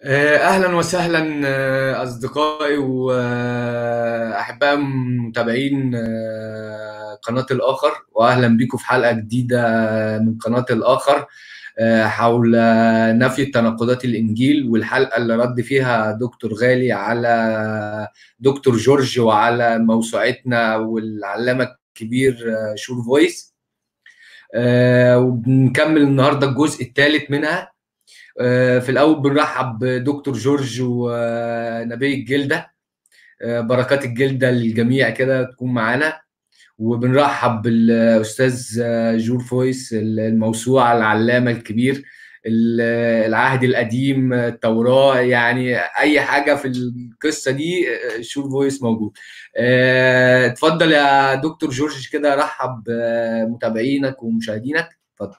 آه، أهلا وسهلا آه، أصدقائي وأحباء متابعين آه، قناة الآخر وأهلا بكم في حلقة جديدة من قناة الآخر آه، حول نفي تناقضات الإنجيل والحلقة اللي رد فيها دكتور غالي على دكتور جورج وعلى موسوعتنا والعلامة الكبير آه، شور فويس آه، وبنكمل النهاردة الجزء الثالث منها آه، في الأول بنرحب بدكتور جورج ونبي الجلدة آه، بركات الجلدة للجميع كده تكون معانا وبنرحب بالأستاذ آه، جور فويس الموسوعة العلامة الكبير ال- العهد القديم التوراة يعني أي حاجة في القصة دي آه، شور فويس موجود آه، اتفضل يا دكتور جورج كده رحب بمتابعينك ومشاهدينك اتفضل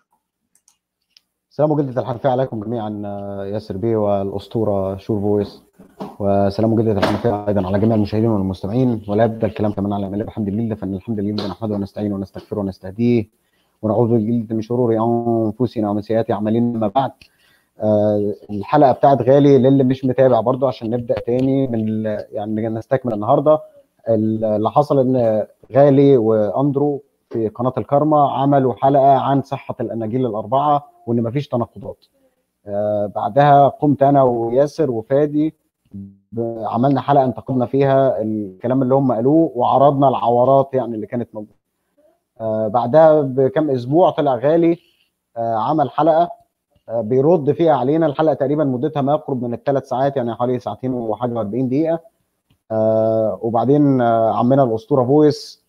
سلام وجدة الحنفية عليكم جميعا آه، ياسر بيه والأسطورة شور فويس وسلام وجدة الحنفية أيضا على جميع المشاهدين والمستمعين ولا يبدأ الكلام كمان على ملء بحمد لله فإن الحمد لله نحمده ونستعينه ونستغفره ونستهديه ونعوذ بالله من شرور أنفسنا ومن سيئات أعمالنا ما بعد آه، الحلقة بتاعت غالي للي مش متابع برضو عشان نبدأ تاني من ال- يعني نستكمل النهاردة اللي حصل إن غالي وأندرو في قناة الكارما عملوا حلقة عن صحة الأناجيل الأربعة وإن مفيش تناقضات آه، بعدها قمت انا وياسر وفادي ب- عملنا حلقه انتقدنا فيها الكلام اللي هم قالوه وعرضنا العورات يعني اللي كانت موجوده آه، بعدها بكم اسبوع طلع غالي آه، عمل حلقه آه، بيرد فيها علينا الحلقه تقريبا مدتها ما يقرب من الثلاث ساعات يعني حوالي ساعتين وحاجه و40 دقيقه آه، وبعدين آه، عمنا الاسطوره فويس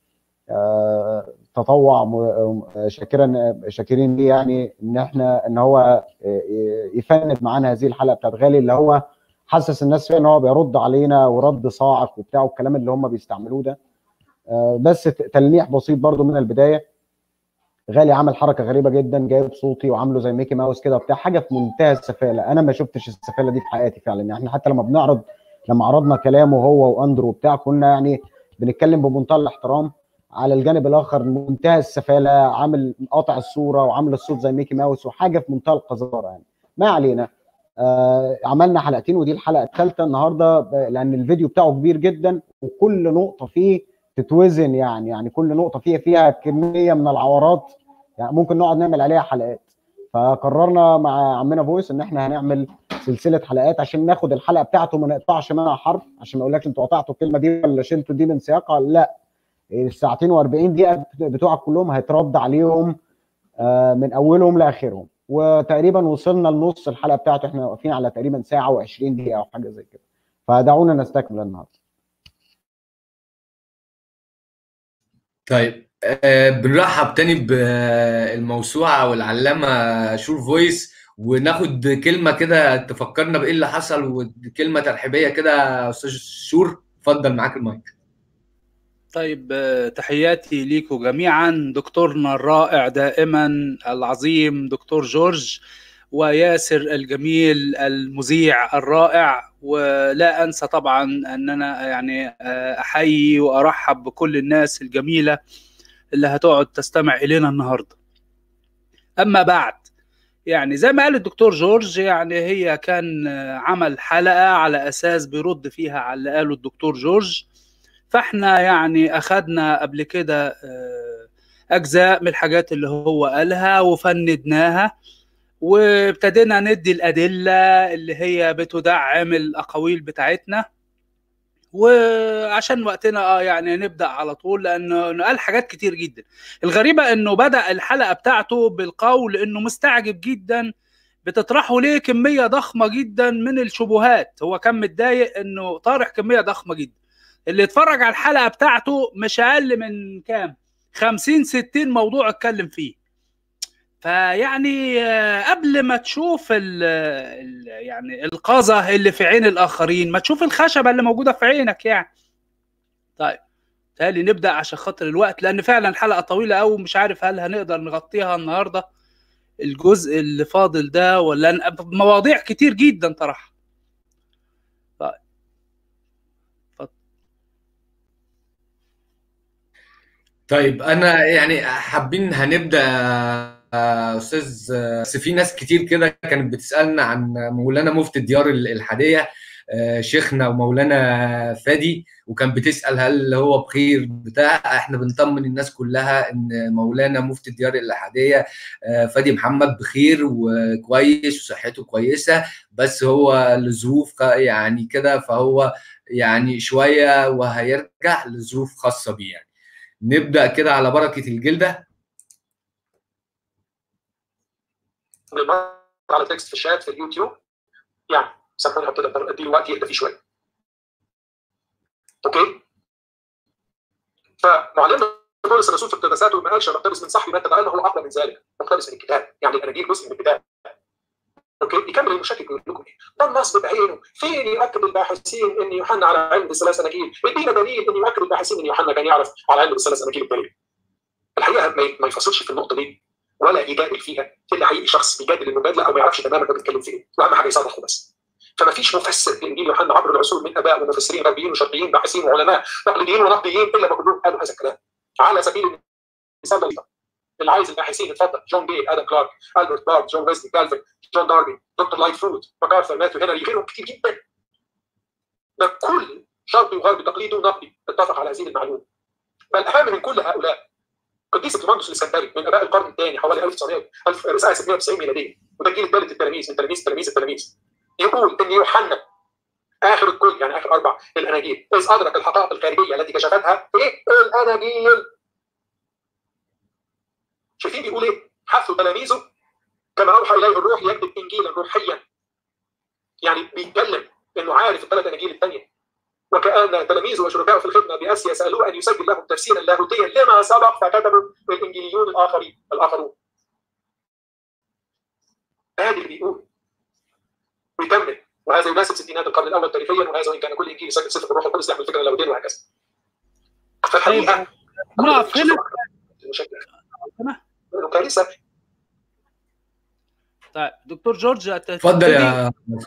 آه، تطوع م- آه، شاكرا شاكرين ليه يعني ان احنا ان هو آه، يفند معانا هذه الحلقه بتاعت غالي اللي هو حسس الناس فيها ان هو بيرد علينا ورد صاعق وبتاع والكلام اللي هم بيستعملوه ده آه، بس ت- تلميح بسيط برضو من البدايه غالي عمل حركه غريبه جدا جايب صوتي وعامله زي ميكي ماوس كده وبتاع حاجه في منتهى السفاله انا ما شفتش السفاله دي في حياتي فعلا يعني احنا حتى لما بنعرض لما عرضنا كلامه هو واندرو وبتاع كنا يعني بنتكلم بمنتهى الاحترام على الجانب الاخر منتهى السفاله عامل قاطع الصوره وعامل الصوت زي ميكي ماوس وحاجه في منتهى القذاره يعني ما علينا آه عملنا حلقتين ودي الحلقه الثالثه النهارده ب- لان الفيديو بتاعه كبير جدا وكل نقطه فيه تتوزن يعني يعني كل نقطه فيها فيها كميه من العورات يعني ممكن نقعد نعمل عليها حلقات فقررنا مع عمنا فويس ان احنا هنعمل سلسله حلقات عشان ناخد الحلقه بتاعته ما نقطعش منها حرف عشان ما اقولكش انتوا قطعتوا الكلمه دي ولا شلتوا دي من سياقها لا الساعتين و40 دقيقه بتوعك كلهم هيترد عليهم آه، من اولهم لاخرهم وتقريبا وصلنا لنص الحلقه بتاعته احنا واقفين على تقريبا ساعه و20 دقيقه او حاجه زي كده فدعونا نستكمل النهارده طيب آه، بنرحب تاني بالموسوعة والعلامة شور فويس وناخد كلمة كده تفكرنا بإيه اللي حصل وكلمة ترحيبية كده يا أستاذ شور اتفضل معاك المايك طيب آه، تحياتي ليكم جميعا دكتورنا الرائع دائما العظيم دكتور جورج وياسر الجميل المذيع الرائع ولا انسى طبعا ان انا يعني آه، احيي وارحب بكل الناس الجميله اللي هتقعد تستمع الينا النهارده. اما بعد يعني زي ما قال الدكتور جورج يعني هي كان آه، عمل حلقه على اساس بيرد فيها على اللي قاله الدكتور جورج فاحنا يعني اخدنا قبل كده آه، اجزاء من الحاجات اللي هو قالها وفندناها وابتدينا ندي الادله اللي هي بتدعم الاقاويل بتاعتنا وعشان وقتنا اه يعني نبدا على طول لانه إنه قال حاجات كتير جدا الغريبه انه بدا الحلقه بتاعته بالقول انه مستعجب جدا بتطرحوا ليه كميه ضخمه جدا من الشبهات هو كان متضايق انه طارح كميه ضخمه جدا اللي اتفرج على الحلقه بتاعته مش اقل من كام 50 60 موضوع اتكلم فيه فيعني آه، قبل ما تشوف ال ال يعني القذى اللي في عين الاخرين ما تشوف الخشبه اللي موجوده في عينك يعني طيب تالي نبدا عشان خاطر الوقت لان فعلا الحلقه طويله قوي مش عارف هل هنقدر نغطيها النهارده الجزء اللي فاضل ده ولا ن- مواضيع كتير جدا طرح طيب اتفضل. طيب أنا يعني حابين هنبدأ استاذ بس في ناس كتير كده كانت بتسالنا عن مولانا مفتي الديار الحاديه شيخنا ومولانا فادي وكان بتسال هل هو بخير بتاع احنا بنطمن الناس كلها ان مولانا مفتي الديار الحاديه فادي محمد بخير وكويس وصحته كويسه بس هو لظروف يعني كده فهو يعني شويه وهيرجع لظروف خاصه بيه يعني نبدا كده على بركه الجلده على تكست في الشات في اليوتيوب يعني سامحوني هبتدي ادي وقت يهدى فيه شويه اوكي فمعلمنا بولس الرسول في اقتباساته ما قالش اقتبس من صاحبي متى قال هو اقوى من ذلك مقتبس من الكتاب يعني الاناجيل جزء من الكتاب اوكي يكمل المشاكل يقول لكم ايه؟ ده النصب بعينه فين يؤكد الباحثين ان يوحنا على علم بالثلاث اناجيل؟ ادينا دليل ان يؤكد الباحثين ان يوحنا كان يعرف على علم بالثلاث اناجيل الدليل. الحقيقه ما يفصلش في النقطه دي ولا يجادل فيها الا حقيقي شخص بيجادل المجادله او ما يعرفش تماما هو بيتكلم في ايه واهم حاجه يصرخه بس فما فيش مفسر في انجيل يوحنا عبر العصور من اباء ومفسرين غربيين وشرقيين باحثين وعلماء تقليديين ونقديين الا ما كلهم قالوا هذا الكلام على سبيل المثال اللي عايز الباحثين اتفضل جون جي ادم كلارك البرت بارد جون ويزلي كالفن جون داربي دكتور لايت فود ماكارثر ماثيو هنري غيرهم كتير جدا ده كل شرقي وغربي تقليدي ونقدي اتفق على هذه المعلومه بل اهم من كل هؤلاء قديس كليماندوس الاسكندري من اباء القرن الثاني حوالي 1900 1690 ميلاديه وده الجيل الثالث التلاميذ من تلاميذ تلاميذ التلاميذ يقول ان يوحنا اخر الكل يعني اخر اربع الاناجيل اذ ادرك الحقائق الخارجيه التي كشفتها ايه الاناجيل شايفين بيقول ايه؟ حثوا تلاميذه كما اوحى اليه الروح يكتب انجيلا روحيا يعني بيتكلم انه عارف الثلاث اناجيل الثانيه وكان تلاميذه وشركائه في الخدمه باسيا سالوه ان يسجل لهم تفسيرا لاهوتيا لما سبق فكتبوا الانجيليون الاخرين الاخرون. هذا اللي بيقول ويكمل وهذا يناسب ستينات القرن الاول تاريخيا وهذا وان كان كل انجيل يسجل صفه الروح القدس يحمل الفكره اللاهوتيه وهكذا. فالحقيقه نقف هنا هنا كارثه طيب دكتور جورج اتفضل يا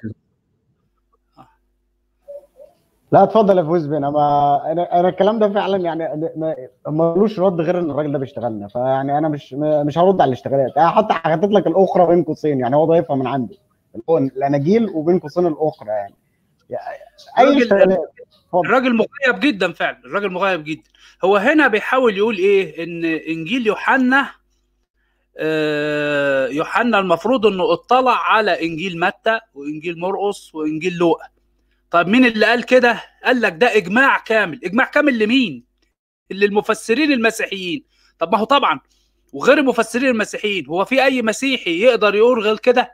لا اتفضل يا فوز بينا ما انا انا الكلام ده فعلا يعني ملوش رد غير ان الراجل ده بيشتغلنا فيعني انا مش مش هرد على الاشتغالات انا حتى حاطط لك الاخرى بين قوسين يعني هو ضايفها من عنده هو الاناجيل وبين قوسين الاخرى يعني, يعني اي اشتغالات الراجل مغيب جدا فعلا الراجل مغيب جدا هو هنا بيحاول يقول ايه ان انجيل يوحنا يوحنا المفروض انه اطلع على انجيل متى وانجيل مرقس وانجيل لوقا طب مين اللي قال كده قال لك ده اجماع كامل اجماع كامل لمين اللي المفسرين المسيحيين طب ما هو طبعا وغير المفسرين المسيحيين هو في اي مسيحي يقدر يقول غير كده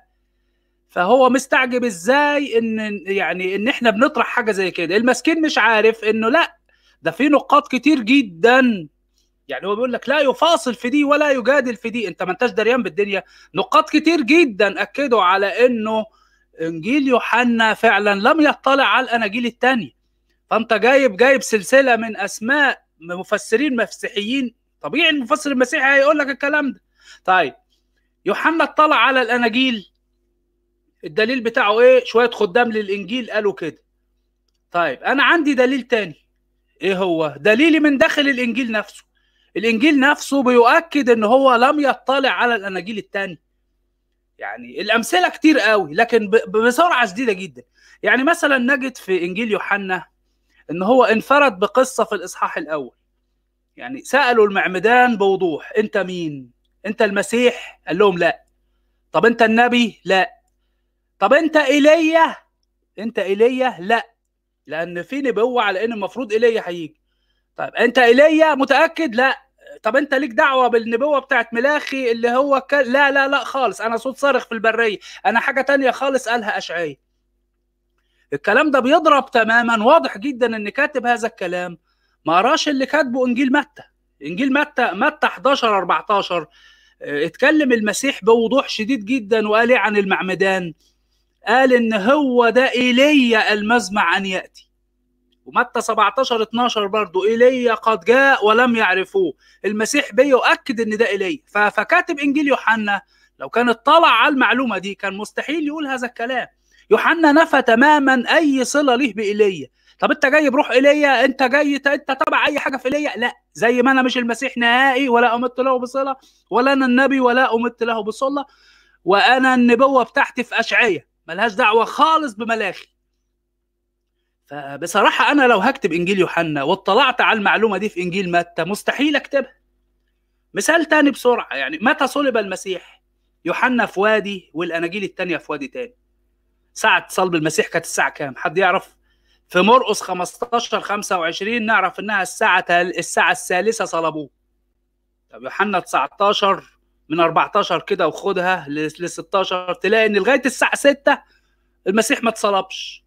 فهو مستعجب ازاي ان يعني ان احنا بنطرح حاجه زي كده المسكين مش عارف انه لا ده في نقاط كتير جدا يعني هو بيقول لك لا يفاصل في دي ولا يجادل في دي انت ما انتش دريان بالدنيا نقاط كتير جدا اكدوا على انه انجيل يوحنا فعلا لم يطلع على الاناجيل الثانيه فانت جايب جايب سلسله من اسماء مفسرين مسيحيين طبيعي المفسر المسيحي هيقول لك الكلام ده طيب يوحنا اطلع على الاناجيل الدليل بتاعه ايه شويه خدام للانجيل قالوا كده طيب انا عندي دليل تاني ايه هو دليلي من داخل الانجيل نفسه الانجيل نفسه بيؤكد ان هو لم يطلع على الاناجيل الثانيه يعني الامثله كتير قوي لكن بسرعه شديده جدا يعني مثلا نجد في انجيل يوحنا ان هو انفرد بقصه في الاصحاح الاول يعني سالوا المعمدان بوضوح انت مين انت المسيح قال لهم لا طب انت النبي لا طب انت ايليا انت ايليا لا لان في نبوه على ان المفروض ايليا هيجي طيب انت ايليا متاكد لا طب انت ليك دعوه بالنبوه بتاعت ملاخي اللي هو ك... لا لا لا خالص انا صوت صارخ في البريه انا حاجه تانية خالص قالها اشعياء الكلام ده بيضرب تماما واضح جدا ان كاتب هذا الكلام ما قراش اللي كاتبه انجيل متى انجيل متى متى 11 14 اتكلم المسيح بوضوح شديد جدا وقال ايه عن المعمدان قال ان هو ده ايليا المزمع ان ياتي ومتى 17 12 برضه ايليا قد جاء ولم يعرفوه المسيح بيؤكد ان ده ايليا فكاتب انجيل يوحنا لو كان اطلع على المعلومه دي كان مستحيل يقول هذا الكلام يوحنا نفى تماما اي صله ليه بايليا طب انت جاي بروح ايليا انت جاي ت- انت تبع اي حاجه في ايليا لا زي ما انا مش المسيح نهائي ولا امت له بصله ولا انا النبي ولا امت له بصله وانا النبوه بتاعتي في اشعياء ملهاش دعوه خالص بملاخي فبصراحه انا لو هكتب انجيل يوحنا واطلعت على المعلومه دي في انجيل متى مستحيل اكتبها مثال تاني بسرعه يعني متى صلب المسيح يوحنا في وادي والاناجيل التانيه في وادي تاني ساعه صلب المسيح كانت الساعه كام حد يعرف في مرقس 15 25 نعرف انها الساعه الساعه الثالثه صلبوه طب يوحنا 19 من 14 كده وخدها ل 16 تلاقي ان لغايه الساعه 6 المسيح ما اتصلبش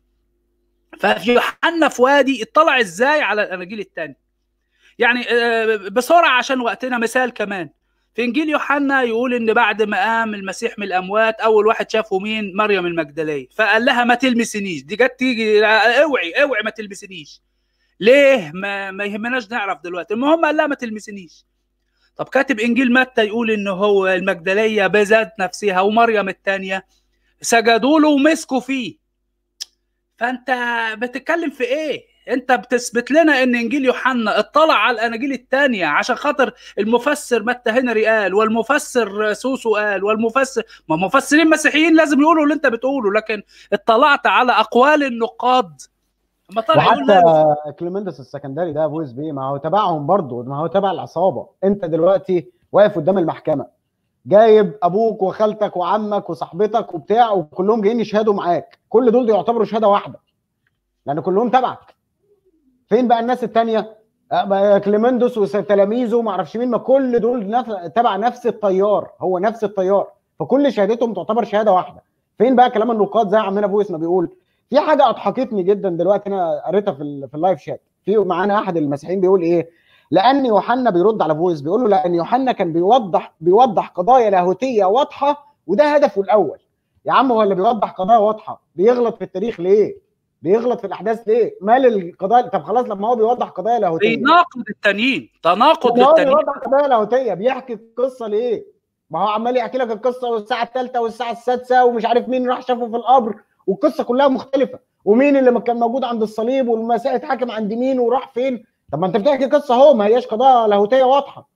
ففي يوحنا في وادي اطلع ازاي على الاناجيل الثاني يعني آه، بسرعه عشان وقتنا مثال كمان في انجيل يوحنا يقول ان بعد ما قام المسيح من الاموات اول واحد شافه مين مريم المجدليه فقال لها ما تلمسنيش دي جت تيجي اوعي اوعي ما تلمسنيش ليه ما, ما يهمناش نعرف دلوقتي المهم قال لها ما تلمسنيش طب كاتب انجيل متى يقول ان هو المجدليه بذات نفسها ومريم الثانيه سجدوا له ومسكوا فيه فانت بتتكلم في ايه انت بتثبت لنا ان انجيل يوحنا اطلع على الاناجيل الثانيه عشان خاطر المفسر متى هنري قال والمفسر سوسو قال والمفسر ما مفسرين مسيحيين لازم يقولوا اللي انت بتقوله لكن اطلعت على اقوال النقاد اما طلع يقول لا وحتى كليمندس السكندري ده فويس بيه ما هو تبعهم برضه ما هو تبع العصابه انت دلوقتي واقف قدام المحكمه جايب ابوك وخالتك وعمك وصاحبتك وبتاع وكلهم جايين يشهدوا معاك كل دول يعتبروا شهاده واحده لان كلهم تبعك فين بقى الناس التانية آه، كليمندوس وتلاميذه وما اعرفش مين ما كل دول نف- تبع نفس الطيار هو نفس الطيار فكل شهادتهم تعتبر شهاده واحده فين بقى كلام النقاد زي عمنا فويس ما بيقول في حاجه اضحكتني جدا دلوقتي انا قريتها في ال- في اللايف شات في معانا احد المسيحيين بيقول ايه لان يوحنا بيرد على فويس بيقول له لان يوحنا كان بيوضح بيوضح قضايا لاهوتيه واضحه وده هدفه الاول يا عم هو اللي بيوضح قضايا واضحه بيغلط في التاريخ ليه بيغلط في الاحداث ليه مال القضايا طب خلاص لما هو بيوضح قضايا لاهوتيه بيناقض التانيين تناقض لما هو للتانيين بيوضح قضايا لاهوتيه بيحكي القصه ليه ما هو عمال يحكي لك القصه والساعه الثالثه والساعه السادسه ومش عارف مين راح شافه في القبر والقصه كلها مختلفه ومين اللي كان موجود عند الصليب والمسيح اتحاكم عند مين وراح فين طب ما انت بتحكي قصه اهو ما هياش قضايا لاهوتيه واضحه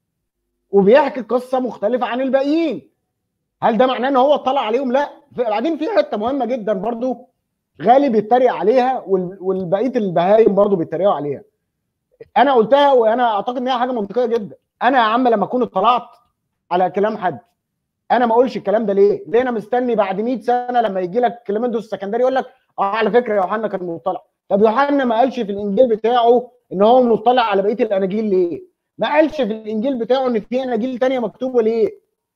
وبيحكي قصه مختلفه عن الباقيين هل ده معناه ان هو اطلع عليهم لا بعدين في حته مهمه جدا برضو غالي بيتريق عليها وال- والبقيه البهايم برضو بيتريقوا عليها انا قلتها وانا اعتقد ان هي حاجه منطقيه جدا انا يا عم لما اكون اطلعت على كلام حد انا ما اقولش الكلام ده ليه؟ ليه انا مستني بعد 100 سنه لما يجي لك كليمندوس السكندري يقول لك اه على فكره يوحنا كان مطلع طب يوحنا ما قالش في الانجيل بتاعه ان هو مطلع على بقيه الاناجيل ليه؟ ما قالش في الانجيل بتاعه ان في اناجيل تانية مكتوبه ليه؟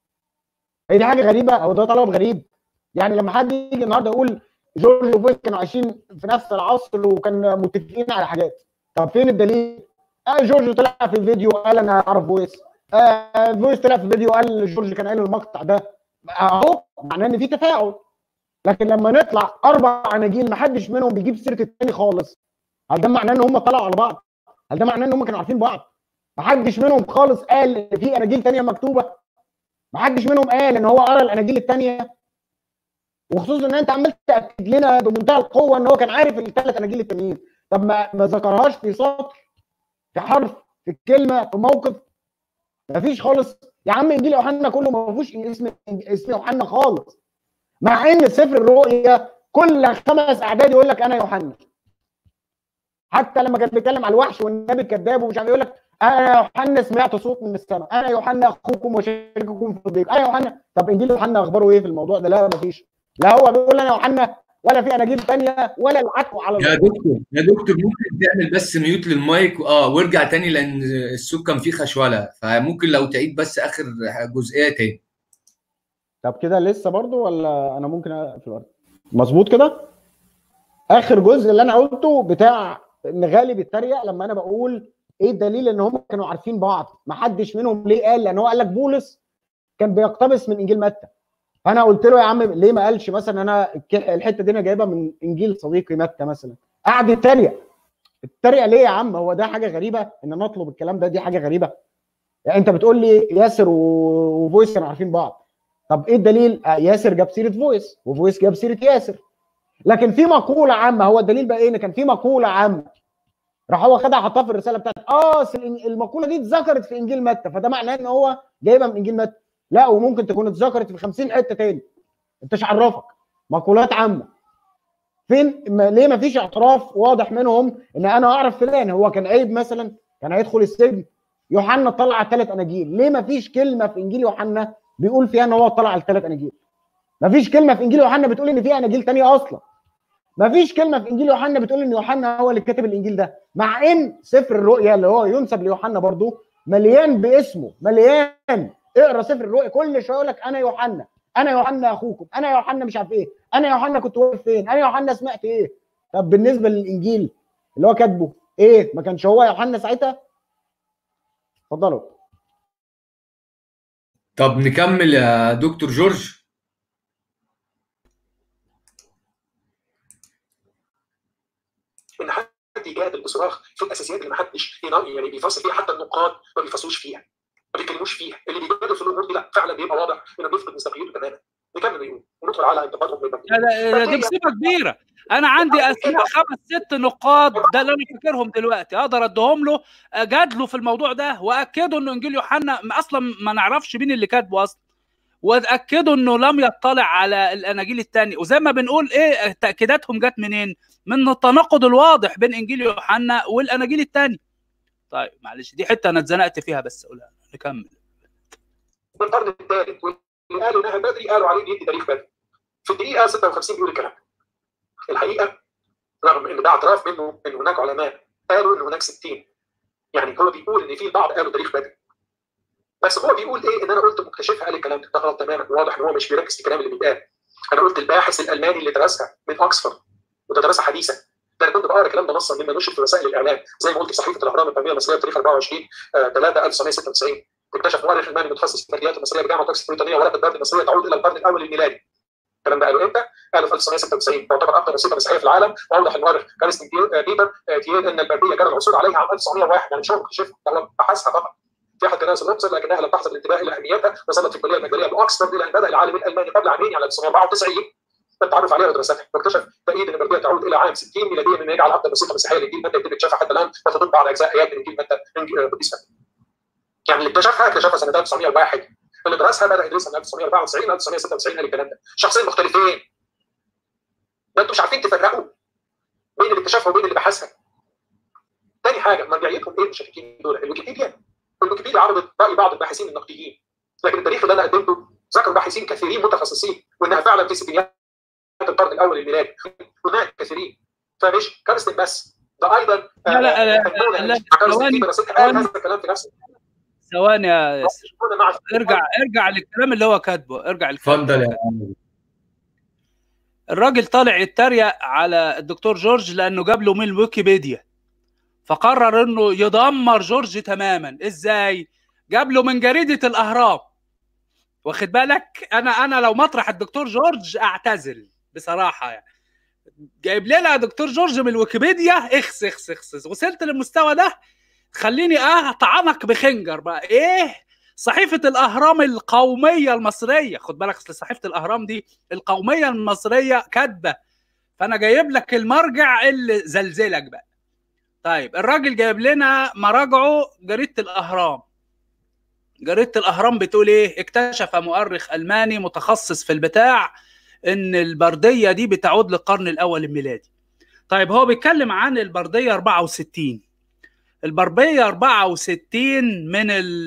هي دي حاجه غريبه او ده طلب غريب يعني لما حد يجي النهارده يقول جورج وفويس كانوا عايشين في نفس العصر وكانوا متفقين على حاجات طب فين الدليل؟ آه جورج طلع في الفيديو قال انا اعرف فويس آه فويس طلع في فيديو قال جورج كان قايل المقطع ده اهو معناه ان في تفاعل لكن لما نطلع اربع اناجيل ما حدش منهم بيجيب سيره التاني خالص هل ده معناه ان هم طلعوا على بعض؟ هل ده معناه ان هم كانوا عارفين بعض؟ ما حدش منهم خالص قال ان في اناجيل تانية مكتوبه ما حدش منهم قال ان هو قرا الاناجيل التانية وخصوصا ان انت عمال تاكد لنا بمنتهى القوه ان هو كان عارف الثلاث اناجيل التانيين طب ما ما ذكرهاش في سطر في حرف في كلمه في موقف ما فيش خالص يا عم انجيل يوحنا كله ما فيهوش اسم اسم يوحنا خالص مع ان سفر الرؤيا كل خمس اعداد يقول لك انا يوحنا حتى لما كان بيتكلم على الوحش والنبي الكذاب ومش عارف يقول لك انا يوحنا سمعت صوت من السماء انا يوحنا اخوكم وشريككم في الضيق انا يوحنا طب انجيل يوحنا اخباره ايه في الموضوع ده لا مفيش لا هو بيقول انا يوحنا ولا في اناجيل ثانيه ولا العتو على يا دكتور يا دكتور ممكن تعمل بس ميوت للمايك اه وارجع تاني لان الصوت كان فيه خشوله فممكن لو تعيد بس اخر جزئيه تاني طب كده لسه برضو ولا انا ممكن اقفل ورا؟ مظبوط كده اخر جزء اللي انا قلته بتاع ان غالي بيتريق لما انا بقول ايه الدليل ان هم كانوا عارفين بعض ما حدش منهم ليه قال لان هو قال لك بولس كان بيقتبس من انجيل متى فانا قلت له يا عم ليه ما قالش مثلا انا الك- الحته دي انا جايبها من انجيل صديقي متى مثلا قعد يتريق التريقه ليه يا عم هو ده حاجه غريبه ان نطلب الكلام ده دي حاجه غريبه يعني انت بتقول لي ياسر و- وفويس كانوا عارفين بعض طب ايه الدليل؟ آه، ياسر جاب سيره فويس وفويس جاب سيره ياسر لكن في مقوله عامه هو الدليل بقى ايه ان كان في مقوله عامه راح هو خدها حطها في الرساله بتاعته اه أصل الإن- المقوله دي اتذكرت في انجيل متى فده معناه ان هو جايبها من انجيل متى لا وممكن تكون اتذكرت في 50 حته تاني انت مش عرفك مقولات عامه فين ما ليه ما فيش اعتراف واضح منهم ان انا اعرف فلان هو كان عيب مثلا كان هيدخل السجن يوحنا طلع على الثلاث اناجيل ليه ما فيش كلمه في انجيل يوحنا بيقول فيها ان هو طلع على الثلاث اناجيل ما فيش كلمه في انجيل يوحنا بتقول ان في اناجيل تانية اصلا ما فيش كلمه في انجيل يوحنا بتقول ان يوحنا هو اللي كاتب الانجيل ده مع ان سفر الرؤيا اللي هو ينسب ليوحنا برضو مليان باسمه مليان اقرا سفر الرؤيا كل شويه يقول لك انا يوحنا انا يوحنا اخوكم انا يوحنا مش عارف ايه انا يوحنا كنت واقف فين انا يوحنا سمعت ايه طب بالنسبه للانجيل اللي هو كاتبه ايه ما كانش هو يوحنا ساعتها اتفضلوا طب نكمل يا دكتور جورج ان حد يجادل بصراخ في الاساسيات اللي ما حدش ينا- يعني بيفصل فيها حتى النقاد ما بيفصلوش فيها ما بيتكلموش فيها اللي بيجادل في الامور دي لا فعلا بيبقى واضح انه بيفقد مصداقيته تماما نكمل نقول وندخل على انتقادهم من لا لا لا، دي مصيبه كبيره انا عندي اسماء خمس ست نقاد ده اللي انا فاكرهم دلوقتي اقدر اديهم له جادلوا في الموضوع ده واكدوا انه انجيل يوحنا اصلا ما نعرفش مين اللي كاتبه اصلا واتاكدوا انه لم يطلع على الاناجيل الثاني وزي ما بنقول ايه تاكيداتهم جت منين من التناقض الواضح بين انجيل يوحنا والاناجيل الثاني طيب معلش دي حته انا اتزنقت فيها بس اقولها نكمل من القرن الثالث واللي قالوا انها بدري قالوا عليه بيدي تاريخ بدري في الدقيقه 56 بيقول الكلام الحقيقه رغم ان ده اعتراف منه ان هناك علماء قالوا ان هناك 60 يعني هو بيقول ان في البعض قالوا تاريخ بدري بس هو بيقول ايه ان انا قلت مكتشفها قال الكلام ده غلط تماما واضح ان هو مش بيركز في الكلام اللي بيتقال انا قلت الباحث الالماني اللي درسها من اوكسفورد وده درسها حديثا ده انا كنت بقرا الكلام ده نصا مما نشر في وسائل الاعلام زي ما قلت في صحيفه الاهرام القوميه المصريه بتاريخ 24 3 1996 اكتشف مؤرخ الماني متخصص في التربيات المصريه بجامعه اوكسفورد البريطانيه ولد البلد المصريه تعود الى القرن الاول الميلادي الكلام ده قالوا امتى؟ قالوا في 1996 تعتبر اكثر مصيبه مسيحيه في العالم واوضح المؤرخ كارستن بيبر تيل ان البرديه كان العثور عليها عام 1901 يعني مش هو مكتشفها ده بحثها فقط في احد كنائس الاقصر لكنها لم تحظى بالانتباه الى اهميتها وصلت في الكليه المجانيه باوكسفورد الى ان بدا العالم الالماني قبل عامين يعني 1994 التعرف عليها ودراستها واكتشف تأييد ان البرديه تعود الى عام 60 ميلاديا مما يجعل افضل موسيقى مسيحيه للجيل متى يتم اكتشافها حتى الان وتضم بعض اجزاء ايات من انجيل متى قديس متى. يعني اللي اكتشفها اكتشفها سنه 1901 اللي درسها بدا يدرسها من 1994 1996 قال الكلام ده شخصين مختلفين ده انتوا مش عارفين تفرقوا بين اللي اكتشفها وبين اللي بحثها تاني حاجه مرجعيتهم ايه المشككين دول الويكيبيديا الويكيبيديا عرضت راي بعض الباحثين النقديين لكن التاريخ اللي انا قدمته ذكر باحثين كثيرين متخصصين وانها فعلا في ستينيات القرن الاول الميلادي هناك كثيرين فمش كارستن بس ده ايضا لا لا لا لا ثواني قال هذا الكلام في نفسه ثواني يا ياسر ارجع ارجع للكلام اللي هو كاتبه ارجع للكلام اتفضل يا عم الراجل طالع يتريق على الدكتور جورج لانه جاب له من الويكيبيديا فقرر انه يدمر جورج تماما ازاي جاب له من جريده الاهرام واخد بالك انا انا لو مطرح الدكتور جورج اعتزل بصراحه يعني جايب لنا دكتور جورج من الويكيبيديا اخس اخس اخس وصلت للمستوى ده خليني اطعنك بخنجر بقى ايه صحيفه الاهرام القوميه المصريه خد بالك اصل صحيفه الاهرام دي القوميه المصريه كاتبه فانا جايب لك المرجع اللي زلزلك بقى طيب الراجل جايب لنا مراجعه جريده الاهرام جريده الاهرام بتقول ايه اكتشف مؤرخ الماني متخصص في البتاع ان البرديه دي بتعود للقرن الاول الميلادي طيب هو بيتكلم عن البرديه 64 البرديه 64 من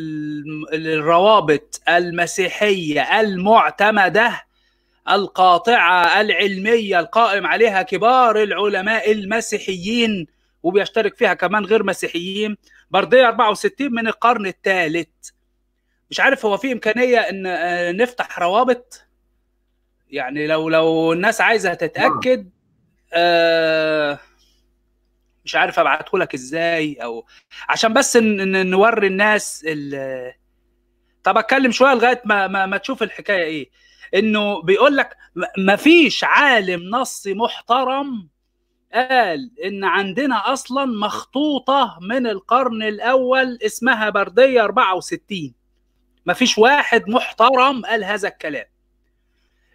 الروابط المسيحيه المعتمده القاطعه العلميه القائم عليها كبار العلماء المسيحيين وبيشترك فيها كمان غير مسيحيين برديه 64 من القرن الثالث مش عارف هو في امكانيه ان نفتح روابط يعني لو لو الناس عايزه تتاكد آه مش عارف ابعته لك ازاي او عشان بس نوري الناس طب اتكلم شويه لغايه ما ما, ما تشوف الحكايه ايه انه بيقول لك ما فيش عالم نصي محترم قال ان عندنا اصلا مخطوطه من القرن الاول اسمها برديه 64 ما فيش واحد محترم قال هذا الكلام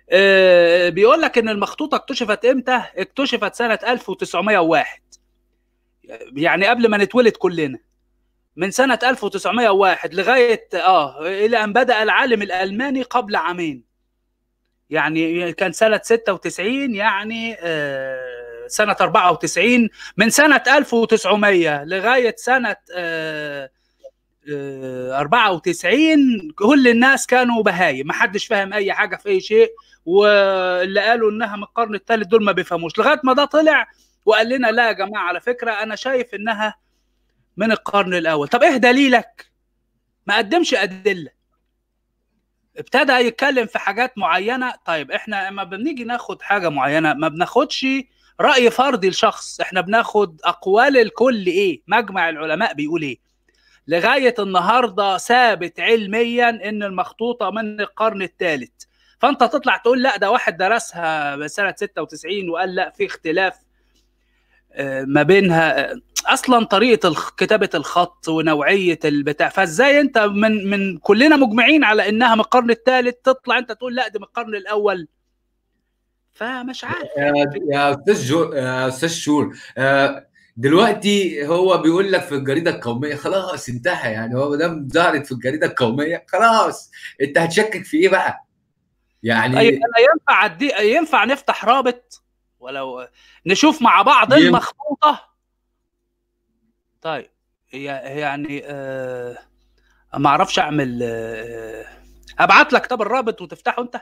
آه، بيقول لك ان المخطوطه اكتشفت امتى اكتشفت سنه 1901 يعني قبل ما نتولد كلنا من سنه 1901 لغايه اه الى ان بدا العالم الالماني قبل عامين يعني كان سنه 96 يعني آه، سنه 94 من سنه 1900 لغايه سنه آه، آه، 94 كل الناس كانوا بهايم ما حدش فاهم اي حاجه في اي شيء واللي قالوا انها من القرن الثالث دول ما بيفهموش لغايه ما ده طلع وقال لنا لا يا جماعه على فكره انا شايف انها من القرن الاول طب ايه دليلك ما قدمش ادله ابتدى يتكلم في حاجات معينه طيب احنا لما بنيجي ناخد حاجه معينه ما بناخدش راي فردي لشخص احنا بناخد اقوال الكل ايه مجمع العلماء بيقول ايه لغايه النهارده ثابت علميا ان المخطوطه من القرن الثالث فانت تطلع تقول لا ده واحد درسها سنه 96 وقال لا في اختلاف آه، ما بينها آه، اصلا طريقه الخ- كتابه الخط ونوعيه البتاع فازاي انت من من كلنا مجمعين على انها من القرن الثالث تطلع انت تقول لا دي من القرن الاول فمش عارف يا يا استاذ جو يا استاذ شور آه، دلوقتي هو بيقول لك في الجريده القوميه خلاص انتهى يعني هو ما دام ظهرت في الجريده القوميه خلاص انت هتشكك في ايه بقى؟ يعني طيب انا ينفع أدي... ينفع نفتح رابط ولو نشوف مع بعض ينفع. المخطوطه طيب هي يعني آه... ما اعرفش اعمل آه... ابعت لك طب الرابط وتفتحه انت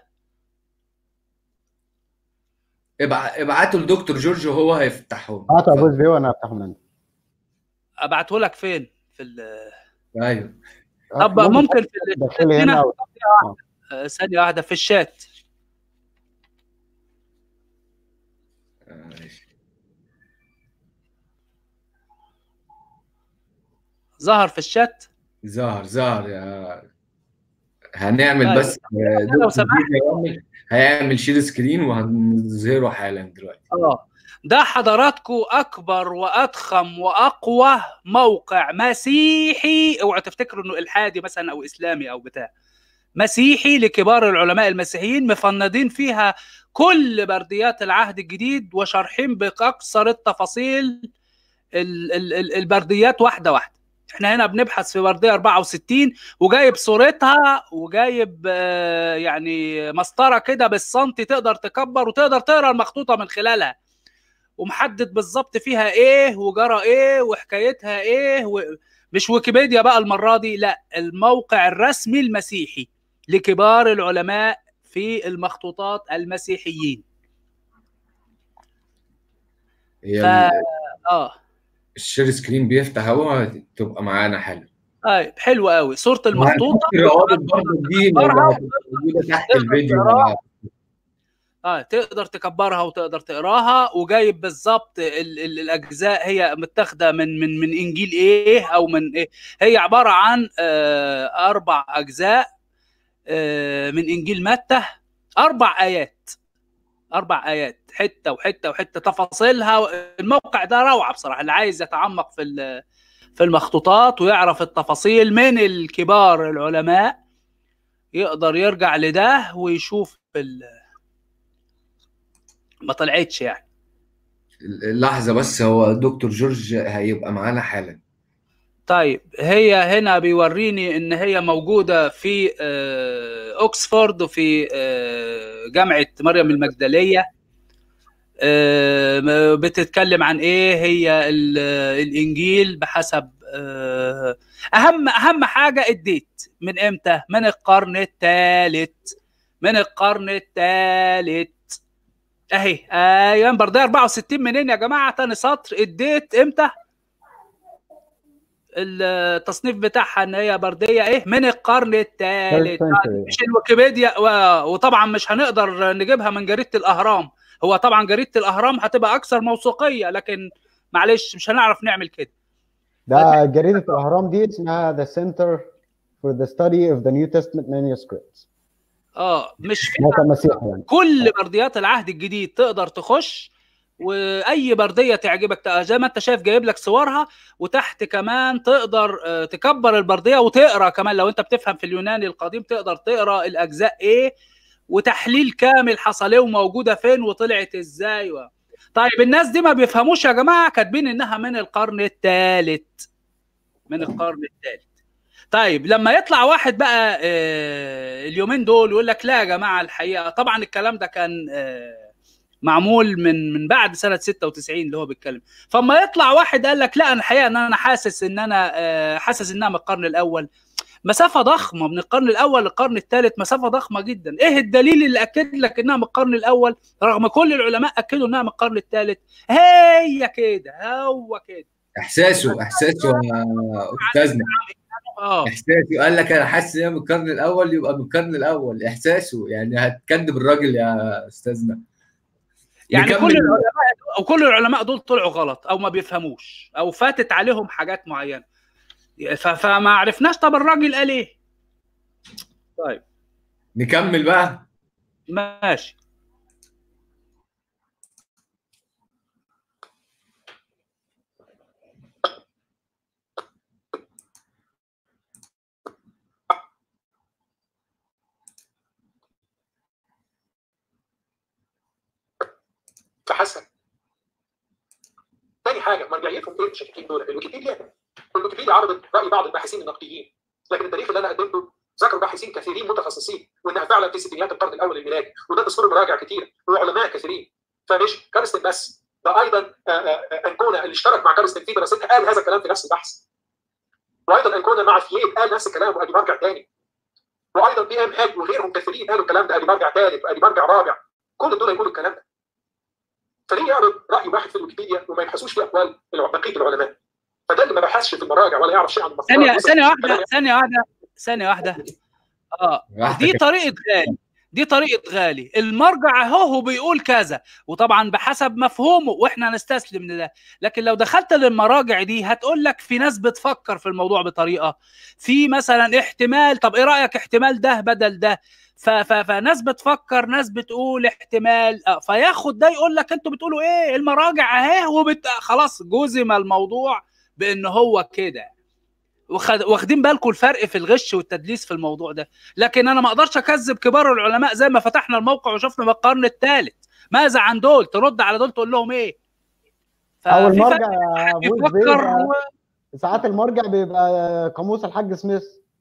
ابع- ابعته لدكتور جورج وهو هيفتحهم هاتوا ابوز بيه وانا افتحه من عندي ابعته لك فين في ال... ايوه طب ممكن في ال- داخلي هنا هنا أو- آه، ثانيه واحده في الشات آه، ماشي. ظهر في الشات ظهر ظهر يا هنعمل طيب. بس آه، لو دكتور سمحت. جورج هيعمل- هيعمل شير سكرين وهنظهره حالا دلوقتي اه ده حضراتكم اكبر واضخم واقوى موقع مسيحي اوعوا تفتكروا انه الحادي مثلا او اسلامي او بتاع مسيحي لكبار العلماء المسيحيين مفندين فيها كل برديات العهد الجديد وشارحين باكثر التفاصيل ال- ال- ال- البرديات واحده واحده احنا هنا بنبحث في برديه 64 وجايب صورتها وجايب آه، يعني مسطره كده بالسنتي تقدر تكبر وتقدر تقرا المخطوطه من خلالها ومحدد بالظبط فيها ايه وجرى ايه وحكايتها ايه و... مش ويكيبيديا بقى المره دي لا الموقع الرسمي المسيحي لكبار العلماء في المخطوطات المسيحيين هي ف... ال- اه الشير سكرين بيفتح اهو تبقى معانا حالا طيب حلو قوي صوره المخطوطه وهنحط الروابط برضه دي تكبرها موجوده تحت تقدر الفيديو تقراها. اه تقدر تكبرها وتقدر تقراها وجايب بالظبط ال- ال- الاجزاء هي متاخده من من من انجيل ايه او من ايه هي عباره عن آه اربع اجزاء آه من انجيل متى اربع ايات اربع ايات حته وحته وحته تفاصيلها الموقع ده روعه بصراحه اللي عايز يتعمق في ال- في المخطوطات ويعرف التفاصيل من الكبار العلماء يقدر يرجع لده ويشوف ال... ما طلعتش يعني لحظه بس هو دكتور جورج هيبقى معانا حالا طيب هي هنا بيوريني ان هي موجوده في آه، اوكسفورد وفي آه، جامعه مريم المجدليه آه، بتتكلم عن ايه هي ال- الانجيل بحسب آه، اهم اهم حاجه الديت من امتى من القرن الثالث من القرن الثالث اهي ايوه برديه 64 منين يا جماعه تاني سطر الديت امتى التصنيف بتاعها ان هي برديه ايه من القرن الثالث مش الويكيبيديا و- وطبعا مش هنقدر نجيبها من جريده الاهرام هو طبعا جريده الاهرام هتبقى اكثر موثوقيه لكن معلش مش هنعرف نعمل كده ده جريدة الأهرام دي اسمها The Center for the Study of the New Testament Manuscripts اه مش في موقع مسيحي يعني كل برديات العهد الجديد تقدر تخش واي برديه تعجبك تق- زي ما انت شايف جايب لك صورها وتحت كمان تقدر آه، تكبر البرديه وتقرا كمان لو انت بتفهم في اليوناني القديم تقدر تقرا الاجزاء ايه وتحليل كامل حصل ايه وموجوده فين وطلعت ازاي و... طيب الناس دي ما بيفهموش يا جماعه كاتبين انها من القرن الثالث من القرن الثالث طيب لما يطلع واحد بقى آه، اليومين دول يقول لك لا يا جماعه الحقيقه طبعا الكلام ده كان آه، معمول من من بعد سنه 96 اللي هو بيتكلم فما يطلع واحد قال لك لا انا الحقيقه ان انا حاسس ان انا آه، حاسس انها من القرن الاول مسافه ضخمه من القرن الاول للقرن الثالث مسافه ضخمه جدا ايه الدليل اللي اكد لك انها من القرن الاول رغم كل العلماء اكدوا انها من القرن الثالث هي كده هو كده احساسه احساسه يا استاذنا اه احساسه قال لك انا حاسس ان هي من القرن الاول يبقى من القرن الاول احساسه يعني هتكذب الراجل يا استاذنا يعني نكمل. كل العلماء او كل العلماء دول طلعوا غلط او ما بيفهموش او فاتت عليهم حاجات معينه ف- فما عرفناش طب الراجل قال ايه طيب نكمل بقى ماشي فحسن تاني حاجه مرجعيتهم ايه المشككين دول الويكيبيديا الويكيبيديا عرضت راي بعض الباحثين النقديين لكن التاريخ اللي انا قدمته ذكر باحثين كثيرين متخصصين وانها فعلا في ستينيات القرن الاول الميلادي وده دستور مراجع كتير وعلماء كثيرين فمش كارستن بس ده ايضا آه، آه، انكونا اللي اشترك مع كارستن في دراستها قال هذا الكلام في نفس البحث وايضا انكونا مع فييد قال نفس الكلام وادي مرجع ثاني وايضا بي ام هاج وغيرهم كثيرين قالوا الكلام ده ادي مرجع ثالث وادي مرجع رابع كل دول يقولوا الكلام ده فليه يعرض راي واحد في الويكيبيديا وما يبحثوش في اقوال الع- بقيه العلماء فده اللي ما بحثش في المراجع ولا يعرف شيء عن المصدر ثانيه ثانيه واحده ثانيه واحده ثانيه واحده اه واحدة دي كده. طريقه غالي دي طريقه غالي المرجع اهو هو بيقول كذا وطبعا بحسب مفهومه واحنا نستسلم لده لكن لو دخلت للمراجع دي هتقول لك في ناس بتفكر في الموضوع بطريقه في مثلا احتمال طب ايه رايك احتمال ده بدل ده ف ف فناس بتفكر ناس بتقول احتمال آه، فياخد ده يقول لك انتوا بتقولوا ايه المراجع اهي وبت... خلاص جزم الموضوع بان هو كده وخد... واخدين بالكم الفرق في الغش والتدليس في الموضوع ده لكن انا ما اقدرش اكذب كبار العلماء زي ما فتحنا الموقع وشفنا من القرن الثالث ماذا عن دول ترد على دول تقول لهم ايه او ففي المرجع فرق يا حد ابوي يفكر بيبقى و... ساعات المرجع بيبقى قاموس الحاج سميث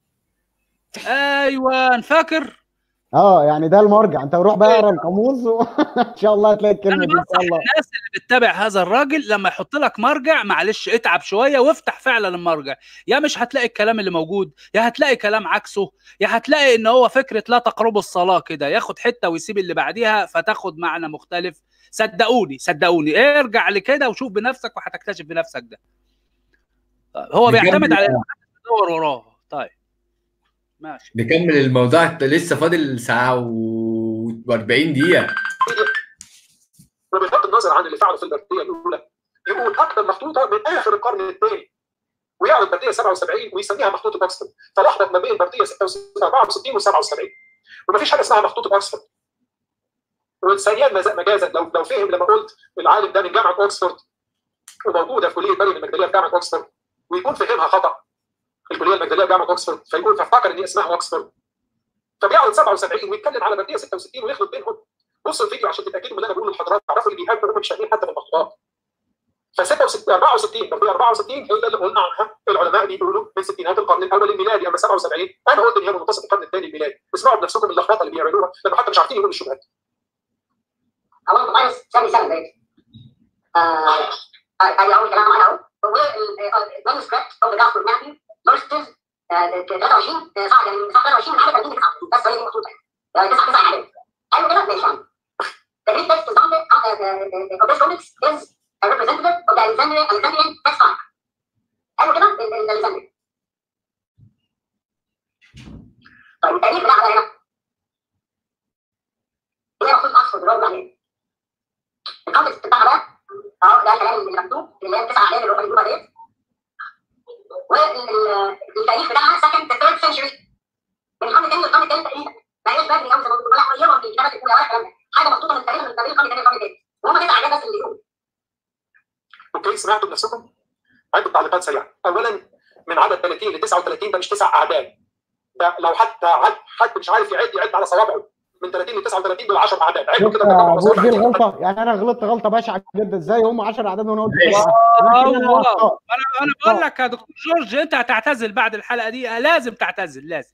ايوه فاكر اه يعني ده المرجع انت روح بقى اقرا القاموس وان شاء الله هتلاقي الكلمه انا دي ان بنصح شاء الله الناس اللي بتتابع هذا الراجل لما يحط لك مرجع معلش اتعب شويه وافتح فعلا المرجع يا مش هتلاقي الكلام اللي موجود يا هتلاقي كلام عكسه يا هتلاقي ان هو فكره لا تقربوا الصلاه كده ياخد حته ويسيب اللي بعديها فتاخد معنى مختلف صدقوني صدقوني ارجع لكده وشوف بنفسك وهتكتشف بنفسك ده هو نكمل بيعتمد على بقى. تدور وراه طيب ماشي نكمل الموضوع انت لسه فاضل ساعه و40 دقيقه وبغض النظر عن اللي فعله في البرديه الاولى يقول اكثر مخطوطه من اخر القرن الثاني ويعرض برديه 77 ويسميها مخطوطه اوكسفورد فلخبط ما بين برديه 64 و77 ومفيش حاجه اسمها مخطوطه اوكسفورد والسيان مز- مجازا لو لو فهم لما قلت العالم ده من جامعه اوكسفورد وموجوده في كليه مريم المجدليه في جامعه اوكسفورد ويكون فهمها خطا الكليه المجدليه في جامعه اوكسفورد فيقول فافتكر ان اسمها اوكسفورد فبيعرض 77 ويتكلم على برديه 66 ويخلط بينهم بصوا الفيديو عشان تتاكدوا من اللي انا بقوله لحضراتكم تعرفوا اللي بيهاجموا هم مش فاهمين حتى في المخطوطات ف 66 64 برديه 64 هي اللي قلنا عنها العلماء بيقولوا من ستينات القرن الاول الميلادي اما 77 انا قلت ان هي من منتصف القرن الثاني الميلادي اسمعوا بنفسكم اللخبطه اللي بيعملوها لانه حتى مش عارفين يقولوا الشبهات عوض ماينس 77 دقيقة. آه، ادي اول كلام معانا اهو والمانuscript اوف ذا جاسبل ماثيو فيرسز 23 صح يعني صح 23 حاجه 30 9 بس هي دي مخطوطه يعني 9 9 حاجات حلو كده ماشي يعني The Greek text is founded uh, the, the, of this codex is a representative of the Alexandrian, Alexandrian text type. حلو كده ال- ال- الالكسندري طيب التاريخ بتاع ده هنا هي مخطوط اكسفورد اللي هو بيقول عليه الكونتكست بتاعها بقى اهو ده الكلام اللي مكتوب اللي هي التسع اعلام اللي هم بيقولوا عليه والتاريخ بتاعها سكند ذا ثيرد سنشري من القرن الثاني للقرن الثالث تقريبا ما هيش بدري قوي زي ما بيقولوا ولا قريبه من الكتابات الاولى ولا الكلام ده حاجه مخطوطه من تقريبا من تاريخ القرن الثاني للقرن الثالث وهم تسع اعداد بس اللي بيقولوا اوكي سمعتوا بنفسكم عده تعليقات سريعه اولا من عدد 30 ل 39 ده مش تسع اعداد ده لو حتى عد حد مش عارف يعد يعد على صوابعه من 30 ل 39 دول 10 اعداد عيب شوف كده يا تجمع ابو مصادر دي الغلطه يعني انا غلطت غلطه بشعه جدا ازاي هم 10 اعداد وانا قلت ماشي. سبعة؟ واو لكن أنا واو أخطأت. انا انا بقول لك يا دكتور جورج انت هتعتزل بعد الحلقه دي لازم تعتزل لازم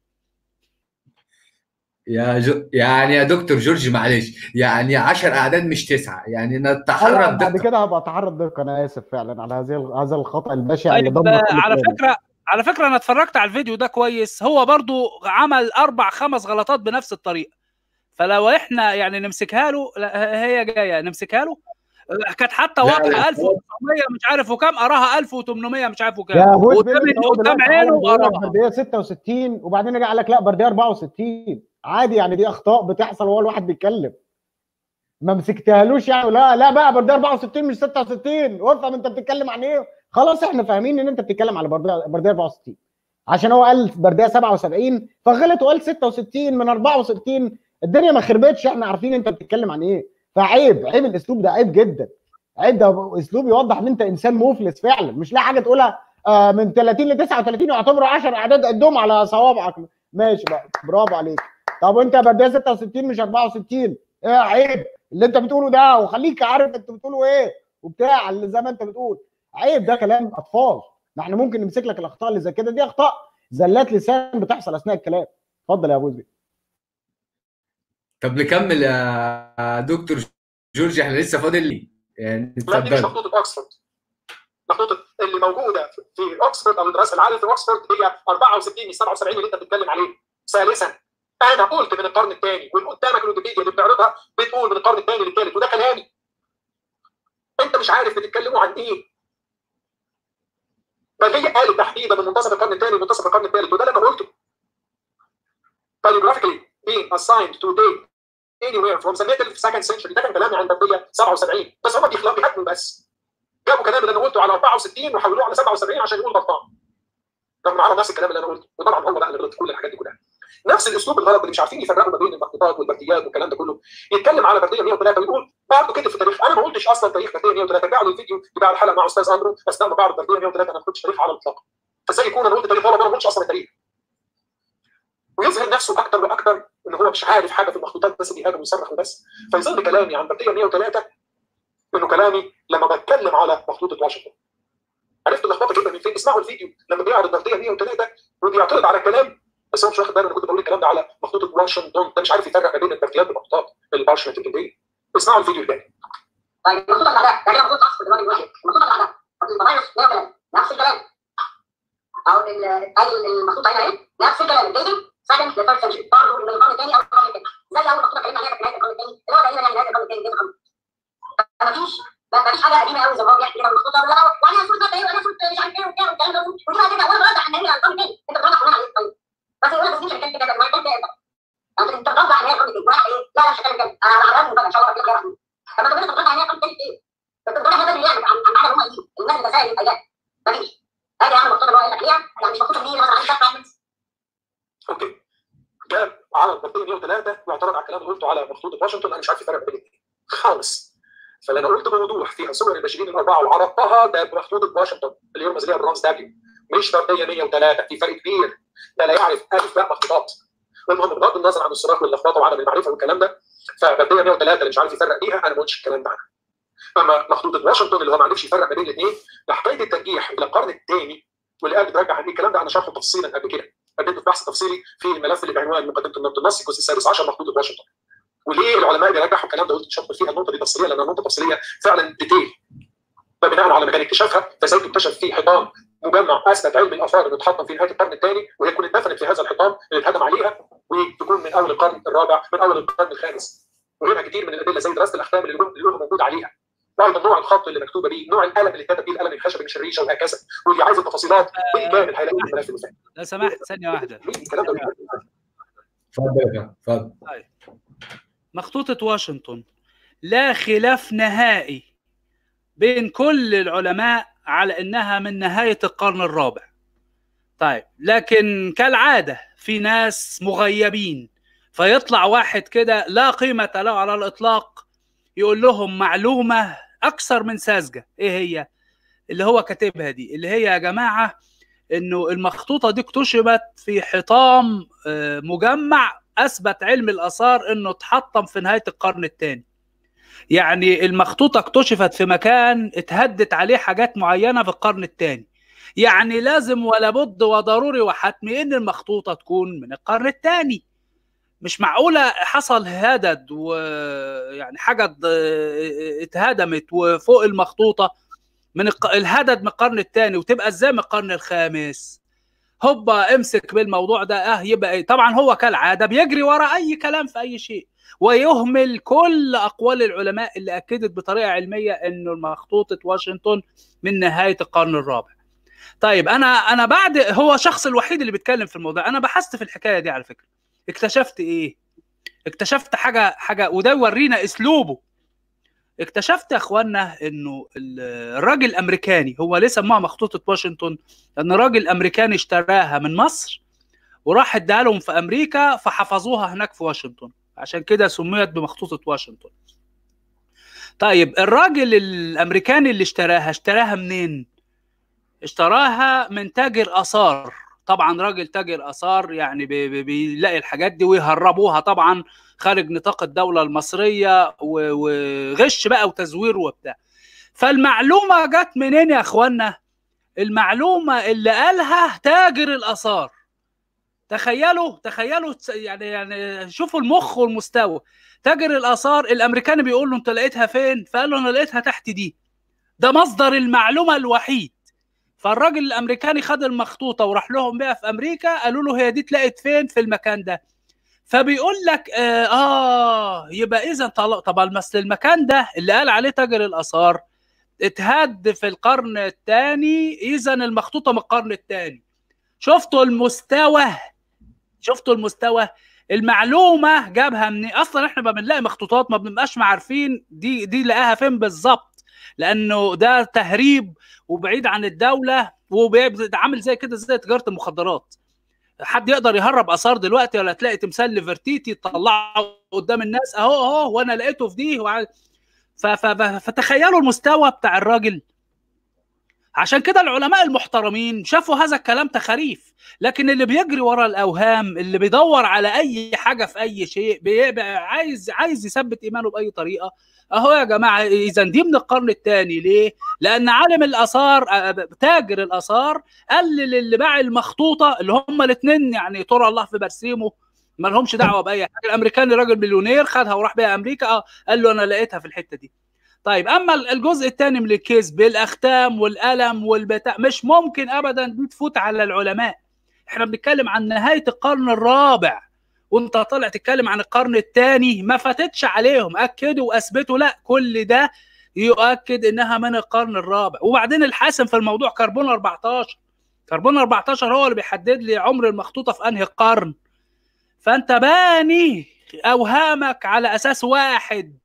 يا جو... يعني يا دكتور جورج معلش يعني 10 اعداد مش تسعه يعني لا، نتحرى بعد الدقه كده هبقى اتعرض دقه انا اسف فعلا على هذه هذا الخطا البشع اللي طيب دمر آه، كل على كلامي. فكره على فكره انا اتفرجت على الفيديو ده كويس هو برضو عمل اربع خمس غلطات بنفس الطريقه فلو احنا يعني نمسكها له لا، هي جايه نمسكها له آه، كانت حتى لا، واضحه لا. 1900 مش عارف وكام قراها 1800 مش عارف وكام يا ابو قدام اللي قدام عينه وقراها برديه 66 وبعدين رجع قال لك لا برديه 64 عادي يعني دي اخطاء بتحصل وهو الواحد بيتكلم ما مسكتهالوش يعني لا لا بقى برديه 64 مش 66 وافهم انت بتتكلم عن ايه خلاص احنا فاهمين ان انت بتتكلم على برديه برديه 64 عشان هو قال برديه 77 فغلط وقال 66 من 64 الدنيا ما خربتش احنا عارفين انت بتتكلم عن ايه فعيب عيب الاسلوب ده عيب جدا عيب ده اسلوب يوضح ان انت انسان مفلس فعلا مش لاقي حاجه تقولها آه، من 30 ل 39 يعتبروا 10 اعداد قدهم على صوابعك ماشي بقى برافو عليك طب وانت بديه 66 مش 64 ايه عيب اللي انت بتقوله ده وخليك عارف انت بتقوله ايه وبتاع اللي زي ما انت بتقول عيب ده كلام اطفال ما احنا ممكن نمسك لك الاخطاء اللي زي كده دي اخطاء زلات لسان بتحصل اثناء الكلام اتفضل يا ابو زيد طب نكمل يا دكتور جورج احنا لسه فاضل لي يعني لا دي مش اتفضل مخطوطه اوكسفورد مخطوطه اللي موجوده في اوكسفورد او الدراسه العاليه في اوكسفورد هي 64 مش 77 اللي انت بتتكلم عليه ثالثا انا قلت من القرن الثاني وقدامك الويكيبيديا اللي بتعرضها بتقول من القرن الثاني للثالث وده كلامي انت مش عارف بتتكلموا عن ايه بل هي قالت تحديدا من منتصف القرن الثاني لمنتصف القرن الثالث وده اللي انا قلته paleographically being assigned to date anywhere from the middle second century ده كان كلامي عن برديه 77 بس هم بيخلقوا بيحكموا بس جابوا كلام اللي انا قلته على 64 وحولوه على 77 عشان يقول غلطان رغم عرف نفس الكلام اللي انا قلته وطبعا هو بقى اللي غلط في كل الحاجات دي كلها نفس الاسلوب الغلط اللي مش عارفين يفرقوا ما بين المخطوطات والبرديات والكلام ده كله يتكلم على برديه 103 ويقول بعده كده في التاريخ انا ما قلتش اصلا تاريخ برديه 103 رجعوا للفيديو بتاع الحلقه مع استاذ اندرو اثناء بعرض برديه 103 انا ما قلتش تاريخ على الاطلاق فازاي يكون انا قلت تاريخ غلط انا ما قلتش اصلا التاريخ ويظهر نفسه اكتر واكتر ان هو مش عارف حاجه في المخطوطات بس بيهاجم ويصرخ وبس فيظل كلامي عن برديه 103 انه كلامي لما بتكلم على مخطوطه واشنطن عرفت اللخبطه جدا من فين اسمعوا الفيديو لما بيعرض برديه 103 وبيعترض على الكلام بس هو مش واخد باله انا كنت بقول الكلام ده على مخطوطه واشنطن ده مش عارف يفرق ما بين البرديات والمخطوطات البارشمنت الجلديه اسمعوا الفيديو الثاني طيب المخطوطه اللي بعدها ده كده مخطوط اصفر الراجل واحد المخطوطه اللي بعدها الفيروس 103 نفس الكلام او ال- ادي المخطوطه هنا اهي نفس الكلام الديزل سكند لثيرد سنشري برضه من القرن الثاني او القرن الثاني زي اول مخطوطه اتكلمنا عليها في نهايه القرن الثاني اللي هو تقريبا يعني نهايه القرن الثاني بدايه القرن فمفيش مفيش حاجه قديمه قوي زي ما هو بيحكي كده المخطوطه لا وانا صوت ايه وانا صوت مش عارف ايه وبتاع والكلام ده ودي بقى كده وانا برجع النبي على القرن الثاني انت بترجع كمان عليه طيب بس يقول لك بس دي شركات كده ما كانت كده انت بترجع عليها القرن الثاني واحد ايه لا لا مش هتكلم كده انا هعرفه بقى ان شاء الله كده طب ما تقولش بترجع عليها القرن الثاني ايه انت بترجع هذا اللي يعني عن عن عالم هم ايه الناس اللي سائل الايام مفيش ادي عامل مخطوطه اللي هو قال لك ليها يعني مش مخطوطه كبيره مثلا عندك فراجمنتس اوكي جاب على البرديه 103 واعترض على الكلام اللي قلته على مخطوطه واشنطن انا مش عارف يفرق بين الاثنين خالص فاللي انا قلت بوضوح فيها صور البشريين الاربعه وعرضتها ده بمخطوطه واشنطن اللي يرمز ليها بالرمز دبليو مش برديه 103 في فرق كبير ده لا يعرف الف باء مخطوطات المهم بغض النظر عن الصراخ واللخبطه وعدم المعرفه والكلام ده فبرديه 103 اللي مش عارف يفرق بيها انا ما قلتش الكلام ده عنها اما مخطوطه واشنطن اللي هو ما عرفش يفرق ما بين الاثنين لحكايه الترجيح الى القرن الثاني واللي قال بترجع عن الكلام ده انا شرحه تفصيلا قبل كده قدمت في بحث تفصيلي في الملف اللي بعنوان مقدمه النقد النصي الجزء السادس عشر مخطوطه واشنطن وليه العلماء بيرجحوا الكلام ده قلت مش هدخل فيها النقطه دي تفصيليه لان النقطه تفصيليه فعلا ديتيل فبناء على مكان اكتشافها فازاي تكتشف في حيطان مجمع اثبت علم الاثار انه اتحطم في نهايه القرن الثاني وهي تكون اتدفنت في هذا الحيطان اللي اتهدم عليها وتكون من اول القرن الرابع من اول القرن الخامس وغيرها كتير من الادله زي دراسه الاختام اللي اللي له موجود عليها وايضا نوع الخط اللي مكتوبه بيه نوع القلم اللي اتكتب بيه القلم الخشبي مش الريشه وهكذا واللي عايز التفاصيلات بالكامل هيلاقيه في الملف اللي فات لو سمحت ثانيه واحده الكلام ده بالكامل. اتفضل يا فندم اتفضل مخطوطة واشنطن لا خلاف نهائي بين كل العلماء على انها من نهاية القرن الرابع طيب لكن كالعادة في ناس مغيبين فيطلع واحد كده لا قيمة له على الإطلاق يقول لهم معلومة أكثر من ساذجة إيه هي؟ اللي هو كاتبها دي اللي هي يا جماعة إنه المخطوطة دي اكتشفت في حطام آه، مجمع اثبت علم الاثار انه اتحطم في نهايه القرن الثاني يعني المخطوطه اكتشفت في مكان اتهدت عليه حاجات معينه في القرن الثاني يعني لازم ولا بد وضروري وحتمي ان المخطوطه تكون من القرن الثاني مش معقوله حصل هدد ويعني حاجه ض- اتهدمت وفوق المخطوطه من الق- الهدد من القرن الثاني وتبقى ازاي من القرن الخامس هوبا امسك بالموضوع ده اه يبقى ايه طبعا هو كالعاده بيجري ورا اي كلام في اي شيء ويهمل كل اقوال العلماء اللي اكدت بطريقه علميه انه مخطوطه واشنطن من نهايه القرن الرابع طيب انا انا بعد هو شخص الوحيد اللي بيتكلم في الموضوع انا بحثت في الحكايه دي على فكره اكتشفت ايه اكتشفت حاجه حاجه وده يورينا اسلوبه اكتشفت يا اخوانا انه ال- الراجل الامريكاني هو ليه سموها مخطوطه واشنطن لان راجل امريكاني اشتراها من مصر وراح اداها لهم في امريكا فحفظوها هناك في واشنطن عشان كده سميت بمخطوطه واشنطن طيب الراجل الامريكاني اللي اشتراها اشتراها منين اشتراها من تاجر اثار طبعا راجل تاجر اثار يعني بي- بي- بيلاقي الحاجات دي ويهربوها طبعا خارج نطاق الدوله المصريه و- وغش بقى وتزوير وبتاع فالمعلومه جت منين يا اخوانا المعلومه اللي قالها تاجر الاثار تخيلوا تخيلوا تس- يعني يعني شوفوا المخ والمستوى تاجر الاثار الامريكاني بيقول له انت لقيتها فين فقال له انا لقيتها تحت دي ده مصدر المعلومه الوحيد فالراجل الامريكاني خد المخطوطه وراح لهم بيها في امريكا قالوا له هي دي اتلقت فين في المكان ده فبيقول لك اه, آه يبقى اذا طل- طب مثل المكان ده اللي قال عليه تاجر الاثار اتهد في القرن الثاني اذا المخطوطه من القرن الثاني شفتوا المستوى شفتوا المستوى المعلومه جابها من اصلا احنا ما بنلاقي مخطوطات ما بنبقاش عارفين دي دي لقاها فين بالظبط لانه ده تهريب وبعيد عن الدوله وعامل زي كده زي تجاره المخدرات حد يقدر يهرب اثار دلوقتي ولا تلاقي تمثال ليفرتيتي تطلعه قدام الناس اهو اهو وانا لقيته في دي وع... ف... ف... ف... فتخيلوا المستوى بتاع الراجل عشان كده العلماء المحترمين شافوا هذا الكلام تخاريف لكن اللي بيجري ورا الاوهام اللي بيدور على اي حاجه في اي شيء بيبقى عايز عايز يثبت ايمانه باي طريقه اهو يا جماعه اذا دي من القرن الثاني ليه؟ لان عالم الاثار تاجر الاثار قال للي باع المخطوطه اللي هم الاثنين يعني ترى الله في برسيمه ما لهمش دعوه باي حاجه الامريكاني راجل مليونير خدها وراح بيها امريكا اه قال له انا لقيتها في الحته دي طيب اما الجزء الثاني من الكيس بالاختام والقلم والبتاع مش ممكن ابدا دي تفوت على العلماء احنا بنتكلم عن نهايه القرن الرابع وانت طالع تتكلم عن القرن الثاني ما فاتتش عليهم اكدوا واثبتوا لا كل ده يؤكد انها من القرن الرابع وبعدين الحاسم في الموضوع كربون 14 كربون 14 هو اللي بيحدد لي عمر المخطوطه في انهي قرن فانت باني اوهامك على اساس واحد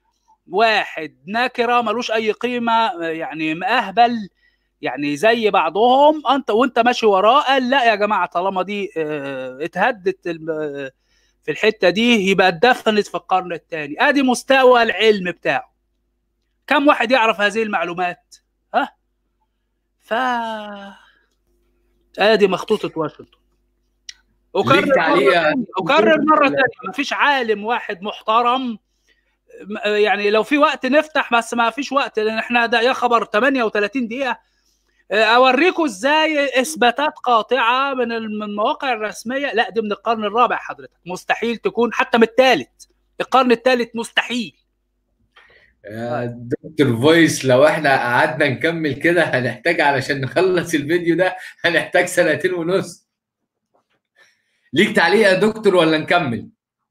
واحد نكره ملوش اي قيمه يعني مأهبل يعني زي بعضهم انت وانت ماشي وراه قال لا يا جماعه طالما دي اه اتهدت في الحته دي يبقى اتدفنت في القرن الثاني ادي مستوى العلم بتاعه كم واحد يعرف هذه المعلومات ها ف ادي مخطوطه واشنطن اكرر مرة اكرر مره ثانيه مفيش عالم واحد محترم يعني لو في وقت نفتح بس ما فيش وقت لان احنا ده يا خبر 38 دقيقه اوريكم ازاي اثباتات قاطعه من المواقع الرسميه لا دي من القرن الرابع حضرتك مستحيل تكون حتى من الثالث القرن الثالث مستحيل يا دكتور فويس لو احنا قعدنا نكمل كده هنحتاج علشان نخلص الفيديو ده هنحتاج سنتين ونص ليك تعليق يا دكتور ولا نكمل؟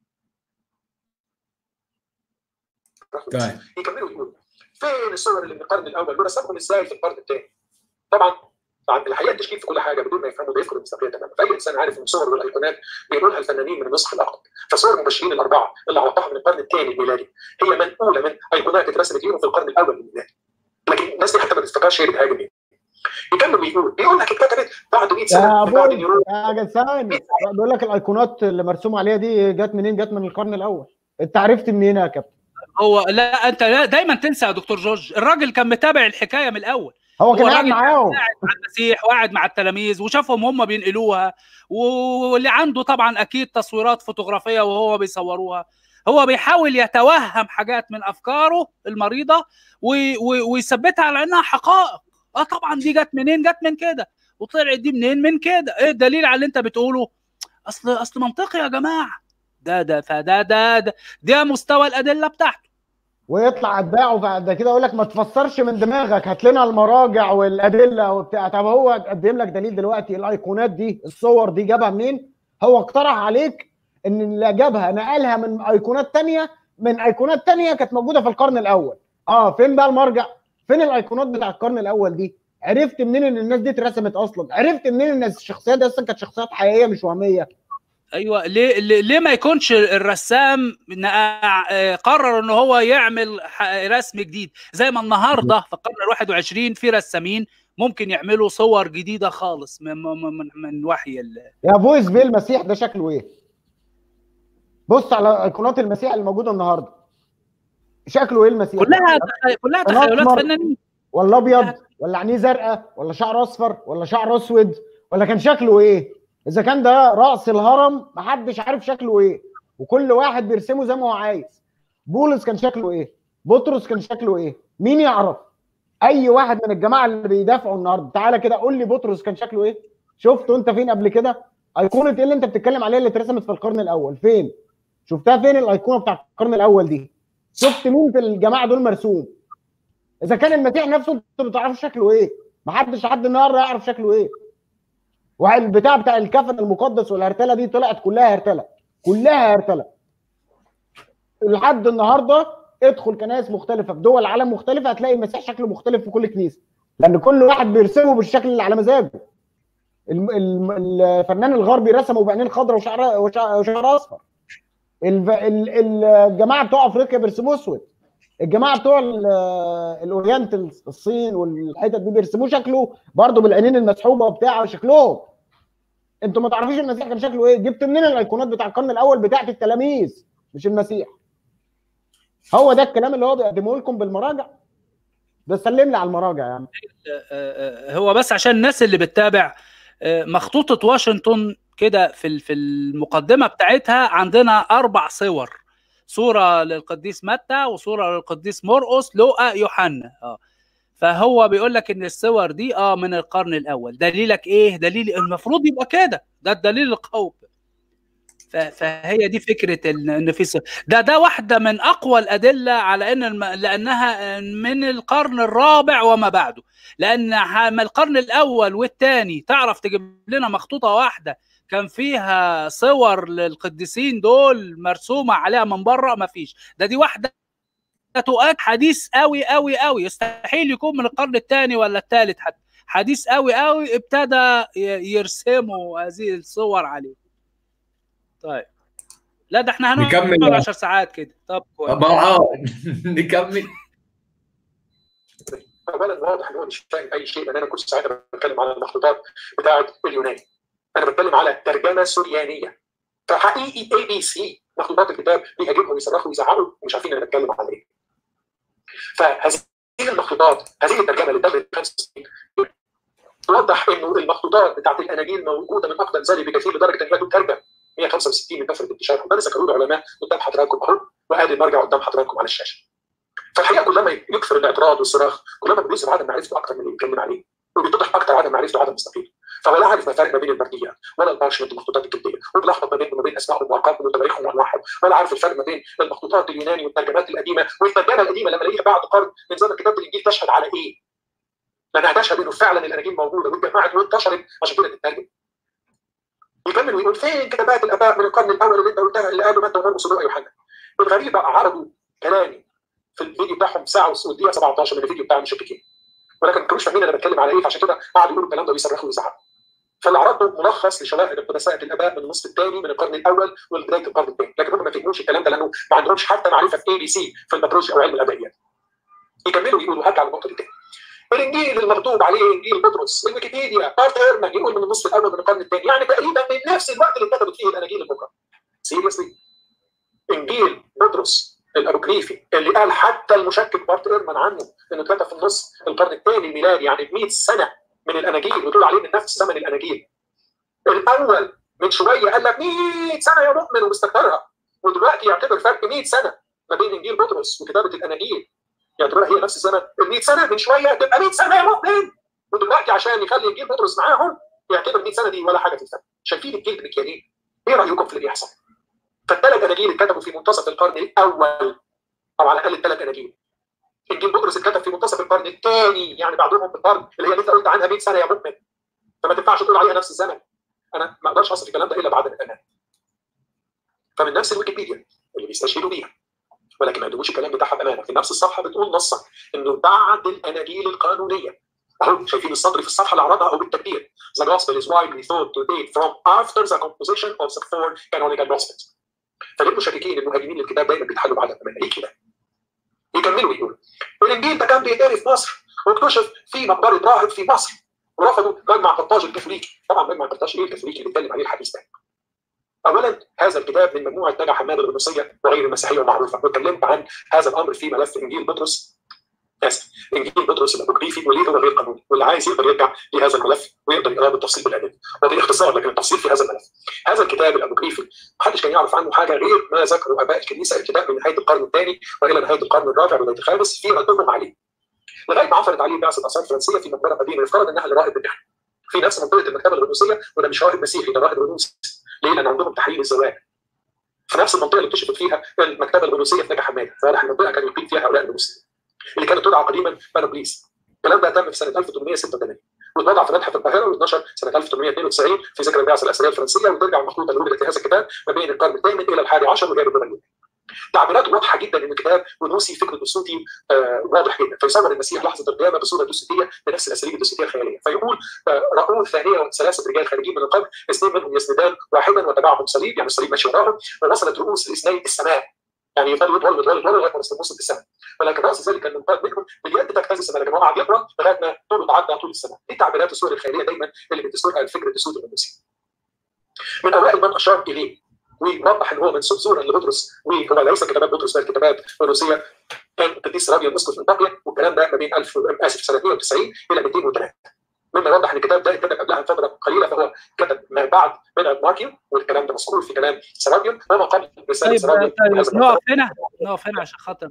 طيب يكملوا يقولوا فين الصور اللي من القرن الاول دول رسمهم ازاي في القرن الثاني؟ طبعا طبعا الحقيقه التشكيل في كل حاجه بدون ما يفهموا بيفقدوا المصداقيه تماما فاي انسان عارف ان الصور والايقونات بيقولوا لها الفنانين من النصف الاقرب فصور المبشرين الاربعه اللي عرفوها من القرن الثاني الميلادي هي منقوله من ايقونات اترسمت ليهم في القرن الاول الميلادي لكن الناس دي حتى ما تفتكرش هي بتهاجم مين يكمل ويقول بيقول لك اتكتبت بعد 100 سنه يا بعد ابوي يا ثاني بيقول لك الايقونات اللي مرسوم عليها دي جت منين؟ جت من القرن الاول انت عرفت منين يا كابتن؟ هو لا انت لا دايما تنسى يا دكتور جورج الراجل كان متابع الحكايه من الاول هو كان هو قاعد راجل معاهم قاعد مع المسيح وقاعد مع التلاميذ وشافهم هم بينقلوها واللي عنده طبعا اكيد تصويرات فوتوغرافيه وهو بيصوروها هو بيحاول يتوهم حاجات من افكاره المريضه و- و- ويثبتها على انها حقائق اه طبعا دي جت منين جت من كده وطلعت دي منين من كده ايه الدليل على اللي انت بتقوله اصل اصل منطقي يا جماعه ده ده فده ده ده ده مستوى الادله بتاعته ويطلع اتباعه بعد كده يقول لك ما تفسرش من دماغك هات لنا المراجع والادله وبتاع طب هو قدم لك دليل دلوقتي الايقونات دي الصور دي جابها منين؟ هو اقترح عليك ان اللي جابها نقلها من ايقونات تانية من ايقونات تانية كانت موجوده في القرن الاول اه فين بقى المرجع؟ فين الايقونات بتاع القرن الاول دي؟ عرفت منين ان الناس دي اترسمت اصلا؟ عرفت منين ان الشخصيات دي اصلا كانت شخصيات حقيقيه مش وهميه؟ ايوه ليه ليه ليه ما يكونش الرسام نقع- آه، قرر ان هو يعمل ح- رسم جديد زي ما النهارده في القرن ال 21 في رسامين ممكن يعملوا صور جديده خالص من من من, من وحي ال... يا فويس بيه المسيح ده شكله ايه؟ بص على ايقونات المسيح اللي موجوده النهارده شكله ايه المسيح؟ كلها كلها تخيلات أسمر. فنانين ولا ابيض ولا عينيه زرقاء ولا شعر اصفر ولا شعر اسود ولا كان شكله ايه؟ اذا كان ده راس الهرم محدش عارف شكله ايه وكل واحد بيرسمه زي ما هو عايز بولس كان شكله ايه؟ بطرس كان شكله ايه؟ مين يعرف؟ اي واحد من الجماعه اللي بيدافعوا النهارده تعالى كده قول لي بطرس كان شكله ايه؟ شفته انت فين قبل كده؟ ايقونه ايه اللي انت بتتكلم عليها اللي اترسمت في القرن الاول؟ فين؟ شفتها فين الايقونه بتاع القرن الاول دي؟ شفت مين في الجماعه دول مرسوم؟ اذا كان المسيح نفسه انت ما تعرفش شكله ايه؟ محدش لحد النهارده يعرف شكله ايه؟ والبتاع بتاع الكفن المقدس والهرتله دي طلعت كلها هرتله كلها هرتله لحد النهارده ادخل كنائس مختلفه في دول العالم مختلفه هتلاقي المسيح شكله مختلف في كل كنيسه لان كل واحد بيرسمه بالشكل اللي على مزاجه الم- الم- الفنان الغربي رسمه بعينين خضراء وشعر وشعر, وشعر اصفر الف- ال- الجماعه بتوع افريقيا بيرسموه اسود الجماعه بتوع ال- الاورينت الصين والحتت دي بيرسموه شكله برضه بالعينين المسحوبه وبتاع شكلهم انتوا ما تعرفوش المسيح كان شكله ايه جبت منين الايقونات بتاع القرن الاول بتاعت التلاميذ مش المسيح هو ده الكلام اللي هو بيقدمه لكم بالمراجع ده سلم لي على المراجع يعني آه، هو بس عشان الناس اللي بتتابع آه، مخطوطة واشنطن كده في ال- في المقدمة بتاعتها عندنا أربع صور صورة للقديس متى وصورة للقديس مرقس لوقا يوحنا اه فهو بيقول لك ان الصور دي اه من القرن الاول دليلك ايه دليل المفروض يبقى كده ده الدليل القوي ف- فهي دي فكره ال- ان في ص- ده ده واحده من اقوى الادله على ان الم... لانها من القرن الرابع وما بعده لان ح- من القرن الاول والثاني تعرف تجيب لنا مخطوطه واحده كان فيها صور للقديسين دول مرسومه عليها من بره ما فيش ده دي واحده تؤكد حديث قوي قوي قوي يستحيل يكون من القرن الثاني ولا الثالث حتى حديث قوي قوي ابتدى ي- يرسموا هذه الصور عليه طيب لا ده احنا هنقعد نكمل. 10 ساعات كده طب كويس طب اه نكمل اولا واضح ان هو مش فاهم اي شيء لان انا كنت ساعتها بتكلم على المخطوطات بتاعه اليونان انا بتكلم على ترجمه سوريانيه فحقيقي اي بي سي مخطوطات الكتاب بيهاجمهم ويصرخوا ويزعلوا ومش عارفين انا بتكلم على ايه فهذه المخطوطات هذه الترجمه اللي تمت 65 توضح انه المخطوطات بتاعت الاناجيل موجوده من اقدم ذلك بكثير لدرجه ان هي تترجم 165 من كثره انتشارهم ده ذكروه العلماء قدام حضراتكم اهو وادي المرجع قدام حضراتكم على الشاشه فالحقيقه كلما يكثر الاعتراض والصراخ كلما بيظهر عدم معرفته اكثر من اللي بيتكلم عليه وبيتضح اكثر عدم معرفته وعدم مصداقيته فهو لا عارف ما الفرق ما بين المرديات ولا البارشمنت المخطوطات الجلديه وبيلخبط ما بينهم وما بين اسمائهم وارقامهم وتاريخهم وانواعهم ولا عارف الفرق ما بين المخطوطات اليوناني والترجمات القديمه والترجمه القديمه لما الاقيها بعد قرن من زمن كتابه الانجيل تشهد على ايه؟ لانها تشهد انه فعلا الاناجيل موجوده واتجمعت وانتشرت عشان كده تترجم يكمل ويقول فين كتابات الاباء من القرن الاول اللي انت قلتها اللي قالوا متى ومرقس ولوقا يوحنا الغريب بقى عرضوا كلامي في الفيديو بتاعهم ساعه والدقيقه 17 من الفيديو بتاع المشككين ولكن ما كانوش فاهمين انا بتكلم على ايه فعشان كده قعدوا يقولوا الكلام ده ويصرخوا ويزعقوا فاللي عرضته ملخص لشواهد قدساء الاباء من النصف الثاني من القرن الاول ولبدايه القرن الثاني لكن هم ما فهموش الكلام ده لانه ما عندهمش حتى معرفه في اي بي سي في البترولوجيا او علم الابائيات يكملوا يقولوا هرجع للنقطه دي تاني الانجيل المكتوب عليه انجيل بطرس الويكيبيديا بارت هيرمان يقول من النصف الاول من القرن الثاني يعني تقريبا من نفس الوقت اللي اتكتبت فيه الاناجيل الاخرى سيريسلي انجيل بطرس الابوكريفي اللي قال حتى المشكك بارت ايرمان عنه انه اتكتب في النص القرن الثاني الميلادي يعني ب 100 سنه من الاناجيل وتقول عليه من نفس زمن الاناجيل الاول من شويه قال لك 100 سنه يا مؤمن ومستكبرها ودلوقتي يعتبر فرق 100 سنه ما بين انجيل بطرس وكتابه الاناجيل يعتبرها هي نفس الزمن ال 100 سنه من شويه تبقى 100 سنه يا مؤمن ودلوقتي عشان يخلي انجيل بطرس معاهم يعتبر 100 سنه دي ولا حاجه تفهم شايفين الجلد مكيالين ايه رايكم في اللي بيحصل؟ فالثلاث اناجيل اتكتبوا في منتصف القرن الاول او على الاقل الثلاث اناجيل انجيل بطرس اتكتب في منتصف القرن الثاني يعني بعدهم بقرن اللي هي اللي انت قلت عنها 100 سنه يا مؤمن فما تنفعش تقول عليها نفس الزمن انا ما اقدرش اصف الكلام ده الا بعد الانام فمن نفس الويكيبيديا اللي بيستشهدوا بيها ولكن ما يدوش الكلام بتاعها بامانه في نفس الصفحه بتقول نصا انه بعد الاناجيل القانونيه اهو شايفين السطر في الصفحه اللي عرضها او بالتكبير The gospel is widely thought to date from after the composition of the four canonical gospels. فليه المشككين المهاجمين للكتاب دايما بيتحلوا بعد الامانه ليه كده؟ يكملوا يقولوا الانجيل ده كان بيتقري في مصر واكتشف في مقبره راهب في مصر ورفضوا مجمع قرطاج الكاثوليكي طبعا مجمع قرطاج ايه الكاثوليكي اللي بيتكلم عليه الحديث ده اولا هذا الكتاب من مجموعه نجا حماد الغنوصيه وغير المسيحيه المعروفه واتكلمت عن هذا الامر في ملف انجيل بطرس اسف انجيل بطرس الابوكريفي وليه هو غير قانوني واللي عايز يقدر يرجع لهذا الملف ويقدر يقراه بالتفصيل بالادله وده اختصار لكن التفصيل في هذا الملف هذا الكتاب الابوكريفي محدش كان يعرف عنه حاجه غير ما ذكره اباء الكنيسه ابتداء من نهايه القرن الثاني والى نهايه القرن الرابع وبدايه الخامس في ردهم عليه لغايه ما عثرت عليه بعثه اثار فرنسيه في مقبره قديمه يفترض انها لراهب بالنحل في نفس منطقه المكتبه الغنوصيه وده مش راهب مسيحي ده راهب غنوصي ليه؟ لان عندهم تحليل الزواج في نفس المنطقه اللي اكتشفت فيها المكتبه الغنوصيه في نجا حماد فواضح المنطقه كان يقيم فيها هؤلاء المسلمين اللي كانت تدعى قديما بانوبليس الكلام ده تم في سنه 1886 واتوضع في متحف القاهره واتنشر سنه 1892 في ذكرى البعثه الاسريه الفرنسيه وترجع المخطوطه اللي وجدت في هذا الكتاب ما بين القرن الثامن الى الحادي عشر وهي باللغه اليونانيه. تعبيرات واضحه جدا ان الكتاب ونوسي فكر دسوتي آه واضح جدا فيصور المسيح لحظه القيامه بصوره دسوتيه بنفس الاساليب الدسوتيه الخياليه فيقول آه راوا ثانيه وثلاثه رجال خارجين من القبر اثنين منهم يسندان واحدا وتبعهم صليب يعني الصليب ماشي وراهم ووصلت رؤوس الاثنين السماء يعني يفضل يطول يطول يطول لغايه ما وصلت السماء ولكن راس ذلك المنقاد منهم باليد تجتاز السماء لكن هو قاعد يقرا لغايه ما طوله تعدى طول السماء دي تعبيرات الصور الخياليه دايما اللي بتسوقها الفكر الدسوقي الهندسي من اوائل من اشار اليه ووضح ان هو منسوب زورا لبطرس وهو ليس كتابات بطرس بل كتابات روسيه كان القديس رابيا اسقف انطاكيا والكلام ده ما بين 1000 اسف سنه 92 الى 203 مما يوضح ان الكتاب ده اتكتب قبلها بفتره قليله فهو كتب ما بعد من ماركيو والكلام ده مذكور في كلام سرابيون وما قبل رساله طيب سرابيون طيب نقف هنا نقف هنا عشان خاطر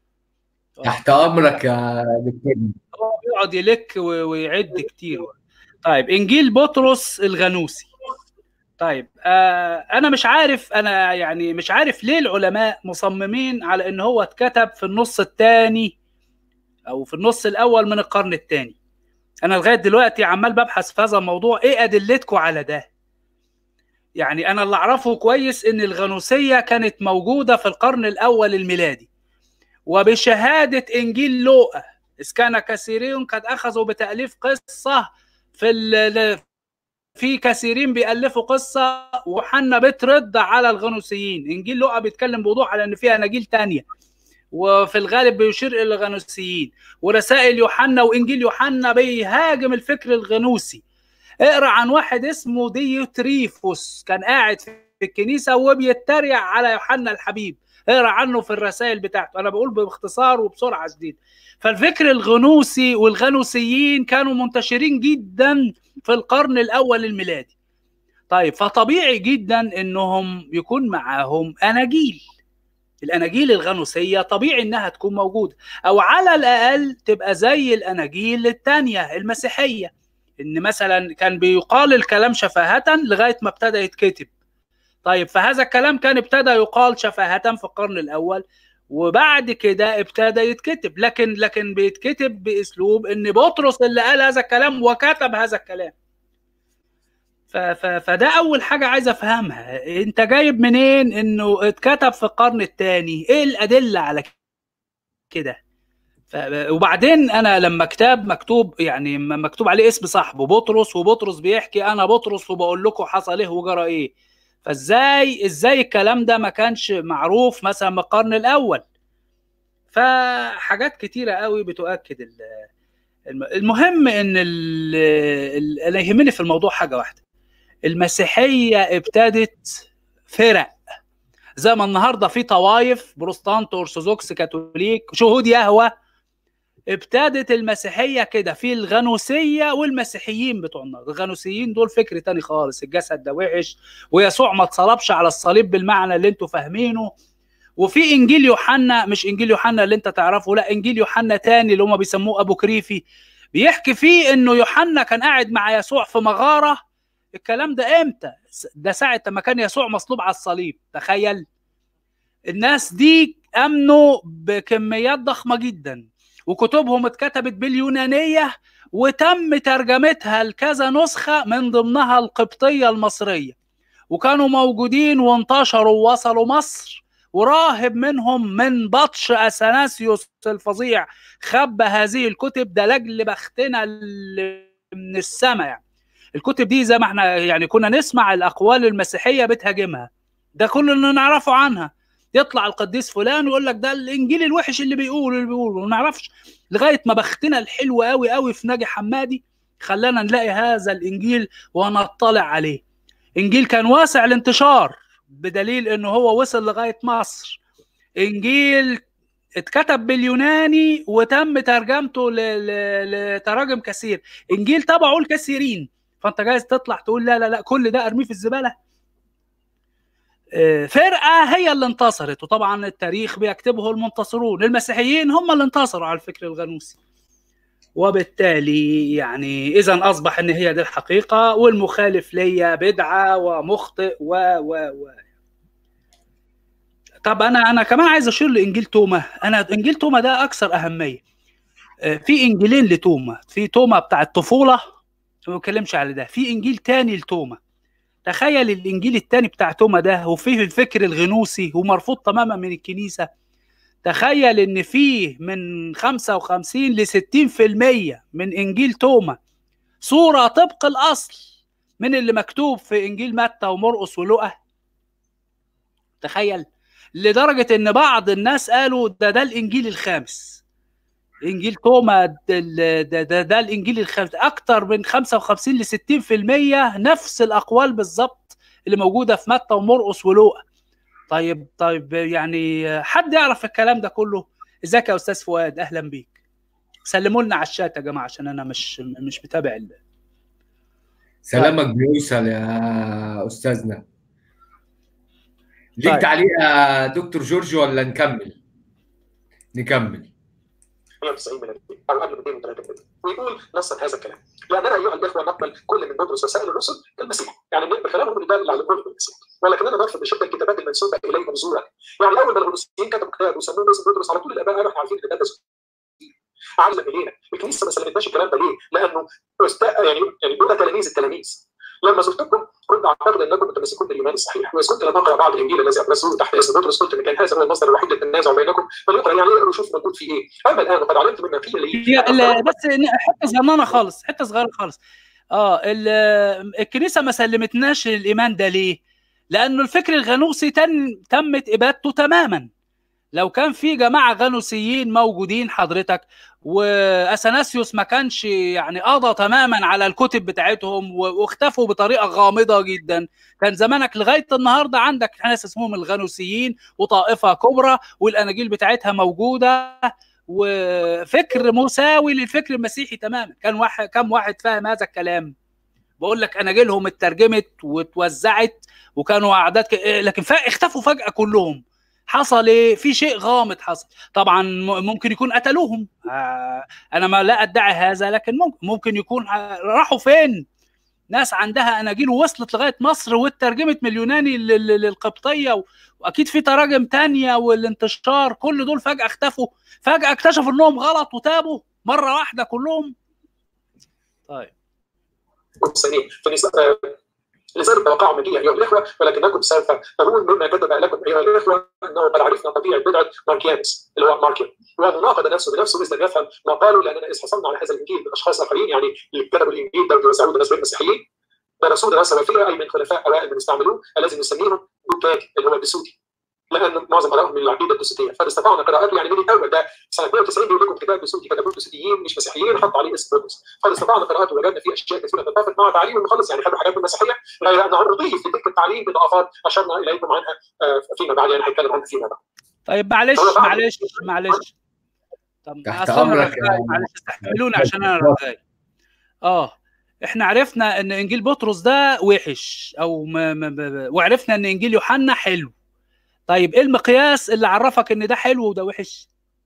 تحت امرك يا دكتور هو بيقعد يلك و- ويعد كتير طيب انجيل بطرس الغنوسي طيب آه انا مش عارف انا يعني مش عارف ليه العلماء مصممين على ان هو اتكتب في النص الثاني او في النص الاول من القرن الثاني انا لغايه دلوقتي عمال ببحث في هذا الموضوع ايه ادلتكم على ده يعني انا اللي اعرفه كويس ان الغنوسيه كانت موجوده في القرن الاول الميلادي وبشهاده انجيل لوقا اذ كان كثيرون قد اخذوا بتاليف قصه في ال- في كثيرين بيألفوا قصة وحنا بترد على الغنوسيين إنجيل لوقا بيتكلم بوضوح على إن فيها أناجيل تانية وفي الغالب بيشير إلى الغنوسيين ورسائل يوحنا وإنجيل يوحنا بيهاجم الفكر الغنوسي اقرا عن واحد اسمه ديوتريفوس كان قاعد في الكنيسة وبيتريق على يوحنا الحبيب اقرا عنه في الرسائل بتاعته انا بقول باختصار وبسرعه شديده فالفكر الغنوسي والغنوسيين كانوا منتشرين جدا في القرن الاول الميلادي طيب فطبيعي جدا انهم يكون معاهم اناجيل الاناجيل الغنوسيه طبيعي انها تكون موجوده او على الاقل تبقى زي الاناجيل الثانيه المسيحيه ان مثلا كان بيقال الكلام شفاهه لغايه ما ابتدى يتكتب طيب فهذا الكلام كان ابتدى يقال شفاهه في القرن الاول وبعد كده ابتدى يتكتب لكن لكن بيتكتب باسلوب ان بطرس اللي قال هذا الكلام وكتب هذا الكلام ف ف فده اول حاجه عايز افهمها انت جايب منين انه اتكتب في القرن الثاني ايه الادله على كده ف... وبعدين انا لما كتاب مكتوب يعني م- مكتوب عليه اسم صاحبه بطرس وبطرس بيحكي انا بطرس وبقول لكم حصل ايه وجرى ايه فازاي ازاي الكلام ده ما كانش معروف مثلا من القرن الاول فحاجات كتيره قوي بتؤكد ال- الم- المهم ان ال- ال- انا يهمني في الموضوع حاجه واحده المسيحيه ابتدت فرق زي ما النهارده في طوائف بروتستانت ارثوذكس كاثوليك شهود يهوه ابتدت المسيحيه كده في الغنوسيه والمسيحيين بتوع النار الغنوسيين دول فكر تاني خالص الجسد ده وحش ويسوع ما اتصلبش على الصليب بالمعنى اللي انتوا فاهمينه وفي انجيل يوحنا مش انجيل يوحنا اللي انت تعرفه لا انجيل يوحنا تاني اللي هم بيسموه ابو كريفي بيحكي فيه انه يوحنا كان قاعد مع يسوع في مغاره الكلام ده امتى ده ساعه ما كان يسوع مصلوب على الصليب تخيل الناس دي امنوا بكميات ضخمه جدا وكتبهم اتكتبت باليونانيه وتم ترجمتها لكذا نسخه من ضمنها القبطيه المصريه وكانوا موجودين وانتشروا ووصلوا مصر وراهب منهم من بطش اثناسيوس الفظيع خبى هذه الكتب ده لاجل بختنا من السماء يعني الكتب دي زي ما احنا يعني كنا نسمع الاقوال المسيحيه بتهاجمها ده كل اللي نعرفه عنها يطلع القديس فلان ويقول لك ده الانجيل الوحش اللي بيقول اللي بيقول ما نعرفش لغايه ما بختنا الحلو قوي قوي في ناجي حمادي خلانا نلاقي هذا الانجيل ونطلع عليه انجيل كان واسع الانتشار بدليل انه هو وصل لغايه مصر انجيل اتكتب باليوناني وتم ترجمته لتراجم كثير انجيل تبعه الكثيرين فانت جايز تطلع تقول لا لا لا كل ده ارميه في الزباله فرقه هي اللي انتصرت وطبعا التاريخ بيكتبه المنتصرون المسيحيين هم اللي انتصروا على الفكر الغنوسي وبالتالي يعني اذا اصبح ان هي دي الحقيقه والمخالف ليا بدعه ومخطئ و و و طب انا انا كمان عايز اشير لانجيل توما انا انجيل توما ده اكثر اهميه في انجيلين لتوما في توما بتاع الطفوله ما بتكلمش على ده في انجيل تاني لتوما تخيل الانجيل التاني بتاع توما ده وفيه الفكر الغنوسي ومرفوض تماما من الكنيسه تخيل ان فيه من 55 ل 60% من انجيل توما صوره طبق الاصل من اللي مكتوب في انجيل متى ومرقس ولقى تخيل لدرجه ان بعض الناس قالوا ده ده الانجيل الخامس انجيل توما ده ده, ده, ده الانجيل الخامس اكتر من 55 ل 60% نفس الاقوال بالظبط اللي موجوده في متى ومرقس ولوقا طيب طيب يعني حد يعرف الكلام ده كله ازيك يا استاذ فؤاد اهلا بيك سلموا لنا على الشات يا جماعه عشان انا مش مش متابع ال... سلامك بيوصل يا استاذنا ليك طيب. تعليق يا دكتور جورج ولا نكمل نكمل 190 من او قبل 203 كده ويقول نصا هذا الكلام لاننا ايها الاخوه نقبل كل من ندرس وسائل الرسل كالمسيح يعني نقبل كلامهم يدل على القرب بالمسيح ولكننا نرفض بشده الكتابات المنسوبه اليهم زورا يعني اول ما الروسيين كتبوا كتاب وسموه باسم بطرس على طول الاباء قالوا احنا عارفين ان ده عايزه الينا الكنيسه ما سلمتناش الكلام ده ليه؟ لانه يعني يعني دول تلاميذ التلاميذ لما زرتكم كنت اعتقد انكم متمسكون بالايمان الصحيح واذ كنت لم اقرا بعض الانجيل الذي ادرسه تحت اسم بطرس قلت ان كان هذا هو المصدر الوحيد للتنازع بينكم فليقرا يعني اقروا شوفوا موجود فيه ايه اما الان وقد علمت مما فيه اللي بس حته صغننه خالص حته صغيره خالص اه الكنيسه ما سلمتناش الايمان ده ليه؟ لانه الفكر الغنوصي تم تمت ابادته تماما لو كان في جماعه غنوسيين موجودين حضرتك واثناسيوس ما كانش يعني قضى تماما على الكتب بتاعتهم واختفوا بطريقه غامضه جدا كان زمانك لغايه النهارده عندك ناس اسمهم الغنوسيين وطائفه كبرى والاناجيل بتاعتها موجوده وفكر مساوي للفكر المسيحي تماما كان واحد كم واحد فاهم هذا الكلام بقول لك اناجيلهم اترجمت واتوزعت وكانوا اعداد ك... لكن ف... اختفوا فجاه كلهم حصل ايه في شيء غامض حصل طبعا ممكن يكون قتلوهم آه انا ما لا ادعي هذا لكن ممكن ممكن يكون راحوا فين ناس عندها اناجيل وصلت لغايه مصر واترجمت من اليوناني للقبطيه واكيد في تراجم تانية والانتشار كل دول فجاه اختفوا فجاه اكتشفوا انهم غلط وتابوا مره واحده كلهم طيب لذلك توقعوا مني ايها الاخوه ولكنكم سوف ترون مما كتب لكم ايها الاخوه انه قد عرفنا طبيعه بدعه ماركيانس اللي هو ماركيان وناقض نفسه بنفسه مثل لم يفهم ما قالوا لاننا اذ حصلنا على هذا الانجيل من اشخاص اخرين يعني اللي كتبوا الانجيل ده وزعوه الناس المسيحيين درسوه دراسه وافيه اي من خلفاء اوائل من استعملوه الذي نسميهم بوكاك اللي هو البسوتي لان معظم قراءهم من العقيده الدوسيتيه فاستطعنا قراءته يعني من الاول ده سنه 92 بيقول لكم كتاب دسوقي كتبوه دوسيتيين مش مسيحيين حط عليه اسم بطرس فاستطعنا قراءته وجدنا فيه اشياء كثيره تتفق مع تعليم المخلص يعني خدوا حاجات من المسيحيه غير انه نضيف لتلك التعليم باضافات اشرنا اليكم عنها آه، فيما بعد يعني هنتكلم عنها فيما بعد طيب معلش هو بعد- معلش معلش طب تحت أصل أنا أمرك رغاي، يا- معلش استحملوني عشان انا رغاي اه احنا عرفنا ان انجيل بطرس ده وحش او ما ما ما وعرفنا ان انجيل يوحنا حلو طيب ايه المقياس اللي عرفك ان ده حلو وده وحش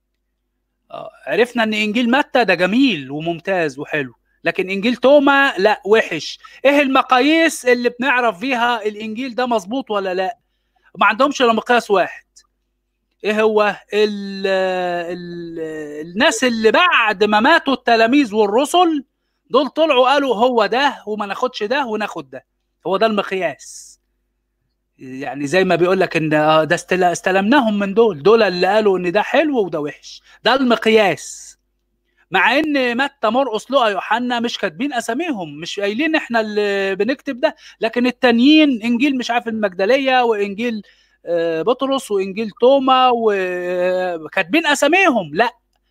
آه عرفنا ان انجيل متى ده جميل وممتاز وحلو لكن انجيل توما لا وحش ايه المقاييس اللي بنعرف فيها الانجيل ده مظبوط ولا لا ما عندهمش الا مقياس واحد ايه هو ال ال الناس اللي بعد ما ماتوا التلاميذ والرسل دول طلعوا قالوا هو ده وما ناخدش ده وناخد ده هو ده المقياس يعني زي ما بيقول لك ان آه ده استل- استلمناهم من دول دول اللي قالوا ان ده حلو وده وحش ده المقياس مع ان متى مرقس لقى يوحنا مش كاتبين اساميهم مش قايلين احنا اللي بنكتب ده لكن التانيين انجيل مش عارف المجدليه وانجيل آه، بطرس وانجيل توما وكاتبين اساميهم لا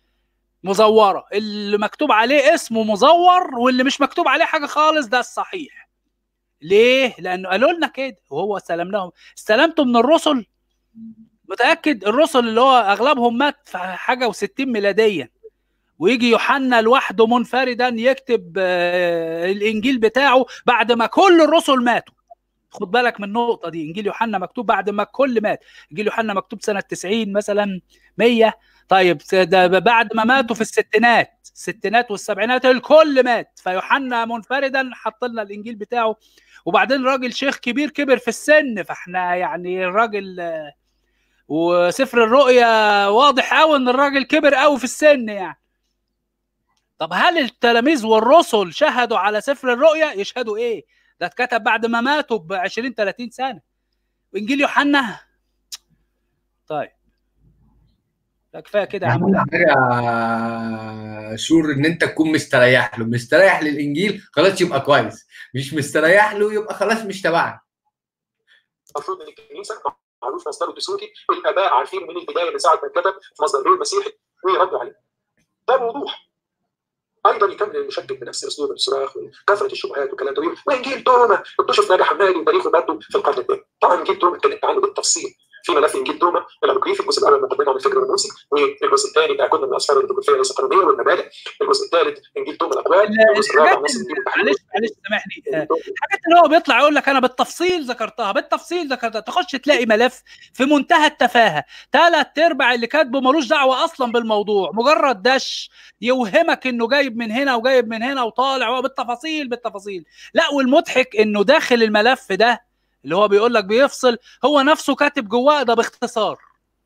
مزوره اللي مكتوب عليه اسمه مزور واللي مش مكتوب عليه حاجه خالص ده الصحيح ليه لانه قالوا لنا كده وهو استلمناهم استلمته من الرسل متاكد الرسل اللي هو اغلبهم مات في حاجه و60 ميلاديا ويجي يوحنا لوحده منفردا يكتب آه، الانجيل بتاعه بعد ما كل الرسل ماتوا خد بالك من النقطه دي انجيل يوحنا مكتوب بعد ما الكل مات انجيل يوحنا مكتوب سنه 90 مثلا 100 طيب ده بعد ما ماتوا في الستينات الستينات والسبعينات الكل مات فيوحنا منفردا حط لنا الانجيل بتاعه وبعدين راجل شيخ كبير كبر في السن فاحنا يعني الراجل آه، وسفر الرؤيا واضح قوي ان الراجل كبر قوي في السن يعني طب هل التلاميذ والرسل شهدوا على سفر الرؤيا يشهدوا ايه ده اتكتب بعد ما ماتوا ب 20 30 سنه وانجيل يوحنا طيب لا كفايه كده يا عم اهم حاجه شور ان انت تكون مستريح له مستريح للانجيل خلاص يبقى كويس مش مستريح له يبقى خلاص مش تبعنا المفروض ان الكنيسه معروف مصدره الدسوقي الاباء عارفين من البدايه من ساعه ما اتكتب في مصدر غير مسيحي ويردوا عليه ده بوضوح ايضا يكمل المشكك بنفس اسلوب الصراخ وكثره الشبهات وكلام طويل وانجيل توما اكتشف ناجح حمادي وتاريخه برضه في القرن الثاني طبعا انجيل توما اتكلمت عنه بالتفصيل في ملف انجيل توما الابوكريفي الجزء الاول مقدمه عن الفكر والنوسي والجزء الثاني تاكد من الاسفار الديموغرافيه ليس قانونيه والمبادئ الجزء الثالث انجيل توما الاقوال الجزء الرابع الحاجات نص انجيل التحرير معلش معلش سامحني آه، الحاجات اللي هو بيطلع يقول لك انا بالتفصيل ذكرتها بالتفصيل ذكرتها تخش تلاقي ملف في منتهى التفاهه ثلاث ارباع اللي كاتبه ملوش دعوه اصلا بالموضوع مجرد دش يوهمك انه جايب من هنا وجايب من هنا وطالع هو بالتفاصيل بالتفاصيل لا والمضحك انه داخل الملف ده اللي هو بيقول لك بيفصل هو نفسه كاتب جواه ده باختصار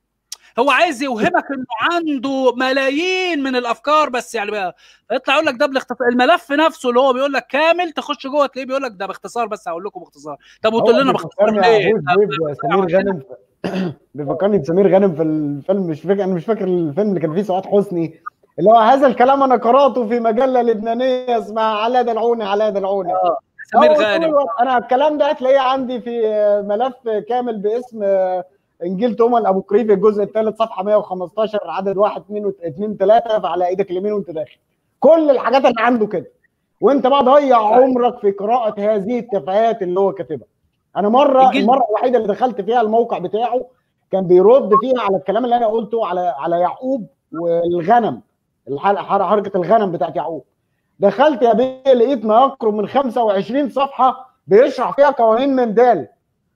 هو عايز يوهمك انه عنده ملايين من الافكار بس يعني بقى يطلع يقول لك ده بالاختصار الملف نفسه اللي هو بيقول لك كامل تخش جوه تلاقيه بيقول لك ده باختصار بس هقول لكم باختصار طب وتقول هو لنا باختصار بيفكرني يا ليه؟ عبود بسمير غانم في- بيفكرني بسمير غانم في الفيلم مش فاكر انا مش فاكر الفيلم اللي كان فيه سعاد حسني اللي هو هذا الكلام انا قراته في مجله لبنانيه اسمها علاء دلعوني علاء دلعوني سمير هو طول غانم الوقت انا الكلام ده هتلاقيه عندي في ملف كامل باسم انجيل توما ابو قريب الجزء الثالث صفحه 115 عدد 1 2 2 3 فعلى ايدك اليمين وانت داخل كل الحاجات اللي عنده كده وانت بقى ضيع عمرك في قراءه هذه التفاهات اللي هو كاتبها انا مره الجلد. المره الوحيده اللي دخلت فيها الموقع بتاعه كان بيرد فيها على الكلام اللي انا قلته على على يعقوب والغنم الحلقه حركه الغنم بتاعت يعقوب دخلت يا بيه لقيت ما يقرب من 25 صفحه بيشرح فيها قوانين مندال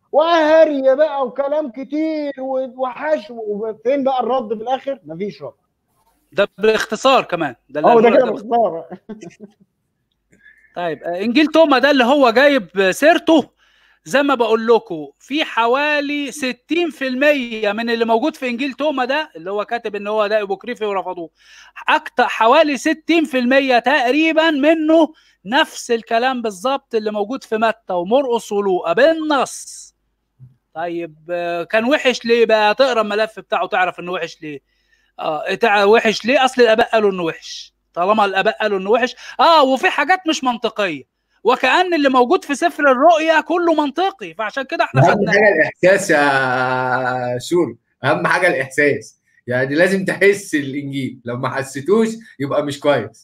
وهري بقى وكلام كتير وحشو وفين بقى الرد في الاخر؟ مفيش رد ده باختصار كمان ده اللي هو ده هنقول كده لك باختصار طيب آه، انجيل توما ده اللي هو جايب سيرته زي ما بقول لكم في حوالي 60% من اللي موجود في انجيل توما ده اللي هو كاتب ان هو ده ابوكريفي ورفضوه اكتر حوالي 60% تقريبا منه نفس الكلام بالظبط اللي موجود في متى ومرقس ولوقا بالنص طيب آه، كان وحش ليه بقى تقرا الملف بتاعه تعرف انه وحش ليه اه تع- وحش ليه اصل الاباء قالوا انه وحش طالما الاباء قالوا انه وحش اه وفي حاجات مش منطقيه وكأن اللي موجود في سفر الرؤيا كله منطقي فعشان كده احنا اهم خدناه حاجه الاحساس يا شور اهم حاجه الاحساس يعني لازم تحس الانجيل لو ما حسيتوش يبقى مش كويس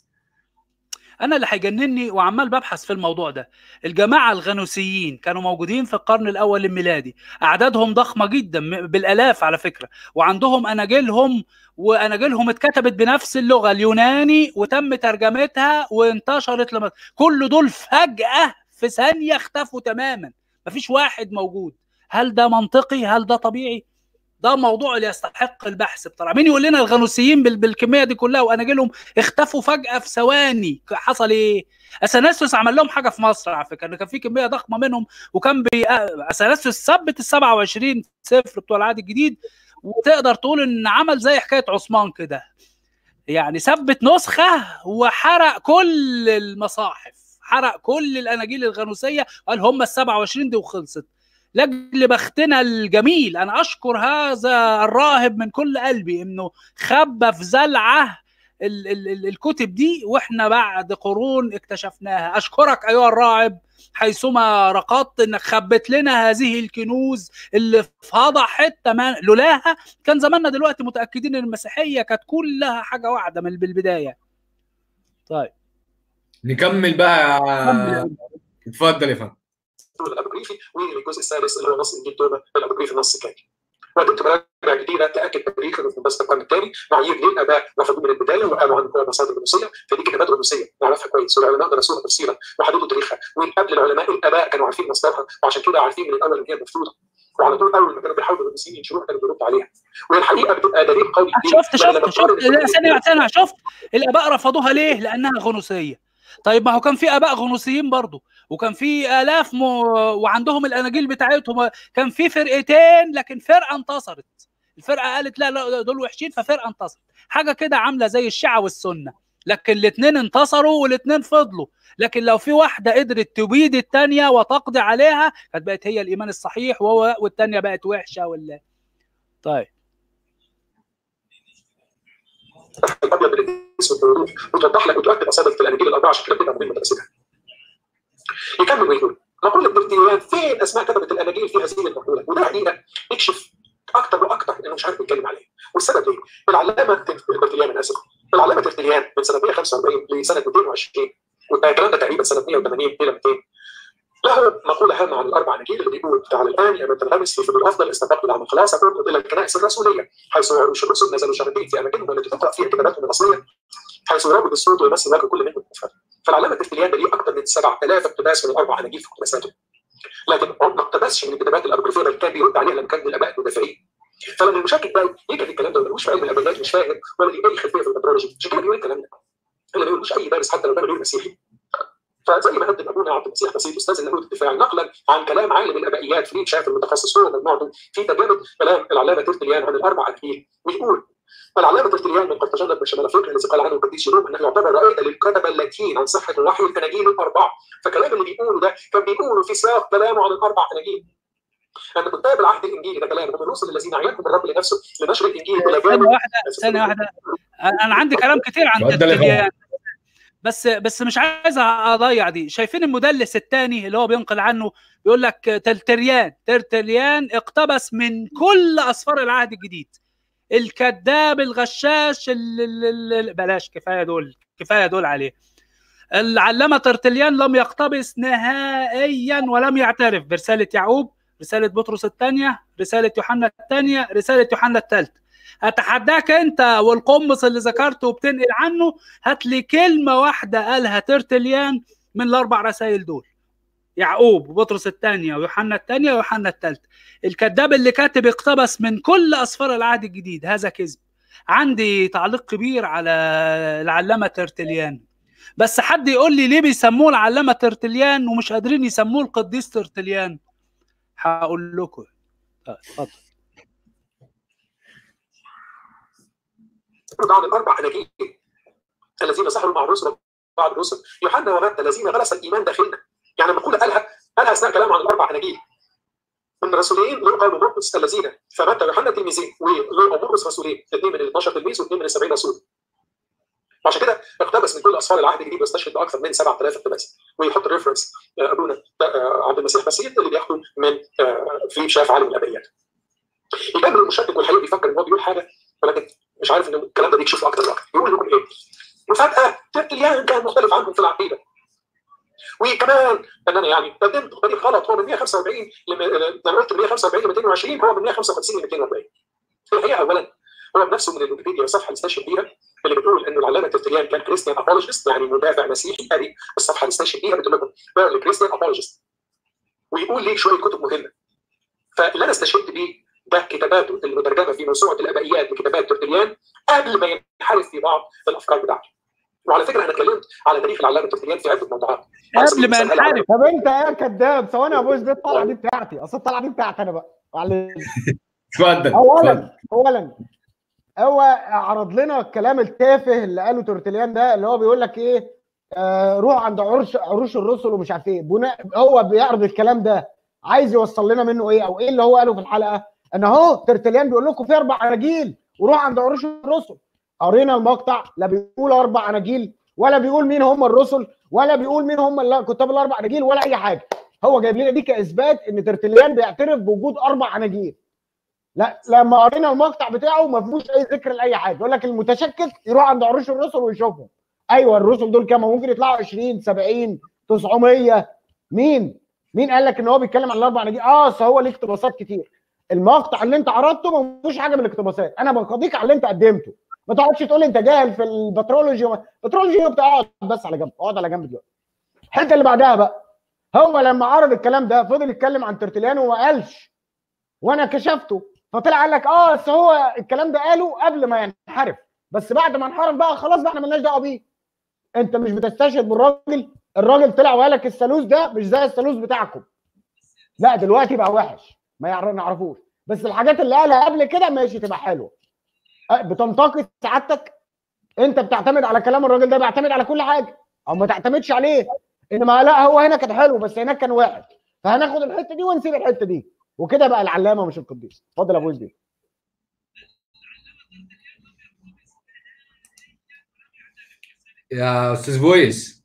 انا اللي هيجنني وعمال ببحث في الموضوع ده الجماعه الغنوسيين كانوا موجودين في القرن الاول الميلادي اعدادهم ضخمه جدا م- بالالاف على فكره وعندهم اناجيلهم واناجيلهم اتكتبت بنفس اللغه اليوناني وتم ترجمتها وانتشرت لما كل دول فجاه في ثانيه اختفوا تماما مفيش واحد موجود هل ده منطقي هل ده طبيعي ده موضوع اللي يستحق البحث بصراحه مين يقول لنا الغنوسيين بال- بالكميه دي كلها واناجيلهم اختفوا فجاه في ثواني حصل ايه اثناسيوس عمل لهم حاجه في مصر على فكره إن كان في كميه ضخمه منهم وكان بي اثناسيوس ثبت ال 27 صفر بتوع العهد الجديد وتقدر تقول ان عمل زي حكايه عثمان كده يعني ثبت نسخه وحرق كل المصاحف حرق كل الاناجيل الغنوسيه وقال هم ال 27 دي وخلصت لاجل بختنا الجميل انا اشكر هذا الراهب من كل قلبي انه خبى في زلعه ال- ال- ال- الكتب دي واحنا بعد قرون اكتشفناها اشكرك ايها الراعب حيثما رقدت انك خبت لنا هذه الكنوز اللي فضحت تمام لولاها كان زماننا دلوقتي متاكدين ان المسيحيه كانت كلها حاجه واحده من بالبدايه طيب نكمل بقى كمل. اتفضل يا فندم الابوكريفي والجزء الثالث اللي هو نص انجيل توما الابوكريفي نص كامل. وقدمت مراجع جديده تاكد تاريخ مقدس القرن الثاني معايير ليه الاباء رفضوه من البدايه وقالوا عن هو مصادر غنوصيه فدي كتابات غنوصيه نعرفها كويس والعلماء درسوها تفصيلا وحددوا تاريخها وقبل العلماء الاباء كانوا عارفين مصدرها وعشان كده عارفين من الاول ان هي مفروضه وعلى طول اول ما كانوا بيحاولوا الغنوصيين ينشروها كانوا بيردوا عليها وهي الحقيقه بتبقى دليل قوي جداً. شفت يعني لما شفت شفت تقارن لا، ثانية ثانية شفت الآباء رفضوها ليه؟ لأنها غنوصية. طيب ما هو كان في آباء غنوصيين برضه وكان في آلاف م... وعندهم الأناجيل بتاعتهم كان في فرقتين لكن فرقة انتصرت. الفرقة قالت لا لا دول وحشين ففرقة انتصرت. حاجة كده عاملة زي الشيعة والسنة. لكن الاثنين انتصروا والاثنين فضلوا لكن لو في واحده قدرت تبيد الثانيه وتقضي عليها كانت بقت هي الايمان الصحيح وهو والثانيه بقت وحشه ولا طيب الابيض بالاسود بالوضوح وتوضح لك وتؤكد اصابه الاناجيل الاربعه عشان كده بتبقى مهمه درستها. يكمل ويقول مقولة الترتيبيان فين اسماء كتبت الاناجيل في هذه المقوله وده حقيقه يكشف اكتر واكتر انه مش عارف يتكلم عليه والسبب ايه؟ العلامه ترتيليان انا اسف العلامه ترتيليان من سنه 145 لسنه 220 والكلام ده تقريبا سنه 180 الى 200 له مقولة هامة عن الأربع أناجيل اللي بيقول تعالى الآن يا من تنغمس في فضل الأفضل استفدت العمل خلاص أقول إلى الكنائس الرسولية حيث يعرش الرسل نزلوا شهادين في أماكنهم التي تقرأ فيها كتاباتهم الأصلية حيث يرابط الصوت ويمثل وجه كل منهم مفرد فالعلامة الترتيليان ده ليه أكثر من 7000 اقتباس من الأربع أناجيل في اقتباساته لكن ما اقتبسش من الكتابات الأبوكريفية بل كان بيرد عليها لما كان من الآباء المدافعين فلما المشكك ده يجي الكلام ده ملوش في علم الأبدات مش فاهم ولا ليه أي خلفية في البترولوجي عشان كده بيقول الكلام ده اللي ما يقولوش أي دارس حتى لو كان غير مسيحي فزي ما قدم ابونا عبد المسيح بسيط استاذ اللاهوت الدفاعي نقلا عن كلام عالم الابائيات فريد شاف المتخصص هو مجموعته في ترجمه كلام العلامه ترتليان عن الاربع اناجيل ويقول العلامه ترتليان من قرطاجنة بشمال افريقيا الذي قال عنه القديس جيروم انه يعتبر رائد للكتبه اللاتين عن صحه الوحي الاناجيل الاربعه فالكلام اللي بيقوله ده كان بيقوله في سياق كلامه عن الاربع اناجيل ان كتاب العهد الانجيلي ده كلام هم الرسل الذين عينهم الرب لنفسه لنشر الانجيل الى ثانية جانب واحدة ثانية واحدة انا عندي كلام كتير عن اتفضل يا ترتليان بس بس مش عايز اضيع دي شايفين المدلس الثاني اللي هو بينقل عنه يقول لك ترتريان ترتريان اقتبس من كل اسفار العهد الجديد الكذاب الغشاش ال ال ال بلاش كفايه دول كفايه دول عليه العلامه ترتليان لم يقتبس نهائيا ولم يعترف برساله يعقوب رساله بطرس الثانيه رساله يوحنا الثانيه رساله يوحنا الثالثه اتحداك انت والقمص اللي ذكرته وبتنقل عنه هات لي كلمه واحده قالها ترتليان من الاربع رسائل دول يعقوب وبطرس الثانيه ويوحنا الثانيه ويوحنا الثالثه الكذاب اللي كاتب اقتبس من كل اسفار العهد الجديد هذا كذب عندي تعليق كبير على العلامه ترتليان بس حد يقول لي ليه بيسموه العلامه ترتليان ومش قادرين يسموه القديس ترتليان هقول لكم اتفضل عن الاربع اناجيل الذين سحروا مع الرسل بعض الرسل يوحنا ومتى الذين غرس الايمان داخلنا يعني مقولة قالها قالها اثناء كلام عن الاربع اناجيل من رسولين لوقا ومرقس الذين فمتى ويوحنا تلميذين ولوقا ومرقس رسولين اثنين من ال 12 تلميذ واثنين من ال 70 رسول عشان كده اقتبس من كل اسفار العهد الجديد واستشهد باكثر من 7000 اقتباس ويحط الريفرنس ابونا عبد المسيح بسيط اللي بياخده من فيليب شاف عالم الابيات يكمل المشكك والحقيقي بيفكر ان هو بيقول حاجه ولكن مش عارف ان الكلام ده بيكشفه اكتر واكتر يقول لكم ايه؟ وفجاه ترتليان كان مختلف عنهم في العقيده وكمان ان انا يعني قدمت طريق غلط هو من 145 لما قلت من 145 ل 220 هو من 155 ل 240 الحقيقه اولا هو بنفسه من الويكيبيديا الصفحه اللي استشهد بيها اللي بتقول انه العلامه ترتليان كان كريستيان ابولوجيست يعني مدافع مسيحي ادي الصفحه اللي استشهد بيها بتقول لكم كريستيان ابولوجيست ويقول ليه شويه كتب مهمه فاللي انا استشهدت بيه ده كتاباته المترجمه في موسوعه الابائيات لكتابات ترتليان قبل ما ينحرف في بعض الافكار بتاعته وعلى فكره انا اتكلمت على تاريخ العلامه ترتليان في عده موضوعات قبل ما ينحرف طب انت يا كذاب ثواني يا بوش دي الطلعه دي بتاعتي اصل الطلعه دي بتاعتي انا بقى معلش اتفضل اولا اولا هو عرض لنا الكلام التافه اللي قاله تورتليان ده اللي هو بيقول لك ايه آه روح عند عرش عروش الرسل ومش عارف ايه بناء هو بيعرض الكلام ده عايز يوصل لنا منه ايه او ايه اللي هو قاله في الحلقه ان اهو ترتليان بيقول لكم في اربع اناجيل وروح عند عروش الرسل قرينا المقطع لا بيقول اربع اناجيل ولا بيقول مين هم الرسل ولا بيقول مين هم كتاب الاربع اناجيل ولا اي حاجه هو جايب لنا دي كاثبات ان ترتليان بيعترف بوجود اربع اناجيل لا لما قرينا المقطع بتاعه ما فيهوش اي ذكر لاي حاجه يقول لك المتشكك يروح عند عروش الرسل ويشوفهم ايوه الرسل دول كام ممكن يطلعوا 20 70 900 مين مين قال لك ان هو بيتكلم عن الاربع اناجيل اه اصل هو ليه اقتباسات كتير المقطع اللي انت عرضته ما فيهوش حاجه من الاقتباسات انا بقضيك على اللي انت قدمته ما تقعدش تقول انت جاهل في البترولوجي وما... البترولوجي بتاع اقعد بس على جنب اقعد على جنب دلوقتي الحته اللي بعدها بقى هو لما عرض الكلام ده فضل يتكلم عن ترتليان وما قالش وانا كشفته فطلع قال لك اه بس هو الكلام ده قاله قبل ما ينحرف بس بعد ما انحرف بقى خلاص بقى احنا مالناش دعوه بيه انت مش بتستشهد بالراجل الراجل طلع وقال لك الثالوث ده مش زي الثالوث بتاعكم لا دلوقتي بقى وحش ما نعرفوش بس الحاجات اللي قالها قبل كده ماشي تبقى حلوه بتنتقد سعادتك انت بتعتمد على كلام الراجل ده بيعتمد على كل حاجه او ما تعتمدش عليه انما لا هو هنا كان حلو بس هناك كان وحش فهناخد الحته دي ونسيب الحته دي وكده بقى العلامه مش القديس اتفضل يا ابو زيد يا استاذ بويس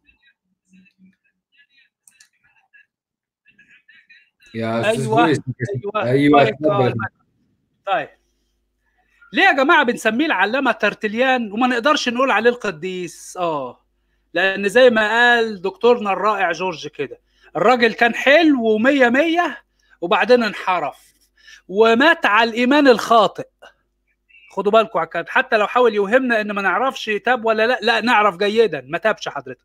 يا استاذ ايوه بويس ايوه ايوه طيب اتفضل. طيب ليه يا جماعه بنسميه العلامه ترتليان وما نقدرش نقول عليه القديس اه لان زي ما قال دكتورنا الرائع جورج كده الراجل كان حلو ومية مية وبعدين انحرف ومات على الايمان الخاطئ خدوا بالكم على الكلام. حتى لو حاول يوهمنا ان ما نعرفش تاب ولا لا لا نعرف جيدا ما تابش حضرتك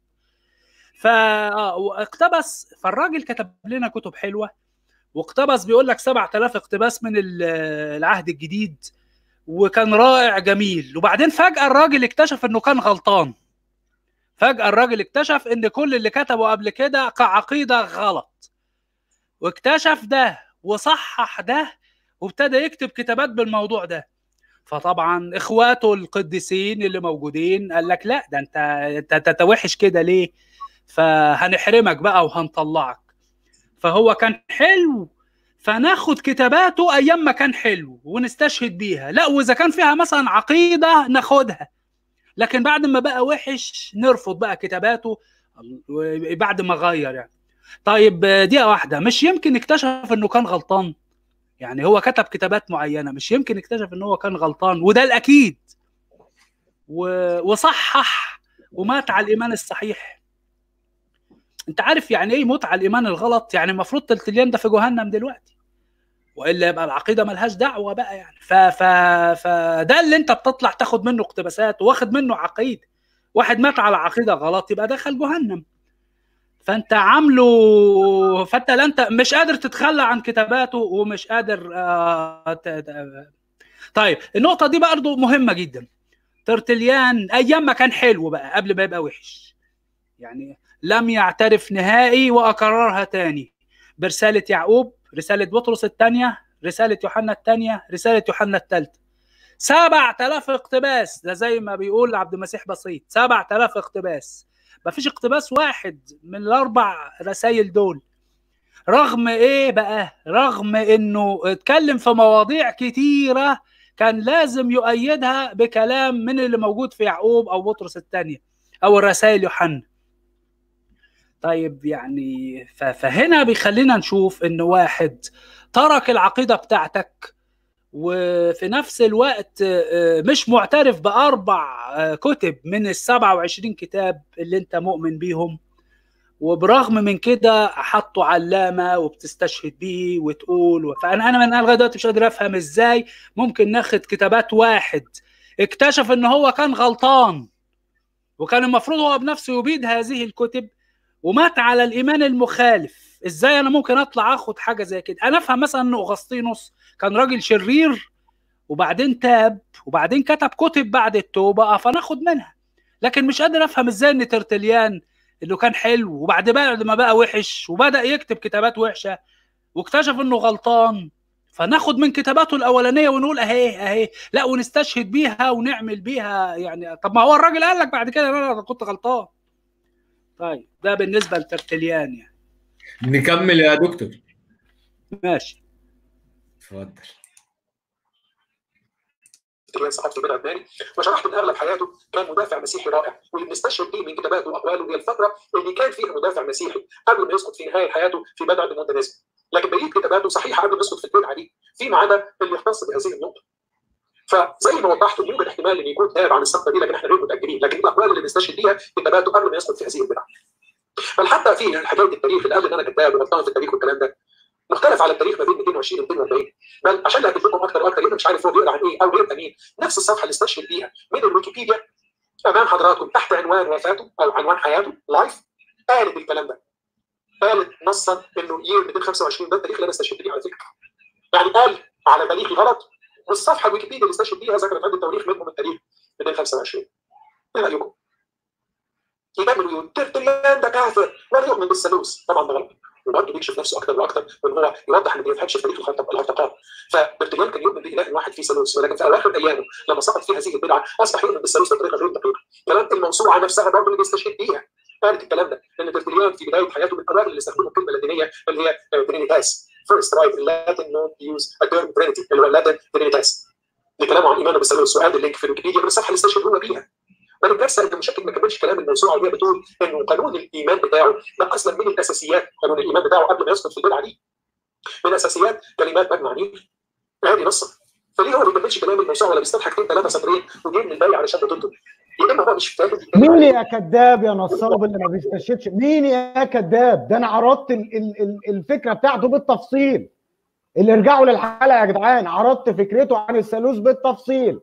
فاقتبس فالراجل كتب لنا كتب حلوه واقتبس بيقول لك 7000 اقتباس من ال- العهد الجديد وكان رائع جميل وبعدين فجأة الراجل اكتشف انه كان غلطان فجأة الراجل اكتشف ان كل اللي كتبه قبل كده كعقيدة غلط واكتشف ده وصحح ده وابتدى يكتب كتابات بالموضوع ده فطبعا اخواته القديسين اللي موجودين قال لك لا ده انت انت أنت- أنت وحش كده ليه فهنحرمك بقى وهنطلعك فهو كان حلو فناخد كتاباته ايام ما كان حلو ونستشهد بيها لا واذا كان فيها مثلا عقيده ناخدها لكن بعد ما بقى وحش نرفض بقى كتاباته بعد ما غير يعني طيب دقيقه واحده مش يمكن اكتشف انه كان غلطان يعني هو كتب كتابات معينه مش يمكن اكتشف ان هو كان غلطان وده الاكيد و- وصحح ومات على الايمان الصحيح انت عارف يعني ايه موت على الايمان الغلط يعني المفروض تلتليان ده في جهنم دلوقتي والا يبقى العقيده ملهاش دعوه بقى يعني ف ف فده اللي انت بتطلع تاخد منه اقتباسات واخد منه عقيده واحد مات على عقيده غلط يبقى دخل جهنم فانت عامله فانت لا انت مش قادر تتخلى عن كتاباته ومش قادر آه ت- ت- طيب النقطه دي برضه مهمه جدا ترتليان ايام ما كان حلو بقى قبل ما يبقى وحش يعني لم يعترف نهائي واكررها تاني برساله يعقوب رساله بطرس الثانيه رساله يوحنا الثانيه رساله يوحنا الثالثه 7000 اقتباس ده زي ما بيقول عبد المسيح بسيط 7000 اقتباس ما فيش اقتباس واحد من الاربع رسائل دول رغم ايه بقى رغم انه اتكلم في مواضيع كتيره كان لازم يؤيدها بكلام من اللي موجود في يعقوب او بطرس الثانيه او الرسائل يوحنا طيب يعني ف- فهنا بيخلينا نشوف ان واحد ترك العقيده بتاعتك وفي نفس الوقت آه، مش معترف باربع آه، كتب من ال 27 كتاب اللي انت مؤمن بيهم وبرغم من كده حطوا علامه وبتستشهد بيه وتقول و- فانا انا من أنا لغايه دلوقتي مش قادر افهم ازاي ممكن ناخد كتابات واحد اكتشف ان هو كان غلطان وكان المفروض هو بنفسه يبيد هذه الكتب ومات على الايمان المخالف ازاي انا ممكن اطلع اخد حاجه زي كده انا افهم مثلا ان اغسطينوس كان راجل شرير وبعدين تاب وبعدين كتب كتب بعد التوبه اه فناخد منها لكن مش قادر افهم ازاي ان ترتليان انه كان حلو وبعد بعد ما بقى وحش وبدا يكتب كتابات وحشه واكتشف انه غلطان فناخد من كتاباته الاولانيه ونقول اهي اهي لا ونستشهد بيها ونعمل بيها يعني طب ما هو الراجل قال لك بعد كده إن انا كنت غلطان طيب ده بالنسبه لترتليان يعني نكمل يا دكتور ماشي اتفضل تريان صحفي من عدناني وشرحت ان اغلب حياته كان مدافع مسيحي رائع واللي بنستشهد به من كتاباته واقواله هي الفتره اللي كان فيها مدافع مسيحي قبل ما يسقط في نهايه حياته في بدع المونتانيزم لكن بقيه كتاباته صحيحه قبل ما يسقط في البدعه دي فيما عدا اللي يختص بهذه النقطه فزي ما وضحت يوجد احتمال ان يكون تاب عن السقطه دي لكن احنا غير متاكدين لكن الاقوال اللي بنستشهد بيها كتاباته قبل ما يسقط في هذه البدعه بل حتى في حكايه التاريخ اللي قال ان انا كذاب وغلطان في التاريخ والكلام ده مختلف على التاريخ ما بين 220 و 240 بل عشان اكتب لكم اكتر واكتر يبقى مش عارف هو بيقرا عن ايه او بيبقى مين نفس الصفحه اللي استشهد بيها من الويكيبيديا امام حضراتكم تحت عنوان وفاته او عنوان حياته لايف قالت الكلام ده قالت نصا انه يير 225 ده التاريخ اللي انا استشهدت بيه على فكره يعني قال على تاريخي غلط والصفحه الويكيبيديا اللي استشهد بيها ذكرت عده تواريخ منهم التاريخ 225 ايه رايكم؟ يكمل ويقول ترتليان ده كافر ولا يؤمن بالثالوث طبعا ده غلط وبرضه بيكشف نفسه اكثر واكثر وان هو يوضح انه ما بيفهمش في تاريخ الهرطق- الهرطقات فبرتغال كان يؤمن باله واحد في ثالوث ولكن في اواخر ايامه لما سقط في هذه البدعه اصبح يؤمن بالثالوث بطريقه غير دقيقه كلام الموسوعه نفسها برضه اللي بيستشهد بيها قالت الكلام ده ان برتغال في بدايه حياته من الاوائل اللي استخدموا الكلمه اللاتينيه اللي هي ترينيتاس فيرست رايت اللاتين نوت يوز ا تيرم ترينيتي اللي هو اللاتين ترينيتاس اللي كلامه عن ايمانه بالثالوث وقال اللينك في الويكيبيديا من الصفحه اللي استشهد هو بيها بل الكارثه ان المشكل ما كملش كلام الموسوعه وهي بتقول انه قانون الايمان بتاعه ده اصلا من الاساسيات قانون الايمان بتاعه قبل ما يسقط في البدعه دي من اساسيات كلمات مجمع نيل هذه نصا فليه هو ما بيكملش كلام الموسوعه ولا بيستضحك اثنين ثلاثه سطرين ويجيب الباقي علشان ضده يا اما هو مش فاهم مين يا كذاب يا نصاب اللي ما بيستشهدش مين يا كذاب ده انا عرضت ال ال ال الفكره بتاعته بالتفصيل اللي ارجعوا للحلقه يا جدعان عرضت فكرته عن الثالوث بالتفصيل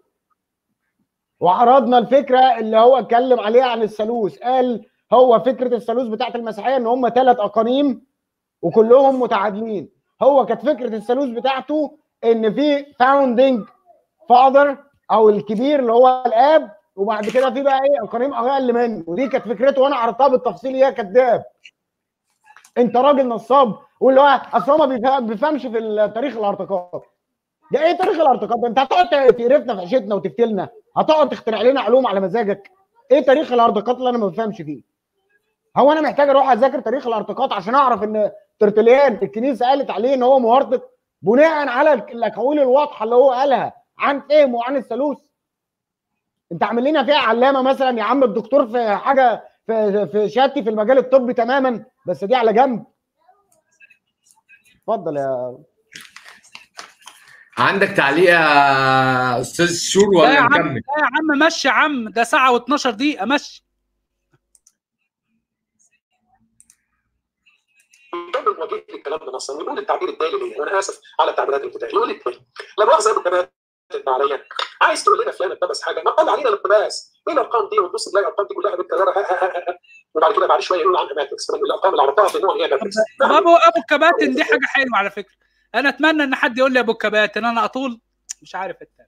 وعرضنا الفكره اللي هو اتكلم عليها عن الثالوث قال هو فكره الثالوث بتاعت المسيحيه ان هم ثلاث اقانيم وكلهم متعادلين هو كانت فكره الثالوث بتاعته ان في فاوندنج فاذر او الكبير اللي هو الاب وبعد كده في بقى ايه اقانيم اقل منه ودي كانت فكرته وانا عرضتها بالتفصيل يا كذاب انت راجل نصاب واللي هو اصل هو ما بيفهم- بيفهمش في التاريخ الارتقاط ده ايه تاريخ الارتقاط ده انت هتقعد تقرفنا في عيشتنا وتفتلنا هتقعد تخترع لنا علوم على مزاجك ايه تاريخ الارتقاط اللي انا ما بفهمش فيه هو انا محتاج اروح اذاكر تاريخ الارتقاط عشان اعرف ان ترتليان الكنيسه قالت عليه ان هو مهرطق بناء على الاقاويل الواضحه اللي هو قالها عن فهمه وعن الثالوث انت عامل لنا فيها علامه مثلا يا عم الدكتور في حاجه في في شهادتي في المجال الطبي تماما بس دي على جنب اتفضل يا عندك تعليق يا استاذ شور لا يا ولا عم نكمل؟ لا يا عم مشي يا عم ده ساعه و12 دقيقه مشي يكمل وجيه الكلام ده نصا ويقول التعبير التالي ليه وانا اسف على التعبيرات الابتدائيه يقول التالي لا مؤاخذه يا ابو كمال عليا عايز تقول لنا فلان اقتبس حاجه ما قال علينا الاقتباس ايه الارقام دي وتبص تلاقي الارقام دي كلها متكرره ها ها ها ها. وبعد كده بعد شويه يقول عنها ماتريكس الارقام اللي عرضتها في النوع هي ماتريكس طب ابو ابو الكباتن دي حاجه حلوه على فكره انا اتمنى ان حد يقول لي ابو الكباتن انا اطول مش عارف التاني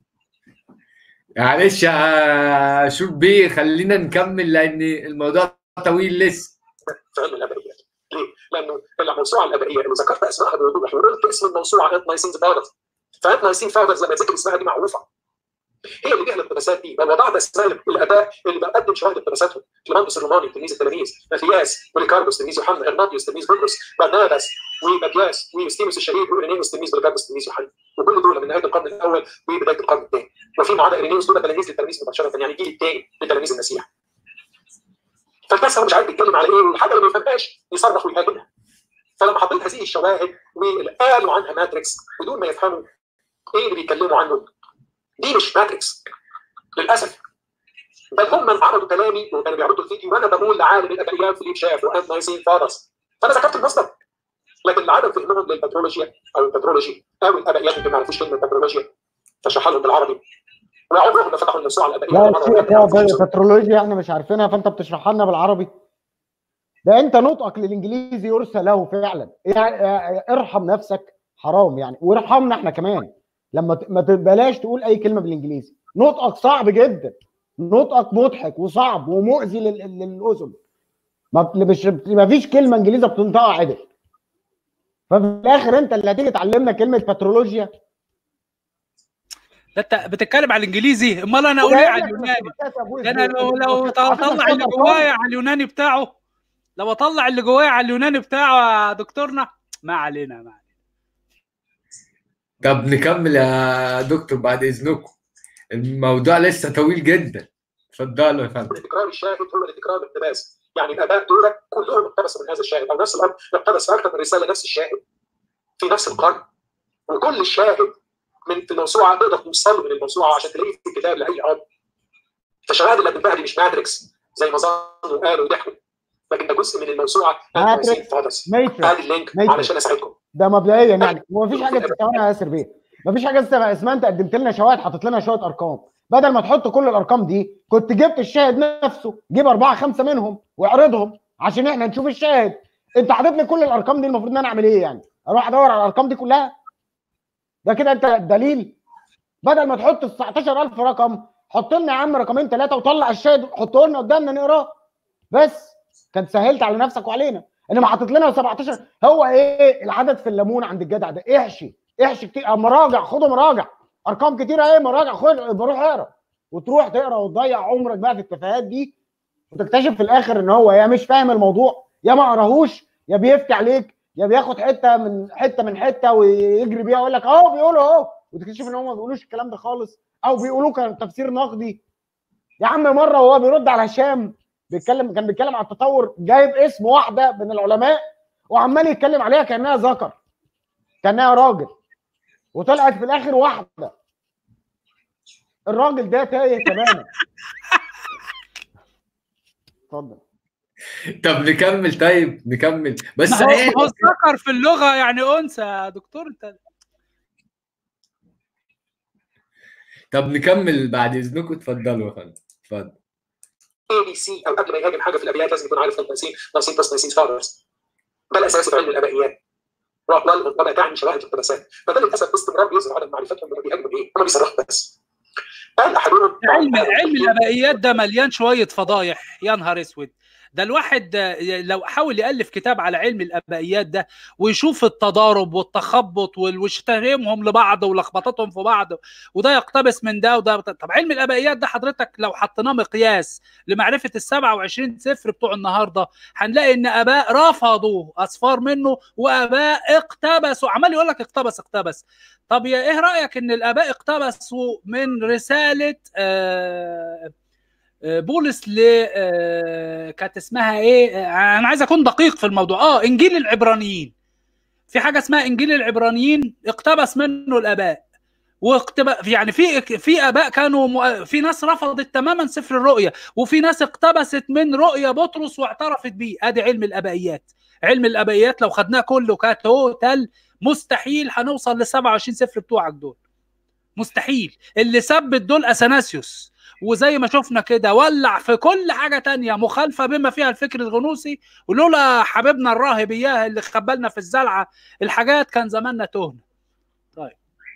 معلش يا شور بيه خلينا نكمل لان الموضوع طويل لسه في علم الابائيات ليه؟ لانه الموسوعه الابائيه اللي ذكرت اسمائها بوضوح وقلت اسم الموسوعه انت نايسين فاذرز فانت نايسين فاذرز لما ذكر اسمها دي معروفه هي اللي ليها الاقتباسات دي بل وضعت اسماء الاباء اللي بقدم شواهد اقتباساتهم كليماندوس الروماني تلميذ التلاميذ ماثياس وليكاربوس تلميذ يوحنا ارناطيوس تلميذ بطرس برناباس وماتياس ويوستينوس الشهيد وإيرينيوس تلميذ بوليكاربوس تلميذ يوحنا وكل دول من نهايه القرن الاول وبدايه القرن الثاني وفيما عدا إيرينيوس دول تلاميذ للتلاميذ مباشره يعني الجيل الثاني لتلاميذ المسيح فالناس هو مش عارف بيتكلم على ايه والحاجه اللي ما يفهمهاش يصرخ ويهاجمها فلما حطيت هذه الشواهد وقالوا عنها ماتريكس بدون ما يفهموا ايه اللي بيتكلموا عنه دي مش ماتريكس للاسف بل هم من عرضوا كلامي وكانوا بيعرضوا الفيديو وانا بقول لعالم الابائيات فيليب شاف وان نايسين فارس فانا ذكرت المصدر لكن لعدم فهمهم للبترولوجيا او البترولوجي او الابائيات اللي ما يعرفوش كلمه بترولوجيا فشرحها لهم بالعربي وعمرهم ما فتحوا النفس على الابائيات لا في بترولوجيا احنا مش عارفينها فانت بتشرحها لنا بالعربي ده انت نطقك للانجليزي يرسى له فعلا يعني ارحم نفسك حرام يعني وارحمنا احنا كمان لما ما تبلاش تقول اي كلمه بالانجليزي نطقك صعب جدا نطقك مضحك وصعب ومؤذي للاذن ما مش ما فيش كلمه انجليزيه بتنطقها عدل ففي الاخر انت اللي هتيجي تعلمنا كلمه بترولوجيا انت بتتكلم على الانجليزي امال انا اقول ايه على اليوناني ده انا لو لو اطلع اللي جوايا على اليوناني بتاعه لو اطلع اللي جوايا على اليوناني بتاعه يا دكتورنا ما علينا ما علينا طب نكمل يا دكتور بعد اذنكم الموضوع لسه طويل جدا اتفضلوا يا فندم التكرار الشاهد هو التكرار الاقتباس يعني الاباء دول كلهم اقتبسوا من هذا الشاهد او نفس الاب اقتبس اكثر من رساله نفس الشاهد في نفس القرن وكل الشاهد من في الموسوعه تقدر توصل من الموسوعه عشان تلاقيه في الكتاب لاي اب فشواهد اللي قدمتها دي مش ماتريكس زي ما ظنوا قالوا وضحكوا لكن ده جزء من الموسوعه ماتريكس ماتريكس ادي اللينك علشان اساعدكم ده مبدئيا يعني هو مفيش حاجه ثواني يا ياسر بيه مفيش حاجه اسمها انت قدمت لنا شواهد حطيت لنا شويه ارقام بدل ما تحط كل الارقام دي كنت جبت الشاهد نفسه جيب اربعه خمسه منهم واعرضهم عشان احنا نشوف الشاهد انت حاطط لي كل الارقام دي المفروض ان انا اعمل ايه يعني اروح ادور على الارقام دي كلها ده كده انت دليل بدل ما تحط ال 19000 رقم حط لنا يا عم رقمين ثلاثه وطلع الشاهد حطه لنا قدامنا نقراه بس كانت سهلت على نفسك وعلينا انما حاطط لنا 17 هو ايه العدد في الليمون عند الجدع ده احشي احشي كتير مراجع خدوا مراجع ارقام كتيره ايه مراجع خد بروح اقرا وتروح تقرا وتضيع عمرك بقى في التفاهات دي وتكتشف في الاخر ان هو يا مش فاهم الموضوع يا ما قراهوش يا بيفتي عليك يا بياخد حته من حته من حته ويجري بيها ويقول لك اهو بيقولوا اهو وتكتشف ان هم ما بيقولوش الكلام ده خالص او بيقولوه كان تفسير نقدي يا عم مره وهو بيرد على هشام بيتكلم كان بيتكلم على التطور جايب اسم واحده من العلماء وعمال يتكلم عليها كانها ذكر كانها راجل وطلعت في الاخر واحده الراجل ده تايه تماما اتفضل طب نكمل طيب نكمل بس ما هو ايه ما هو الذكر في اللغه يعني انثى يا دكتور انت طب نكمل بعد اذنكم اتفضلوا يا فندم اتفضل اي بي سي او قبل ما يهاجم حاجه في الابيات لازم يكون عارف التنسيق نايسين بلس نايسين فاذرز ده الاساسي في علم الابائيات واقوالهم وما تعني شواهد الاقتباسات فده للاسف باستمرار بيظهر عدم معرفتهم بما بيهاجموا ايه هم بيصرخوا بس قال احدهم علم علم الابائيات ده مليان شويه فضايح يا نهار اسود ده الواحد لو حاول يالف كتاب على علم الابائيات ده ويشوف التضارب والتخبط واشتهامهم لبعض ولخبطتهم في بعض وده يقتبس من ده وده طب علم الابائيات ده حضرتك لو حطيناه مقياس لمعرفه ال 27 سفر بتوع النهارده هنلاقي ان اباء رفضوا اصفار منه واباء اقتبسوا عمال يقول لك اقتبس اقتبس طب يا ايه رايك ان الاباء اقتبسوا من رساله آه بولس ل كانت اسمها ايه انا عايز اكون دقيق في الموضوع اه انجيل العبرانيين في حاجه اسمها انجيل العبرانيين اقتبس منه الاباء واقتبس يعني في في اباء كانوا م... في ناس رفضت تماما سفر الرؤيا وفي ناس اقتبست من رؤيا بطرس واعترفت بيه ادي علم الابائيات علم الابائيات لو خدناه كله كتوتال مستحيل هنوصل لل 27 سفر بتوعك دول مستحيل اللي ثبت دول اثناسيوس وزي ما شفنا كده ولع في كل حاجه تانية مخالفه بما فيها الفكر الغنوصي ولولا حبيبنا الراهب اياه اللي خبلنا في الزلعه الحاجات كان زماننا تهنا طيب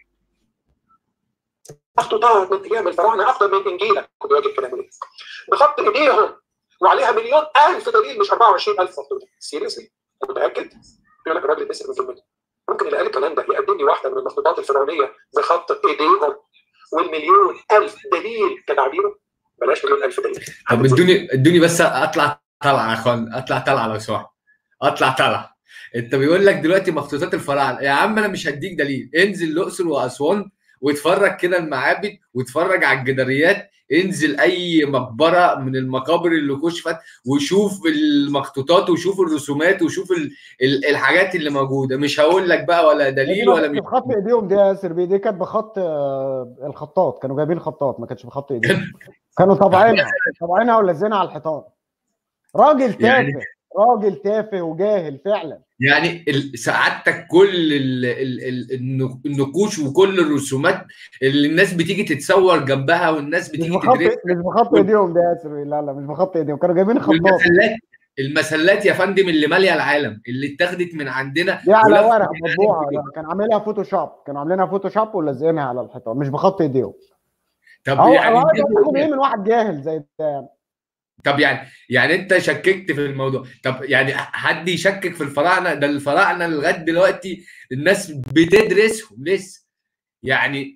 مخطوطات من ايام الفراعنه افضل من انجيلك كنت واجب كلام ليه بخط ايديهم وعليها مليون الف دليل مش 24000 مخطوطه سيريسلي متاكد يقول لك الراجل بيسال من كلمته ممكن اللي قال الكلام ده يقدم لي واحده من المخطوطات الفرعونيه بخط ايديهم والمليون الف دليل كتعبيره بلاش مليون الف دليل طب ادوني ادوني بس اطلع طلعه يا اخوان اطلع طلعه لو سمحت اطلع طلعه انت بيقول لك دلوقتي مخطوطات الفراعنه يا عم انا مش هديك دليل انزل الاقصر واسوان واتفرج كده المعابد واتفرج على الجداريات انزل اي مقبره من المقابر اللي كشفت وشوف المخطوطات وشوف الرسومات وشوف ال- ال- الحاجات اللي موجوده مش هقول لك بقى ولا دليل ولا مش بخط ايديهم دي يا ياسر بيه دي كانت بخط آه، الخطاط كانوا جايبين خطاط ما كانتش بخط ايديهم كانوا طابعينها طابعينها ولازقينها على الحيطان راجل تافه يعني- راجل تافه وجاهل فعلا يعني ال- سعادتك كل ال- ال- ال- النق- النقوش وكل الرسومات اللي الناس بتيجي تتصور جنبها والناس مش بتيجي بخط تدرس مش بخط ايديهم ده يا ياسر بيه لا لا مش بخط ايديهم كانوا جايبين خطاط المسلات المسلات يا فندم اللي ماليه العالم اللي اتاخدت من عندنا دي على ولفت ورق العالم مطبوعه كله. ده كان عاملها فوتوشوب كانوا عاملينها فوتوشوب ولازقينها على الحيطان مش بخط ايديهم طب اهو يعني اهو دي- تاخد ايه من واحد جاهل زي ده يعني طب يعني يعني انت شككت في الموضوع طب يعني حد يشكك في الفراعنه ده الفراعنه لغايه دلوقتي الناس بتدرسهم لسه يعني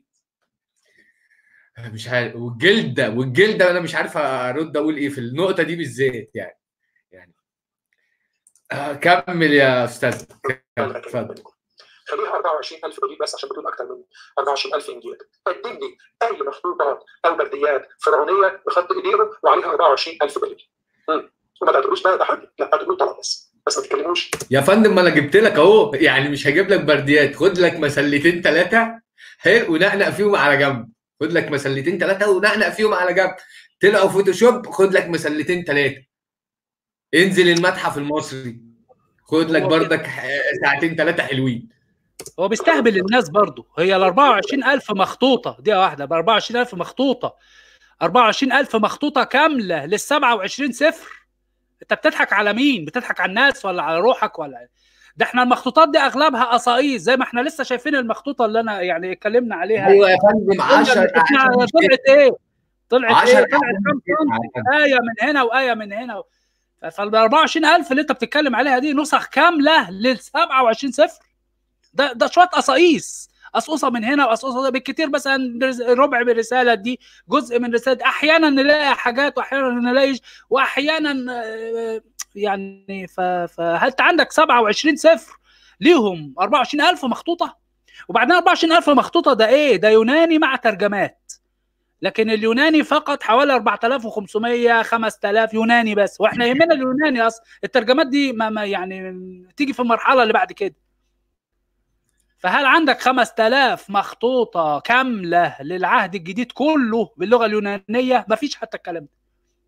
مش عارف والجلده والجلده انا مش عارف ارد اقول ايه في النقطه دي بالذات يعني يعني آه كمل يا استاذ كمل، اتفضل خليها 24000 دليل بس عشان بتقول اكتر من 24000 انجيل قدم لي اي مخطوطات او برديات فرعونيه بخط ايديهم وعليها 24000 دليل مم. وما تعتبروش بقى ده حد لا هتقولوا طلب بس بس ما تتكلموش يا فندم ما انا جبت لك اهو يعني مش هجيب لك برديات خد لك مسلتين ثلاثه حلو ونقنق فيهم على جنب خد لك مسلتين ثلاثه ونقنق فيهم على جنب طلعوا فوتوشوب خد لك مسلتين ثلاثه انزل المتحف المصري خد لك بردك ح- ساعتين ثلاثه حلوين هو بيستهبل الناس برضه هي ال 24000 مخطوطه دي واحده ب 24000 مخطوطه 24000 مخطوطه كامله لل 27 صفر انت بتضحك على مين؟ بتضحك على الناس ولا على روحك ولا ده احنا المخطوطات دي اغلبها قصايص زي ما احنا لسه شايفين المخطوطه اللي انا يعني اتكلمنا عليها ايوه يا فندم 10 طلعت ايه؟ طلعت عشر ايه؟ طلعت كام سنتي؟ ايه من هنا وايه من هنا فال 24000 اللي انت بتتكلم عليها دي نسخ كامله لل 27 صفر ده ده شويه قصايص قصقصه من هنا وقصقصه بالكتير مثلا رز- ربع من الرساله دي جزء من الرساله دي. احيانا نلاقي حاجات واحيانا نلاقي واحيانا آه، يعني ف- فهل انت عندك 27 صفر ليهم 24000 مخطوطه وبعدين 24000 مخطوطه ده ايه ده يوناني مع ترجمات لكن اليوناني فقط حوالي 4500 5000 يوناني بس واحنا يهمنا اليوناني اصلا الترجمات دي ما, ما يعني تيجي في المرحله اللي بعد كده فهل عندك 5000 مخطوطه كامله للعهد الجديد كله باللغه اليونانيه مفيش حتى الكلام ده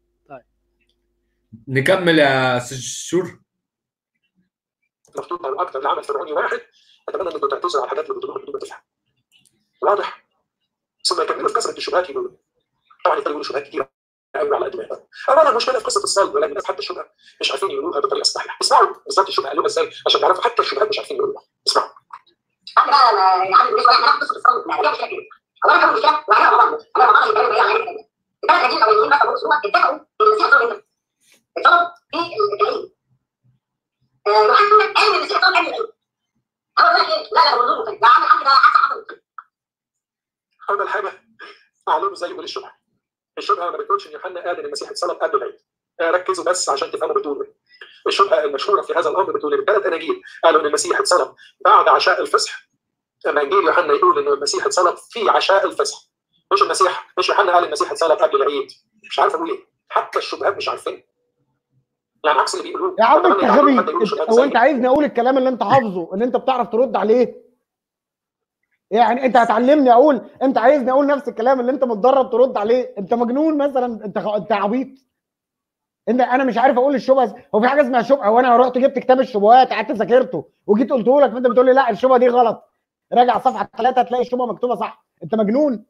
نكمل يا استاذ شور مخطوطه او اكثر لعمل فرعوني واحد اتمنى انكم تعتذروا على الحاجات اللي بتقولوها بدون ما تفهم واضح ثم يكملوا في كثره الشبهات يقولوا طبعا يقدروا يقولوا شبهات كتير قوي على قد ما يقدروا اولا المشكله في قصه الصلب ولكن الناس حتى الشبهه مش عارفين يقولوها بالطريقه الصحيحه اسمعوا بالظبط الشبهه قالوها ازاي عشان تعرفوا حتى الشبهات مش عارفين يقولوها اسمعوا بعد بقى ما عامل بالنسبه لنا ناخد قصه الصوت ما هي مشكله كده اولا كان مشكله وعليها بعض انا بعض الكلام اللي عليها كده الثلاث قديم الاولانيين بقى بصوا اتفقوا ان المسيح صار هنا اتصلوا في الدليل يوحنا قال ان المسيح صار قبل العيد اول لك ايه لا لا هو منظور مختلف ده عامل حاجه ده حادثه حصلت اول حاجه اعلموا ازاي يقول الشبهه الشبهه ما بتقولش ان يوحنا قال ان المسيح اتصلب قبل العيد آه، ركزوا بس عشان تفهموا بتقول ايه الشبهه المشهوره في هذا الامر بتقول ان ثلاث اناجيل قالوا ان المسيح اتصلب بعد عشاء الفصح اما انجيل يوحنا يقول ان المسيح اتصلب في عشاء الفصح مش المسيح مش يوحنا قال المسيح اتصلب قبل العيد مش عارف اقول ايه حتى الشبهات مش عارفين يعني عكس اللي بيقولوه يا عم انت أتمنى يعرفوا غبي حد يقول انت- شبهات هو زي انت عايزني اقول الكلام اللي انت حافظه اللي انت بتعرف ترد عليه يعني انت هتعلمني اقول انت عايزني اقول نفس الكلام اللي انت متدرب ترد عليه انت مجنون مثلا انت خ- انت عبيط انت انا مش عارف اقول الشبهه هو في حاجه اسمها شبهه وانا رحت جبت كتاب الشبهات قعدت ذاكرته وجيت قلته لك فانت بتقول لي لا الشبهه دي غلط راجع صفحه ثلاثه هتلاقي الشبهه مكتوبه صح انت مجنون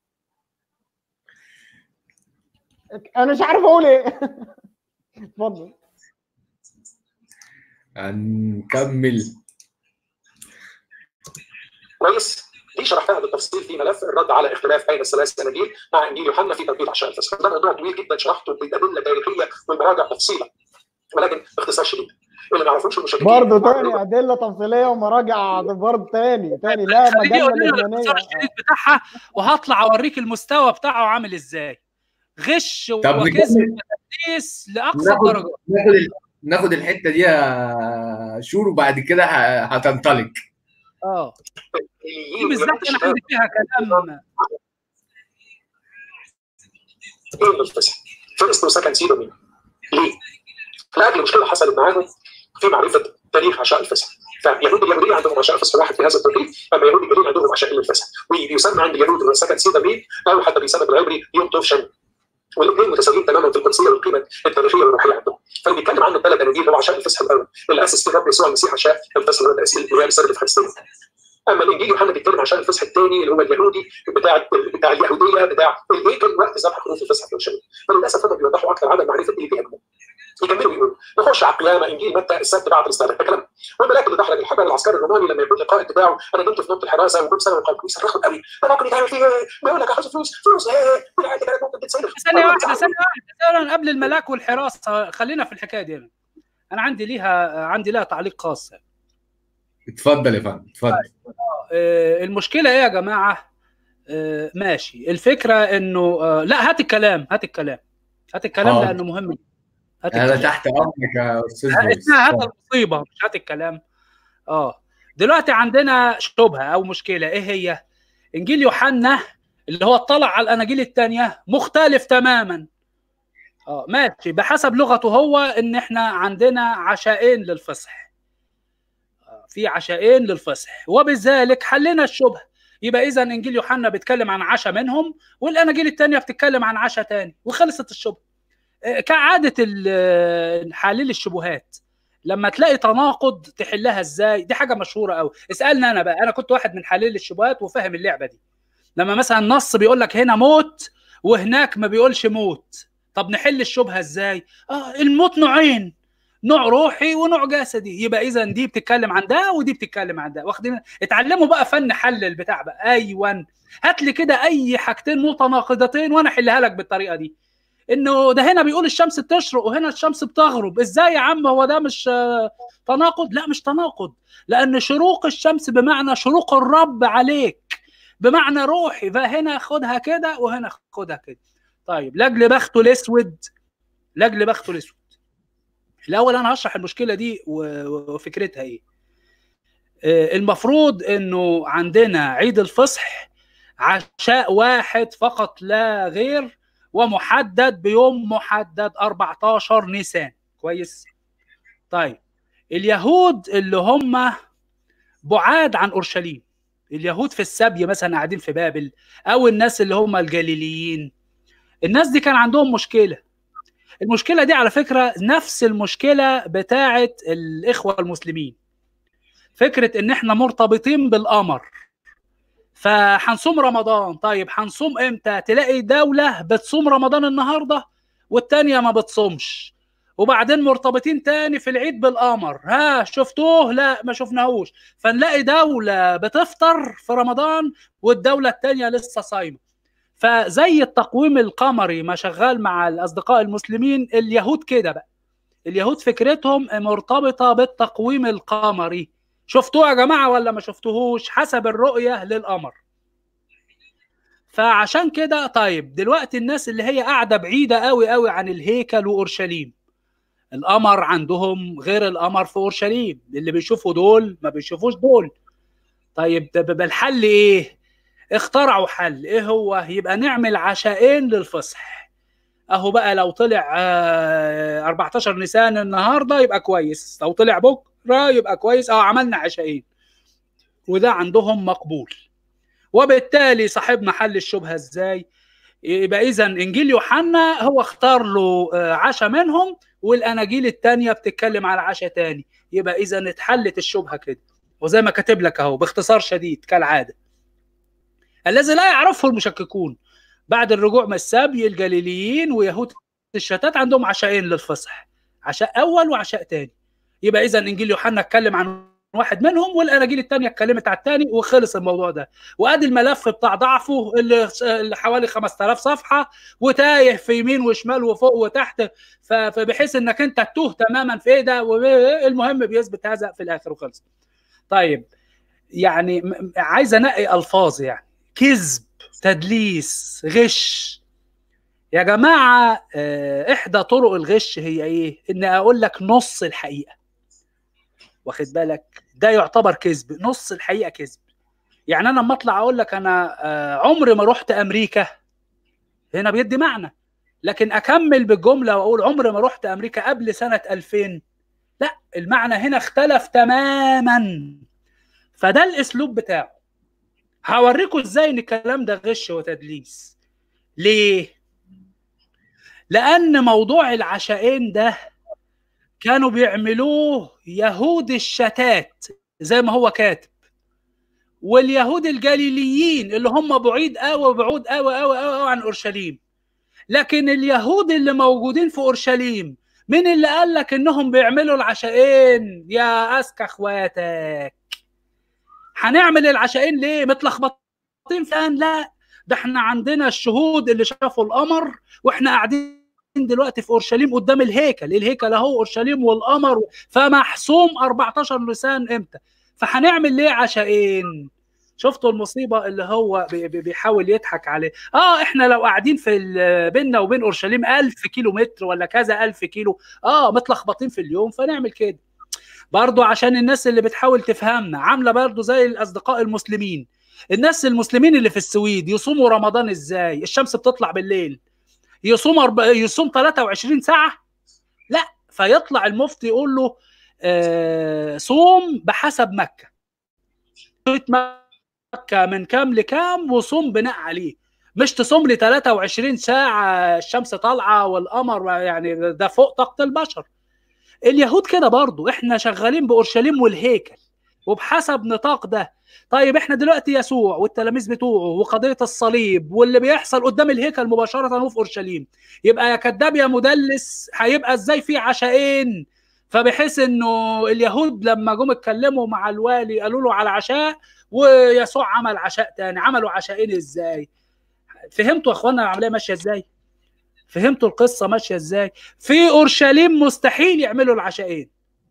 انا مش عارف اقول ايه اتفضل هنكمل كويس دي شرحتها بالتفصيل في ملف الرد على اختلاف بين الثلاث اناجيل مع انجيل يوحنا في توقيت عشاء الفصح ده موضوع طويل جدا شرحته بادله تاريخيه والمراجع تفصيلا ولكن باختصار شديد اللي ما يعرفوش المشككين برضه تاني ادله تفصيليه ومراجع برضه تاني تاني لا خليني مجله اقول لنا لبنانيه الاختصار الشديد بتاعها وهطلع اوريك المستوى بتاعه عامل ازاي غش طب وكذب نكمل. وتدليس لاقصى ناخد درجه ناخد ال- ناخد الحته دي يا شور وبعد كده ه- هتنطلق اه دي الليين بالذات ويهود انا الشباب عندي فيها كلام ايه اللي الفسح؟ فلسطين وسكن سيدو مين؟ ليه؟ لاجل مشكله حصلت معاهم في معرفه تاريخ عشاء الفسح فيهود اليهوديه عندهم عشاء فسح واحد في هذا التوقيت اما يهود الجليل عندهم عشاء للفسح وبيسمى عند اليهود سكن سيدا مين او حتى بيسمى بالعبري يوم توف شن والاثنين متساويين تماما في القدسيه والقيمه التاريخيه والروحيه عندهم فاللي بيتكلم عنه الثلاث اناجيل هو عشاء الفسح الاول اللي اسس فيه الرب يسوع المسيح عشاء الفسح اللي هو التاسيس اللي هي السنه اللي في فلسطين اما الانجيل يوحنا بيتكلم عشان الفسح الثاني اللي هو اليهودي بتاع بتاع اليهوديه بتاع الهيكل وقت ذبح خروف الفسح في اورشليم فللاسف هم بيوضحوا اكثر عدم معرفه اللي بيهمهم يكملوا يقولوا نخش على القيامه انجيل متى السبت بعد الاستعداد ده كلام والملاك اللي دحرج الحجر العسكري الروماني لما يكون القائد بتاعه انا نمت في نوبه الحراسه وجم سنه وقام يصرخوا قوي ده ممكن يتعمل فيه ايه؟ بيقول لك هاخد فلوس فلوس ايه؟ بالعادي كانت ممكن تتسلف ثانيه واحده ثانيه واحده ثانية قبل الملاك والحراسه خلينا في الحكايه دي انا انا عندي ليها عندي لها تعليق خاص اتفضل يا فندم اتفضل آه، المشكله ايه يا جماعه آه، ماشي الفكره انه آه، لا هات الكلام هات الكلام هات الكلام حاضر. لانه مهم هات انا الكلام تحت امرك يا استاذ بويس. اسمها هات المصيبه مش هات الكلام اه دلوقتي عندنا شبهه او مشكله ايه هي انجيل يوحنا اللي هو اطلع على الاناجيل الثانيه مختلف تماما اه ماشي بحسب لغته هو ان احنا عندنا عشاءين للفصح آه، في عشاءين للفصح وبذلك حلنا الشبهه يبقى اذا انجيل يوحنا بيتكلم عن عشاء منهم والاناجيل الثانيه بتتكلم عن عشاء تاني وخلصت الشبهه آه، كعاده ال- حليل الشبهات لما تلاقي تناقض تحلها ازاي دي حاجه مشهوره قوي اسالني انا بقى انا كنت واحد من حليل الشبهات وفاهم اللعبه دي لما مثلا نص بيقول لك هنا موت وهناك ما بيقولش موت طب نحل الشبهه ازاي اه الموت نوعين نوع روحي ونوع جسدي يبقى اذا دي بتتكلم عن ده ودي بتتكلم عن ده واخدين اتعلموا بقى فن حل البتاع بقى ايوه هات لي كده اي حاجتين متناقضتين وانا احلها لك بالطريقه دي انه ده هنا بيقول الشمس بتشرق وهنا الشمس بتغرب ازاي يا عم هو ده مش آه، تناقض لا مش تناقض لان شروق الشمس بمعنى شروق الرب عليك بمعنى روحي فهنا خدها كده وهنا خدها كده طيب لاجل بخته الاسود لاجل بخته الاسود الاول انا هشرح المشكله دي و- وفكرتها ايه آه، المفروض انه عندنا عيد الفصح عشاء واحد فقط لا غير ومحدد بيوم محدد 14 نيسان كويس طيب اليهود اللي هم بعاد عن اورشليم اليهود في السبي مثلا قاعدين في بابل او الناس اللي هم الجليليين الناس دي كان عندهم مشكله المشكله دي على فكره نفس المشكله بتاعه الاخوه المسلمين فكره ان احنا مرتبطين بالقمر فهنصوم رمضان طيب هنصوم امتى تلاقي دولة بتصوم رمضان النهاردة والتانية ما بتصومش وبعدين مرتبطين تاني في العيد بالقمر ها شفتوه لا ما شفناهوش فنلاقي دولة بتفطر في رمضان والدولة التانية لسه صايمة فزي التقويم القمري ما شغال مع الأصدقاء المسلمين اليهود كده بقى اليهود فكرتهم مرتبطة بالتقويم القمري شفتوه يا جماعه ولا ما شفتوهوش حسب الرؤيه للقمر فعشان كده طيب دلوقتي الناس اللي هي قاعده بعيده قوي قوي عن الهيكل واورشليم القمر عندهم غير القمر في اورشليم اللي بيشوفوا دول ما بيشوفوش دول طيب ده بيبقى الحل ايه اخترعوا حل ايه هو يبقى نعمل عشاءين للفصح اهو بقى لو طلع آه 14 نيسان النهارده يبقى كويس لو طلع بكره يبقى كويس اه عملنا عشاءين وده عندهم مقبول وبالتالي صاحبنا حل الشبهه ازاي يبقى اذا انجيل يوحنا هو اختار له آه، عشاء منهم والاناجيل الثانيه بتتكلم على عشاء تاني يبقى اذا اتحلت الشبهه كده وزي ما كاتب لك اهو باختصار شديد كالعاده الذي لا يعرفه المشككون بعد الرجوع من السبي الجليليين ويهود الشتات عندهم عشاءين للفصح عشاء اول وعشاء تاني يبقى اذا انجيل يوحنا اتكلم عن واحد منهم والاناجيل الثانيه اتكلمت على الثاني وخلص الموضوع ده وادي الملف بتاع ضعفه اللي اللي حوالي 5000 صفحه وتايه في يمين وشمال وفوق وتحت ف- فبحيث انك انت تتوه تماما في ايه ده والمهم بيثبت هذا في الاخر وخلص طيب يعني م- م- عايز انقي الفاظ يعني كذب تدليس غش يا جماعه آه، احدى طرق الغش هي ايه ان اقول لك نص الحقيقه واخد بالك ده يعتبر كذب نص الحقيقه كذب يعني انا لما اطلع اقول لك انا آه، عمري ما رحت امريكا هنا بيدي معنى لكن اكمل بالجمله واقول عمري ما رحت امريكا قبل سنه 2000 لا المعنى هنا اختلف تماما فده الاسلوب بتاعه هوريكم ازاي ان الكلام ده غش وتدليس ليه لان موضوع العشاءين ده كانوا بيعملوه يهود الشتات زي ما هو كاتب واليهود الجليليين اللي هم بعيد قوي بعود قوي قوي قوي عن اورشليم لكن اليهود اللي موجودين في اورشليم مين اللي قال لك انهم بيعملوا العشاءين يا اذكى اخواتك هنعمل العشاءين ليه متلخبطين فين لا ده احنا عندنا الشهود اللي شافوا القمر واحنا قاعدين دلوقتي في اورشليم قدام الهيكل الهيكل اهو اورشليم والقمر فمحسوم 14 لسان امتى فهنعمل ليه عشاءين شفتوا المصيبه اللي هو بي- بي- بيحاول يضحك عليه اه احنا لو قاعدين في ال- بيننا وبين اورشليم 1000 كيلو متر ولا كذا 1000 كيلو اه متلخبطين في اليوم فنعمل كده برضو عشان الناس اللي بتحاول تفهمنا عامله برضو زي الاصدقاء المسلمين الناس المسلمين اللي في السويد يصوموا رمضان ازاي الشمس بتطلع بالليل يصوم أرب... يصوم 23 ساعه لا فيطلع المفتي يقول له آه صوم بحسب مكه مكه من كام لكام وصوم بناء عليه مش تصوم لي 23 ساعه الشمس طالعه والقمر يعني ده فوق طاقه البشر اليهود كده برضو احنا شغالين باورشليم والهيكل وبحسب نطاق ده طيب احنا دلوقتي يسوع والتلاميذ بتوعه وقضيه الصليب واللي بيحصل قدام الهيكل مباشره وفي اورشليم يبقى يا كذاب يا مدلس هيبقى ازاي في عشاءين فبحيث انه اليهود لما جم اتكلموا مع الوالي قالوا له على عشاء ويسوع عمل عشاء تاني عملوا عشاءين ازاي فهمتوا يا اخوانا العمليه ماشيه ازاي فهمتوا القصه ماشيه ازاي في اورشليم مستحيل يعملوا العشاءين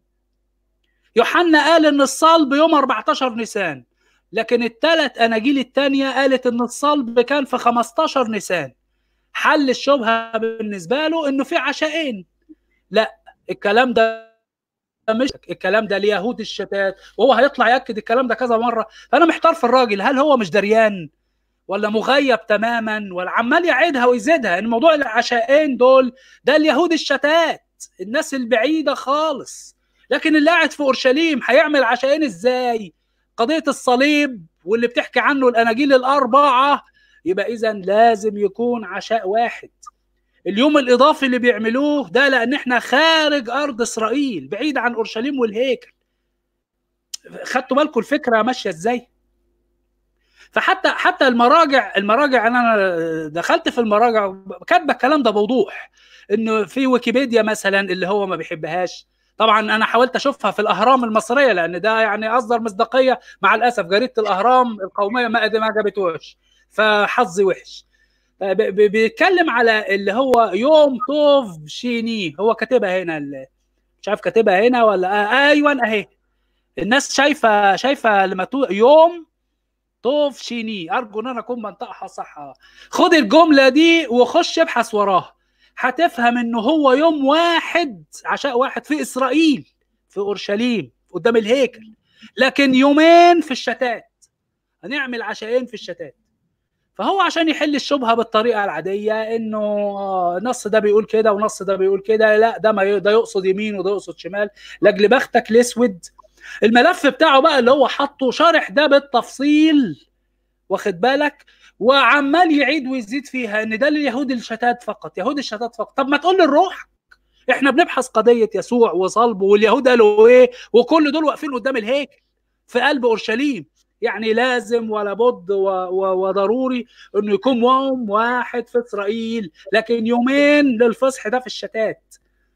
يوحنا قال ان الصلب يوم 14 نيسان لكن الثلاث اناجيل الثانيه قالت ان الصلب كان في 15 نيسان حل الشبهه بالنسبه له انه في عشاءين لا الكلام ده مش الكلام ده ليهود الشتات وهو هيطلع ياكد الكلام ده كذا مره فانا محتار في الراجل هل هو مش دريان ولا مغيب تماما ولا عمال يعيدها ويزيدها ان موضوع العشاءين دول ده اليهود الشتات الناس البعيده خالص لكن اللي قاعد في اورشليم هيعمل عشاءين ازاي قضيه الصليب واللي بتحكي عنه الاناجيل الاربعه يبقى اذا لازم يكون عشاء واحد اليوم الاضافي اللي بيعملوه ده لان احنا خارج ارض اسرائيل بعيد عن اورشليم والهيكل خدتوا بالكم الفكره ماشيه ازاي فحتى حتى المراجع المراجع انا دخلت في المراجع كاتبه الكلام ده بوضوح انه في ويكيبيديا مثلا اللي هو ما بيحبهاش طبعا انا حاولت اشوفها في الاهرام المصريه لان ده يعني اصدر مصداقيه مع الاسف جريده الاهرام القوميه ما ما جابتوش فحظي وحش بيتكلم على اللي هو يوم طوف شيني هو كاتبها هنا مش عارف كاتبها هنا ولا آه ايوه اهي الناس شايفه شايفه لما يوم طوف شيني ارجو ان انا اكون منطقها صح خد الجمله دي وخش ابحث وراها هتفهم انه هو يوم واحد عشاء واحد في اسرائيل في اورشليم قدام الهيكل لكن يومين في الشتات هنعمل عشاءين في الشتات فهو عشان يحل الشبهه بالطريقه العاديه انه نص ده بيقول كده ونص ده بيقول كده لا ده ما ده يقصد يمين وده يقصد شمال لاجل بختك الاسود الملف بتاعه بقى اللي هو حاطه شارح ده بالتفصيل واخد بالك وعمال يعيد ويزيد فيها ان ده لليهود الشتات فقط يهود الشتات فقط طب ما تقول للروح احنا بنبحث قضيه يسوع وصلبه واليهود قالوا ايه وكل دول واقفين قدام الهيكل في قلب اورشليم يعني لازم ولا بد وضروري انه يكون يوم واحد في اسرائيل لكن يومين للفصح ده في الشتات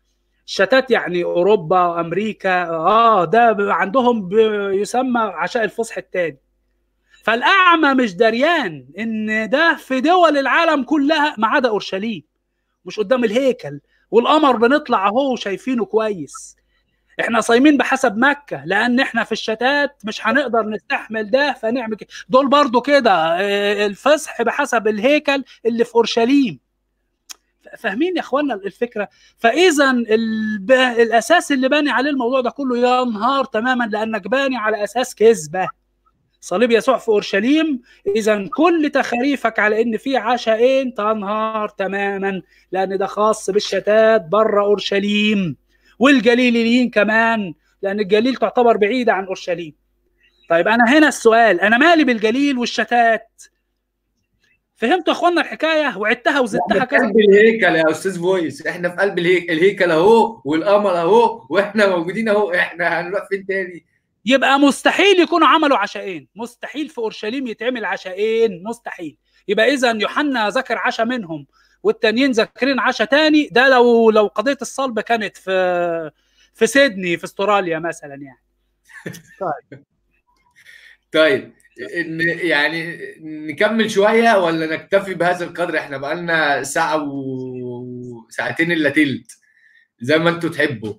الشتات يعني اوروبا امريكا اه ده بيبقى عندهم بيسمى عشاء الفصح الثاني فالاعمى مش دريان ان ده في دول العالم كلها ما عدا اورشليم مش قدام الهيكل والقمر بنطلع اهو شايفينه كويس احنا صايمين بحسب مكه لان احنا في الشتات مش هنقدر نستحمل ده فنعمل كده دول برضو كده آه، الفصح بحسب الهيكل اللي في اورشليم فاهمين يا اخوانا الفكره فاذا الب... الاساس اللي باني عليه الموضوع ده كله ينهار تماما لانك باني على اساس كذبه صليب يسوع في اورشليم اذا كل تخاريفك على ان في عشاءين تنهار تماما لان ده خاص بالشتات بره اورشليم والجليليين كمان لان الجليل تعتبر بعيده عن اورشليم طيب انا هنا السؤال انا مالي بالجليل والشتات فهمتوا يا اخوانا الحكايه وعدتها وزدتها احنا في كذا قلب الهيكل يا استاذ فويس احنا في قلب الهيكل الهيكل اهو والقمر اهو واحنا موجودين اهو احنا هنروح فين تاني يبقى مستحيل يكونوا عملوا عشاءين مستحيل في اورشليم يتعمل عشاءين مستحيل يبقى اذا يوحنا ذكر عشاء منهم والتانيين ذاكرين عشاء تاني ده لو لو قضيه الصلب كانت في في سيدني في استراليا مثلا يعني طيب إن يعني نكمل شويه ولا نكتفي بهذا القدر احنا بقالنا ساعه وساعتين الا تلت زي ما انتوا تحبوا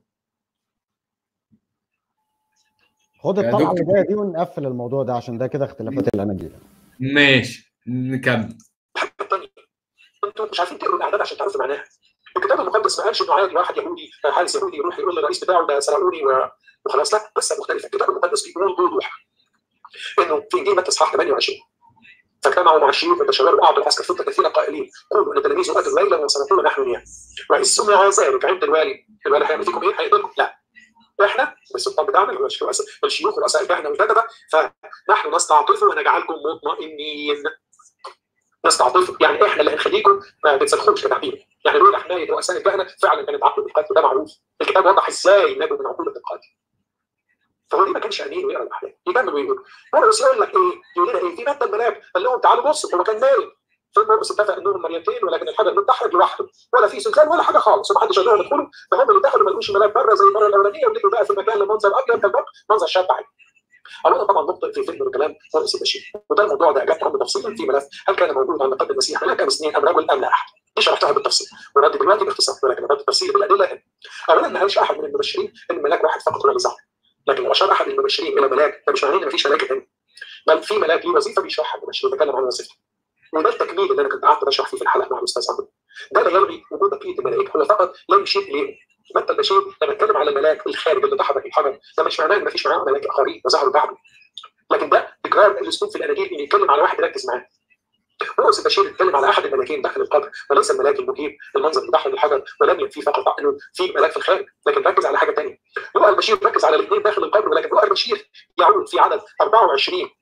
خد يا الطلعه اللي دكتور. جايه دي ونقفل الموضوع ده عشان ده كده اختلافات الاناجيل ماشي نكمل الحاجه الثانيه انتوا مش عارفين تقروا الاعداد عشان تعرفوا معناها الكتاب المقدس ما قالش انه عادي واحد يهودي حارس يهودي يروح يقول للرئيس بتاعه ده سرقوني و- وخلاص لا قصه مختلفه الكتاب المقدس بيقول بوضوح انه في انجيل متى اصحاح 28 فاجتمعوا مع الشيوخ والشباب وقعدوا العسكر فتره كثيره قائلين قولوا ان تلاميذه اتوا ليلا وسرقونا نحن نياه واذ سمع ذلك عند الوالي الوالي هيعمل فيكم ايه؟ هيقتلكم لا احنا بالسلطان بتاعنا اللي هو الشيوخ- الشيوخ ورؤساء الكهنه والكتبه فنحن نستعطف ونجعلكم مطمئنين نستعطف يعني احنا اللي هنخليكم ما بتصرخوش كتعبير يعني لولا حمايه رؤساء الكهنه فعلا كانت عقل بالقتل وده معروف الكتاب وضح ازاي نجوا من عقوبه القتل فهو ليه ما كانش امين ويقرا الاحلام؟ يكمل ويقول مرقس يقول لك ايه؟ يقول لنا ايه؟ في ماده الملاك قال لهم تعالوا بصوا هو كان نايم فمرقس اتفق انهم مريمتين ولكن الحجر متحرك لوحده ولا في سلسال ولا حاجه خالص ومحدش قال لهم ادخلوا فهم اللي دخلوا ما لقوش الملاك بره زي المره الاولانيه ونزلوا بقى في مكان المنظر ابيض كالبرق منظر شاب عادي اولا طبعا نقطه في فيلم الكلام مرقس البشير وده الموضوع ده اجابته عنه تفصيلا في ملف هل كان موجود عند قبل المسيح ملاك ام اثنين ام رجل ام لا احد دي شرحتها بالتفصيل ورد دلوقتي باختصار ولكن رد التفصيل بالادله هنا اولا ما قالش احد من المبشرين ان ملاك واحد فقط هو اللي ظهر لكن لو اشار احد من المبشرين الى ملاك ده مش معناه ان مفيش ملاك تاني بل في ملاك ليه وظيفه بيشرحها المبشر بيتكلم عن وظيفته وده التكميل اللي انا كنت قعدت بشرح فيه في الحلقه مع الاستاذ عمرو ده لا يلغي وجود بقيه الملائكه هو فقط لا يشير اليهم متى البشير لما اتكلم على الملاك الخارج اللي ضحى الحجر ده مش معناه ان مفيش معاه ملاك اخرين وظهروا بعده لكن ده تكرار الاسلوب في الاناجيل ان يتكلم على واحد يركز معاه رؤوس البشير اتكلم على احد الملاكين داخل القبر وليس الملاك المجيب المنظر اللي ضحى بالحجر ولم ينفي فقط انه في ملاك في الخارج لكن ركز على حاجه ثانيه لؤى البشير ركز على الاثنين داخل القبر ولكن لؤى البشير يعود في عدد 24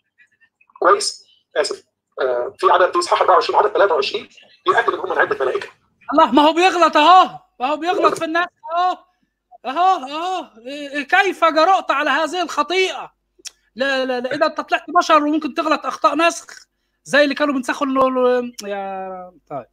كويس اسف آه في عدد في اصحاح 24 عدد 23 يؤكد ان هم من عده ملائكه الله ما هو بيغلط اهو ما هو بيغلط في الناس اهو اهو اهو إيه- كيف جرأت على هذه الخطيئه لا لا لا اذا انت طلعت بشر وممكن تغلط اخطاء نسخ زي اللي كانوا بينسخوا ال- ال- يا طيب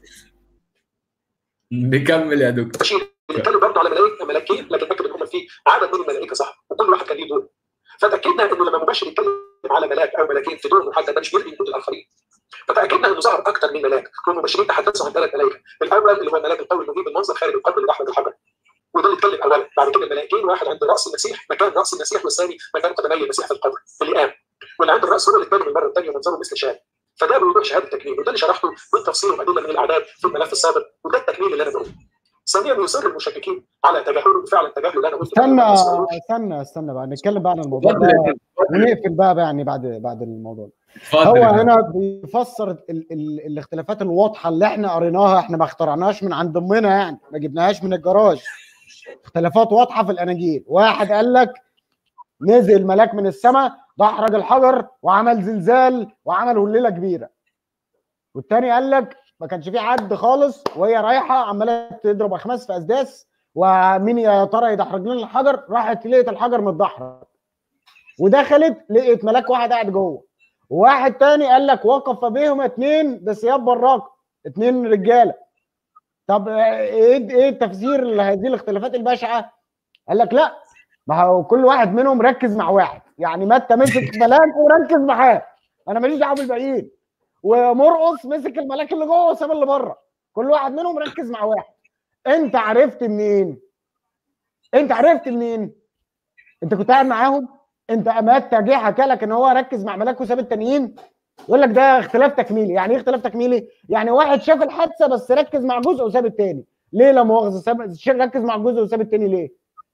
نكمل يا دكتور البشير بيتكلم برضه على ملائكه ملاكين لكن اكد ان هم في عدد من الملائكه صح وكل واحد كان ليه دور فتاكدنا انه لما مباشر يتكلم على ملاك او ملاكين في دور محدد ده مش بيلغي وجود الاخرين فتاكدنا انه ظهر اكثر من ملاك والمبشرين تحدثوا عن ثلاث ملائكه الاول اللي هو الملاك القوي المجيب المنظر خارج القبر اللي احمد الحجر وده اللي اتكلم اولا بعد كده الملائكين واحد عند راس المسيح مكان راس المسيح والثاني مكان قدمي المسيح في القبر اللي قام واللي عند الراس هو اللي اتكلم المره الثانيه ومنظره مثل شاب فده بيوضح شهاده التكليم وده اللي شرحته بالتفصيل وادله من الاعداد في الملف السابق وده التكليم اللي انا بقوله ثانيا يصر المشككين على تجاهله فعلا تجاهله اللي انا قلته استنى استنى استنى بقى نتكلم بقى عن الموضوع اتفضل ده يا فندم. ونقفل بقى, بقى يعني بعد بعد الموضوع ده اتفضل هو يا فندم. هنا بيفسر ال ال الاختلافات الواضحه اللي احنا قريناها احنا ما اخترعناش من عند امنا يعني ما جبناهاش من الجراج اختلافات واضحه في الاناجيل واحد قال لك نزل ملاك من السماء دحرج الحجر وعمل زلزال وعمل هليله كبيره والتاني قال لك ما كانش في حد خالص وهي رايحه عماله تضرب اخماس في اسداس ومين يا ترى يدحرج لنا الحجر راحت لقيت الحجر متدحرج ودخلت لقيت ملاك واحد قاعد جوه وواحد تاني قال لك وقف بهم اتنين بثياب براقه اتنين رجاله طب ايه ايه تفسير لهذه الاختلافات البشعه؟ قال لك لا ما هو كل واحد منهم ركز مع واحد يعني متى مسك ملاك وركز معاه انا ماليش دعوه بالباقيين ومرقص مسك الملاك اللي جوه وساب اللي بره كل واحد منهم ركز مع واحد انت عرفت منين انت عرفت منين انت كنت قاعد معاهم انت متى جه حكى لك ان هو ركز مع ملاك وساب التانيين يقول لك ده اختلاف تكميلي يعني ايه اختلاف تكميلي يعني واحد شاف الحادثه بس ركز مع جزء وساب التاني ليه لا مؤاخذه ساب ركز مع جزء وساب التاني ليه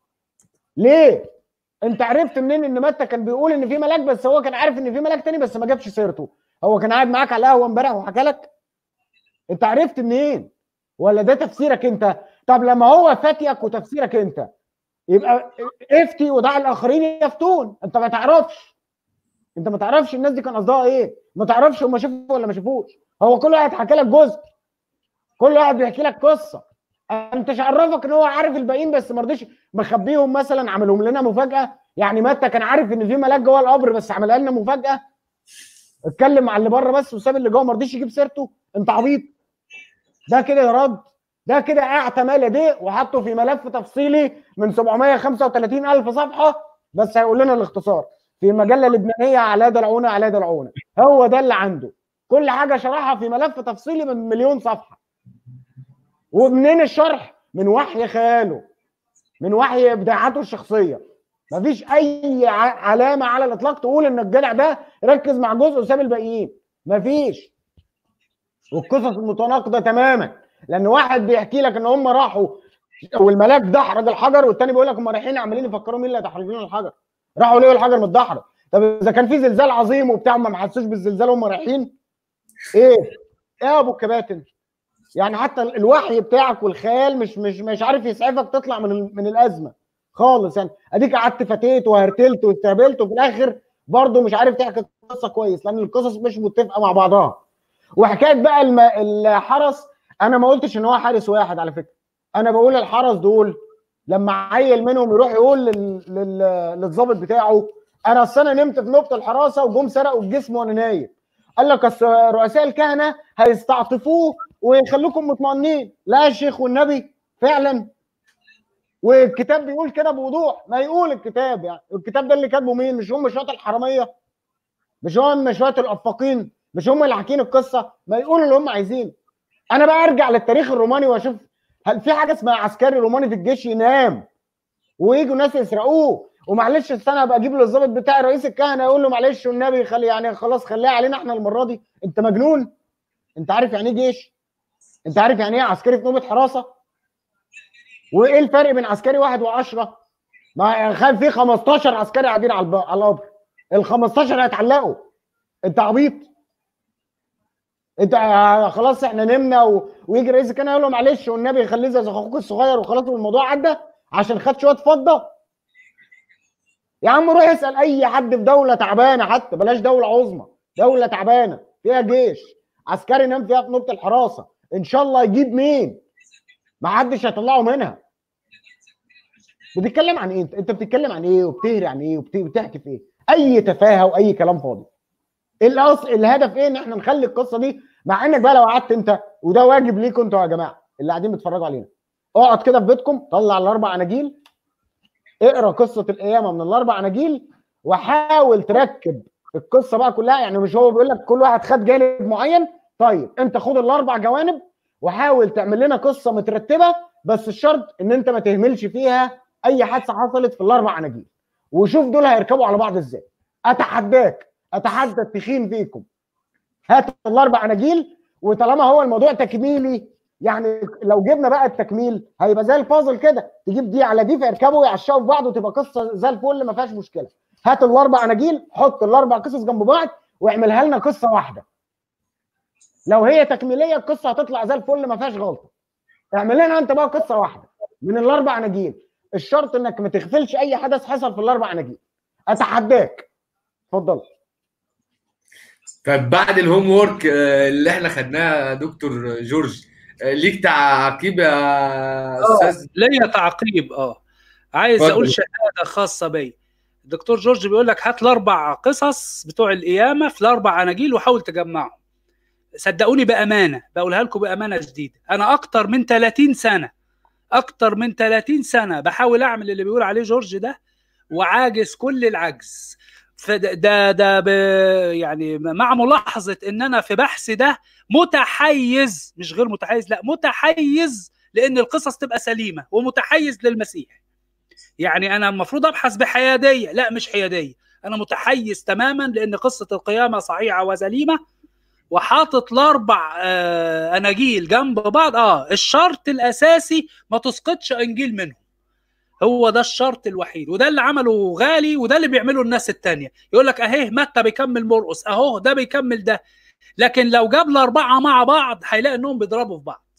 ليه انت عرفت منين ان متى كان بيقول ان في ملاك بس هو كان عارف ان في ملاك تاني بس ما جابش سيرته هو كان قاعد معاك على القهوه امبارح وحكى لك انت عرفت منين ولا ده تفسيرك انت طب لما هو فاتيك وتفسيرك انت يبقى افتي ودع الاخرين يفتون انت ما تعرفش انت ما تعرفش الناس دي كان قصدها ايه ما تعرفش هم شافوا ولا ما شافوش هو كل واحد حكى لك جزء كل واحد بيحكي لك قصه انت مش عرفك ان هو عارف الباقيين بس ما رضيش مخبيهم مثلا عملهم لنا مفاجاه يعني متى كان عارف ان في ملاك جوه القبر بس عملها لنا مفاجاه اتكلم مع اللي بره بس وساب اللي جوه ما رضيش يجيب سيرته انت عبيط ده كده يا رد ده كده اعتمال يديه وحطه في ملف تفصيلي من 735 الف صفحه بس هيقول لنا الاختصار في مجله لبنانيه على دلعونه على دلعونه هو ده اللي عنده كل حاجه شرحها في ملف تفصيلي من مليون صفحه ومنين الشرح من وحي خياله من وحي ابداعاته الشخصيه مفيش اي علامه على الاطلاق تقول ان الجدع ده ركز مع جزء وساب الباقيين مفيش والقصص متناقضه تماما لان واحد بيحكي لك ان هم راحوا والملاك دحرج الحجر والتاني بيقول لك هم رايحين عمالين يفكروا مين اللي هيدحرجوا الحجر راحوا ليه الحجر متدحرج طب اذا كان في زلزال عظيم وبتاع ما حسوش بالزلزال وهم رايحين ايه ايه يا ابو الكباتن يعني حتى الوحي بتاعك والخيال مش مش مش عارف يسعفك تطلع من من الازمه خالص يعني اديك قعدت فتيت وهرتلت واستهبلت وفي الاخر برضه مش عارف تحكي القصه كويس لان القصص مش متفقه مع بعضها وحكايه بقى الم... الحرس انا ما قلتش ان هو حارس واحد على فكره انا بقول الحرس دول لما عيل منهم يروح يقول لل... لل... للظابط بتاعه انا اصل انا نمت في نقطه الحراسه وجم سرقوا الجسم وانا نايم قال لك اصل رؤساء الكهنه هيستعطفوه ويخلوكم مطمئنين لا يا شيخ والنبي فعلا والكتاب بيقول كده بوضوح ما يقول الكتاب يعني الكتاب ده اللي كاتبه مين مش هم شويه الحراميه مش هم شويه الافاقين مش هم اللي حاكين القصه ما يقولوا اللي هم عايزينه انا بقى ارجع للتاريخ الروماني واشوف هل في حاجه اسمها عسكري روماني في الجيش ينام ويجوا ناس يسرقوه ومعلش استنى ابقى اجيب له الظابط بتاعي رئيس الكهنه يقول له معلش والنبي خلي يعني خلاص خليها علينا احنا المره دي انت مجنون انت عارف يعني ايه جيش انت عارف يعني ايه عسكري في نوبه حراسه وايه الفرق بين عسكري واحد و10 ما خال في 15 عسكري قاعدين على على القبر ال 15 هيتعلقوا انت عبيط انت خلاص احنا نمنا و... ويجي رئيس الكهنه يقول له معلش والنبي خليه زي اخوك الصغير وخلاص والموضوع عدى عشان خد شويه فضه يا عم روح اسال اي حد في دوله تعبانه حتى بلاش دوله عظمى دوله تعبانه فيها جيش عسكري نام فيها في نقطه الحراسه ان شاء الله يجيب مين ما حدش هيطلعه منها بتتكلم عن ايه انت بتتكلم عن ايه وبتهري عن ايه وبتحكي في ايه اي تفاهه واي كلام فاضي الاصل الهدف ايه ان احنا نخلي القصه دي مع انك بقى لو قعدت انت وده واجب ليكم انتوا يا جماعه اللي قاعدين بيتفرجوا علينا اقعد كده في بيتكم طلع الاربع اناجيل اقرا قصه القيامه من الاربع اناجيل وحاول تركب القصه بقى كلها يعني مش هو بيقول لك كل واحد خد جانب معين طيب انت خد الاربع جوانب وحاول تعمل لنا قصه مترتبه بس الشرط ان انت ما تهملش فيها اي حادثه حصلت في الاربع اناجيل وشوف دول هيركبوا على بعض ازاي اتحداك اتحدى التخين فيكم هات الاربع اناجيل وطالما هو الموضوع تكميلي يعني لو جبنا بقى التكميل هيبقى زي البازل كده تجيب دي على دي فيركبوا ويعشقوا في بعض وتبقى قصه زي الفل ما فيهاش مشكله هات الاربع اناجيل حط الاربع قصص جنب بعض واعملها لنا قصه واحده لو هي تكميليه القصه هتطلع زي الفل ما فيهاش غلطه اعمل لنا انت بقى قصه واحده من الاربع اناجيل الشرط انك ما تغفلش اي حدث حصل في الاربع اناجيل اتحداك اتفضل طب بعد الهوم وورك اللي احنا خدناه يا دكتور جورج ليك تعقيب يا استاذ ليا تعقيب اه عايز اتفضل. اقول شهاده خاصه بي الدكتور جورج بيقول لك هات الاربع قصص بتوع القيامه في الاربع اناجيل وحاول تجمعهم صدقوني بامانه بقولها لكم بامانه شديده انا اكتر من 30 سنه اكتر من 30 سنه بحاول اعمل اللي بيقول عليه جورج ده وعاجز كل العجز فده ده, ده ب يعني مع ملاحظه ان انا في بحثي ده متحيز مش غير متحيز لا متحيز لان القصص تبقى سليمه ومتحيز للمسيح يعني انا المفروض ابحث بحياديه لا مش حياديه انا متحيز تماما لان قصه القيامه صحيحه وسليمه وحاطط الاربع آه اناجيل جنب بعض اه الشرط الاساسي ما تسقطش انجيل منهم هو ده الشرط الوحيد وده اللي عمله غالي وده اللي بيعمله الناس التانية يقول لك اهي متى بيكمل مرقس اهو ده بيكمل ده لكن لو جاب الاربعه مع بعض هيلاقي انهم بيضربوا في بعض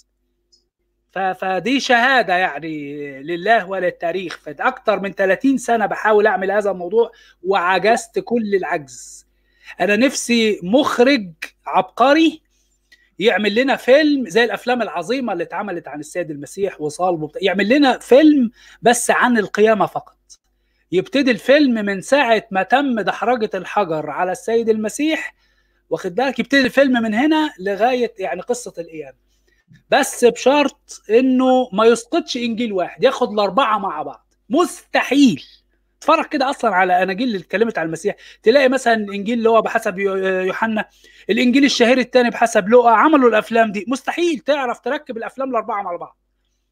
فدي شهاده يعني لله وللتاريخ فاكثر من 30 سنه بحاول اعمل هذا الموضوع وعجزت كل العجز انا نفسي مخرج عبقري يعمل لنا فيلم زي الافلام العظيمه اللي اتعملت عن السيد المسيح وصلبه يعمل لنا فيلم بس عن القيامه فقط يبتدي الفيلم من ساعه ما تم دحرجه الحجر على السيد المسيح واخد بالك يبتدي الفيلم من هنا لغايه يعني قصه القيامه بس بشرط انه ما يسقطش انجيل واحد ياخد الاربعه مع بعض مستحيل اتفرج كده اصلا على اناجيل اللي اتكلمت عن المسيح تلاقي مثلا الانجيل اللي هو بحسب يوحنا الانجيل الشهير الثاني بحسب لوقا عملوا الافلام دي مستحيل تعرف تركب الافلام الاربعه مع بعض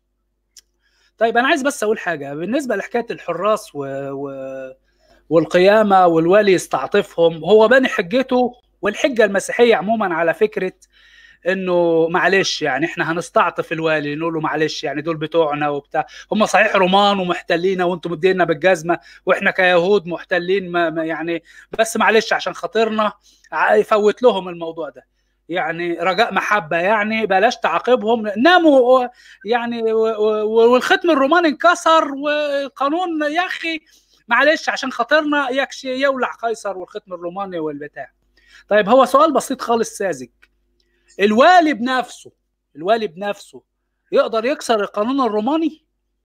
طيب انا عايز بس اقول حاجه بالنسبه لحكايه الحراس و... و... والقيامه والولي يستعطفهم هو باني حجته والحجه المسيحيه عموما على فكره انه معلش يعني احنا هنستعطف الوالي نقول له معلش يعني دول بتوعنا وبتاع هم صحيح رومان ومحتلين وانتم مدينا بالجزمه واحنا كيهود محتلين ما ما يعني بس معلش عشان خاطرنا يفوت لهم الموضوع ده يعني رجاء محبه يعني بلاش تعاقبهم ناموا يعني والختم الروماني انكسر وقانون يا اخي معلش عشان خاطرنا يكشي يولع قيصر والختم الروماني والبتاع طيب هو سؤال بسيط خالص ساذج الوالي بنفسه الوالي بنفسه يقدر يكسر القانون الروماني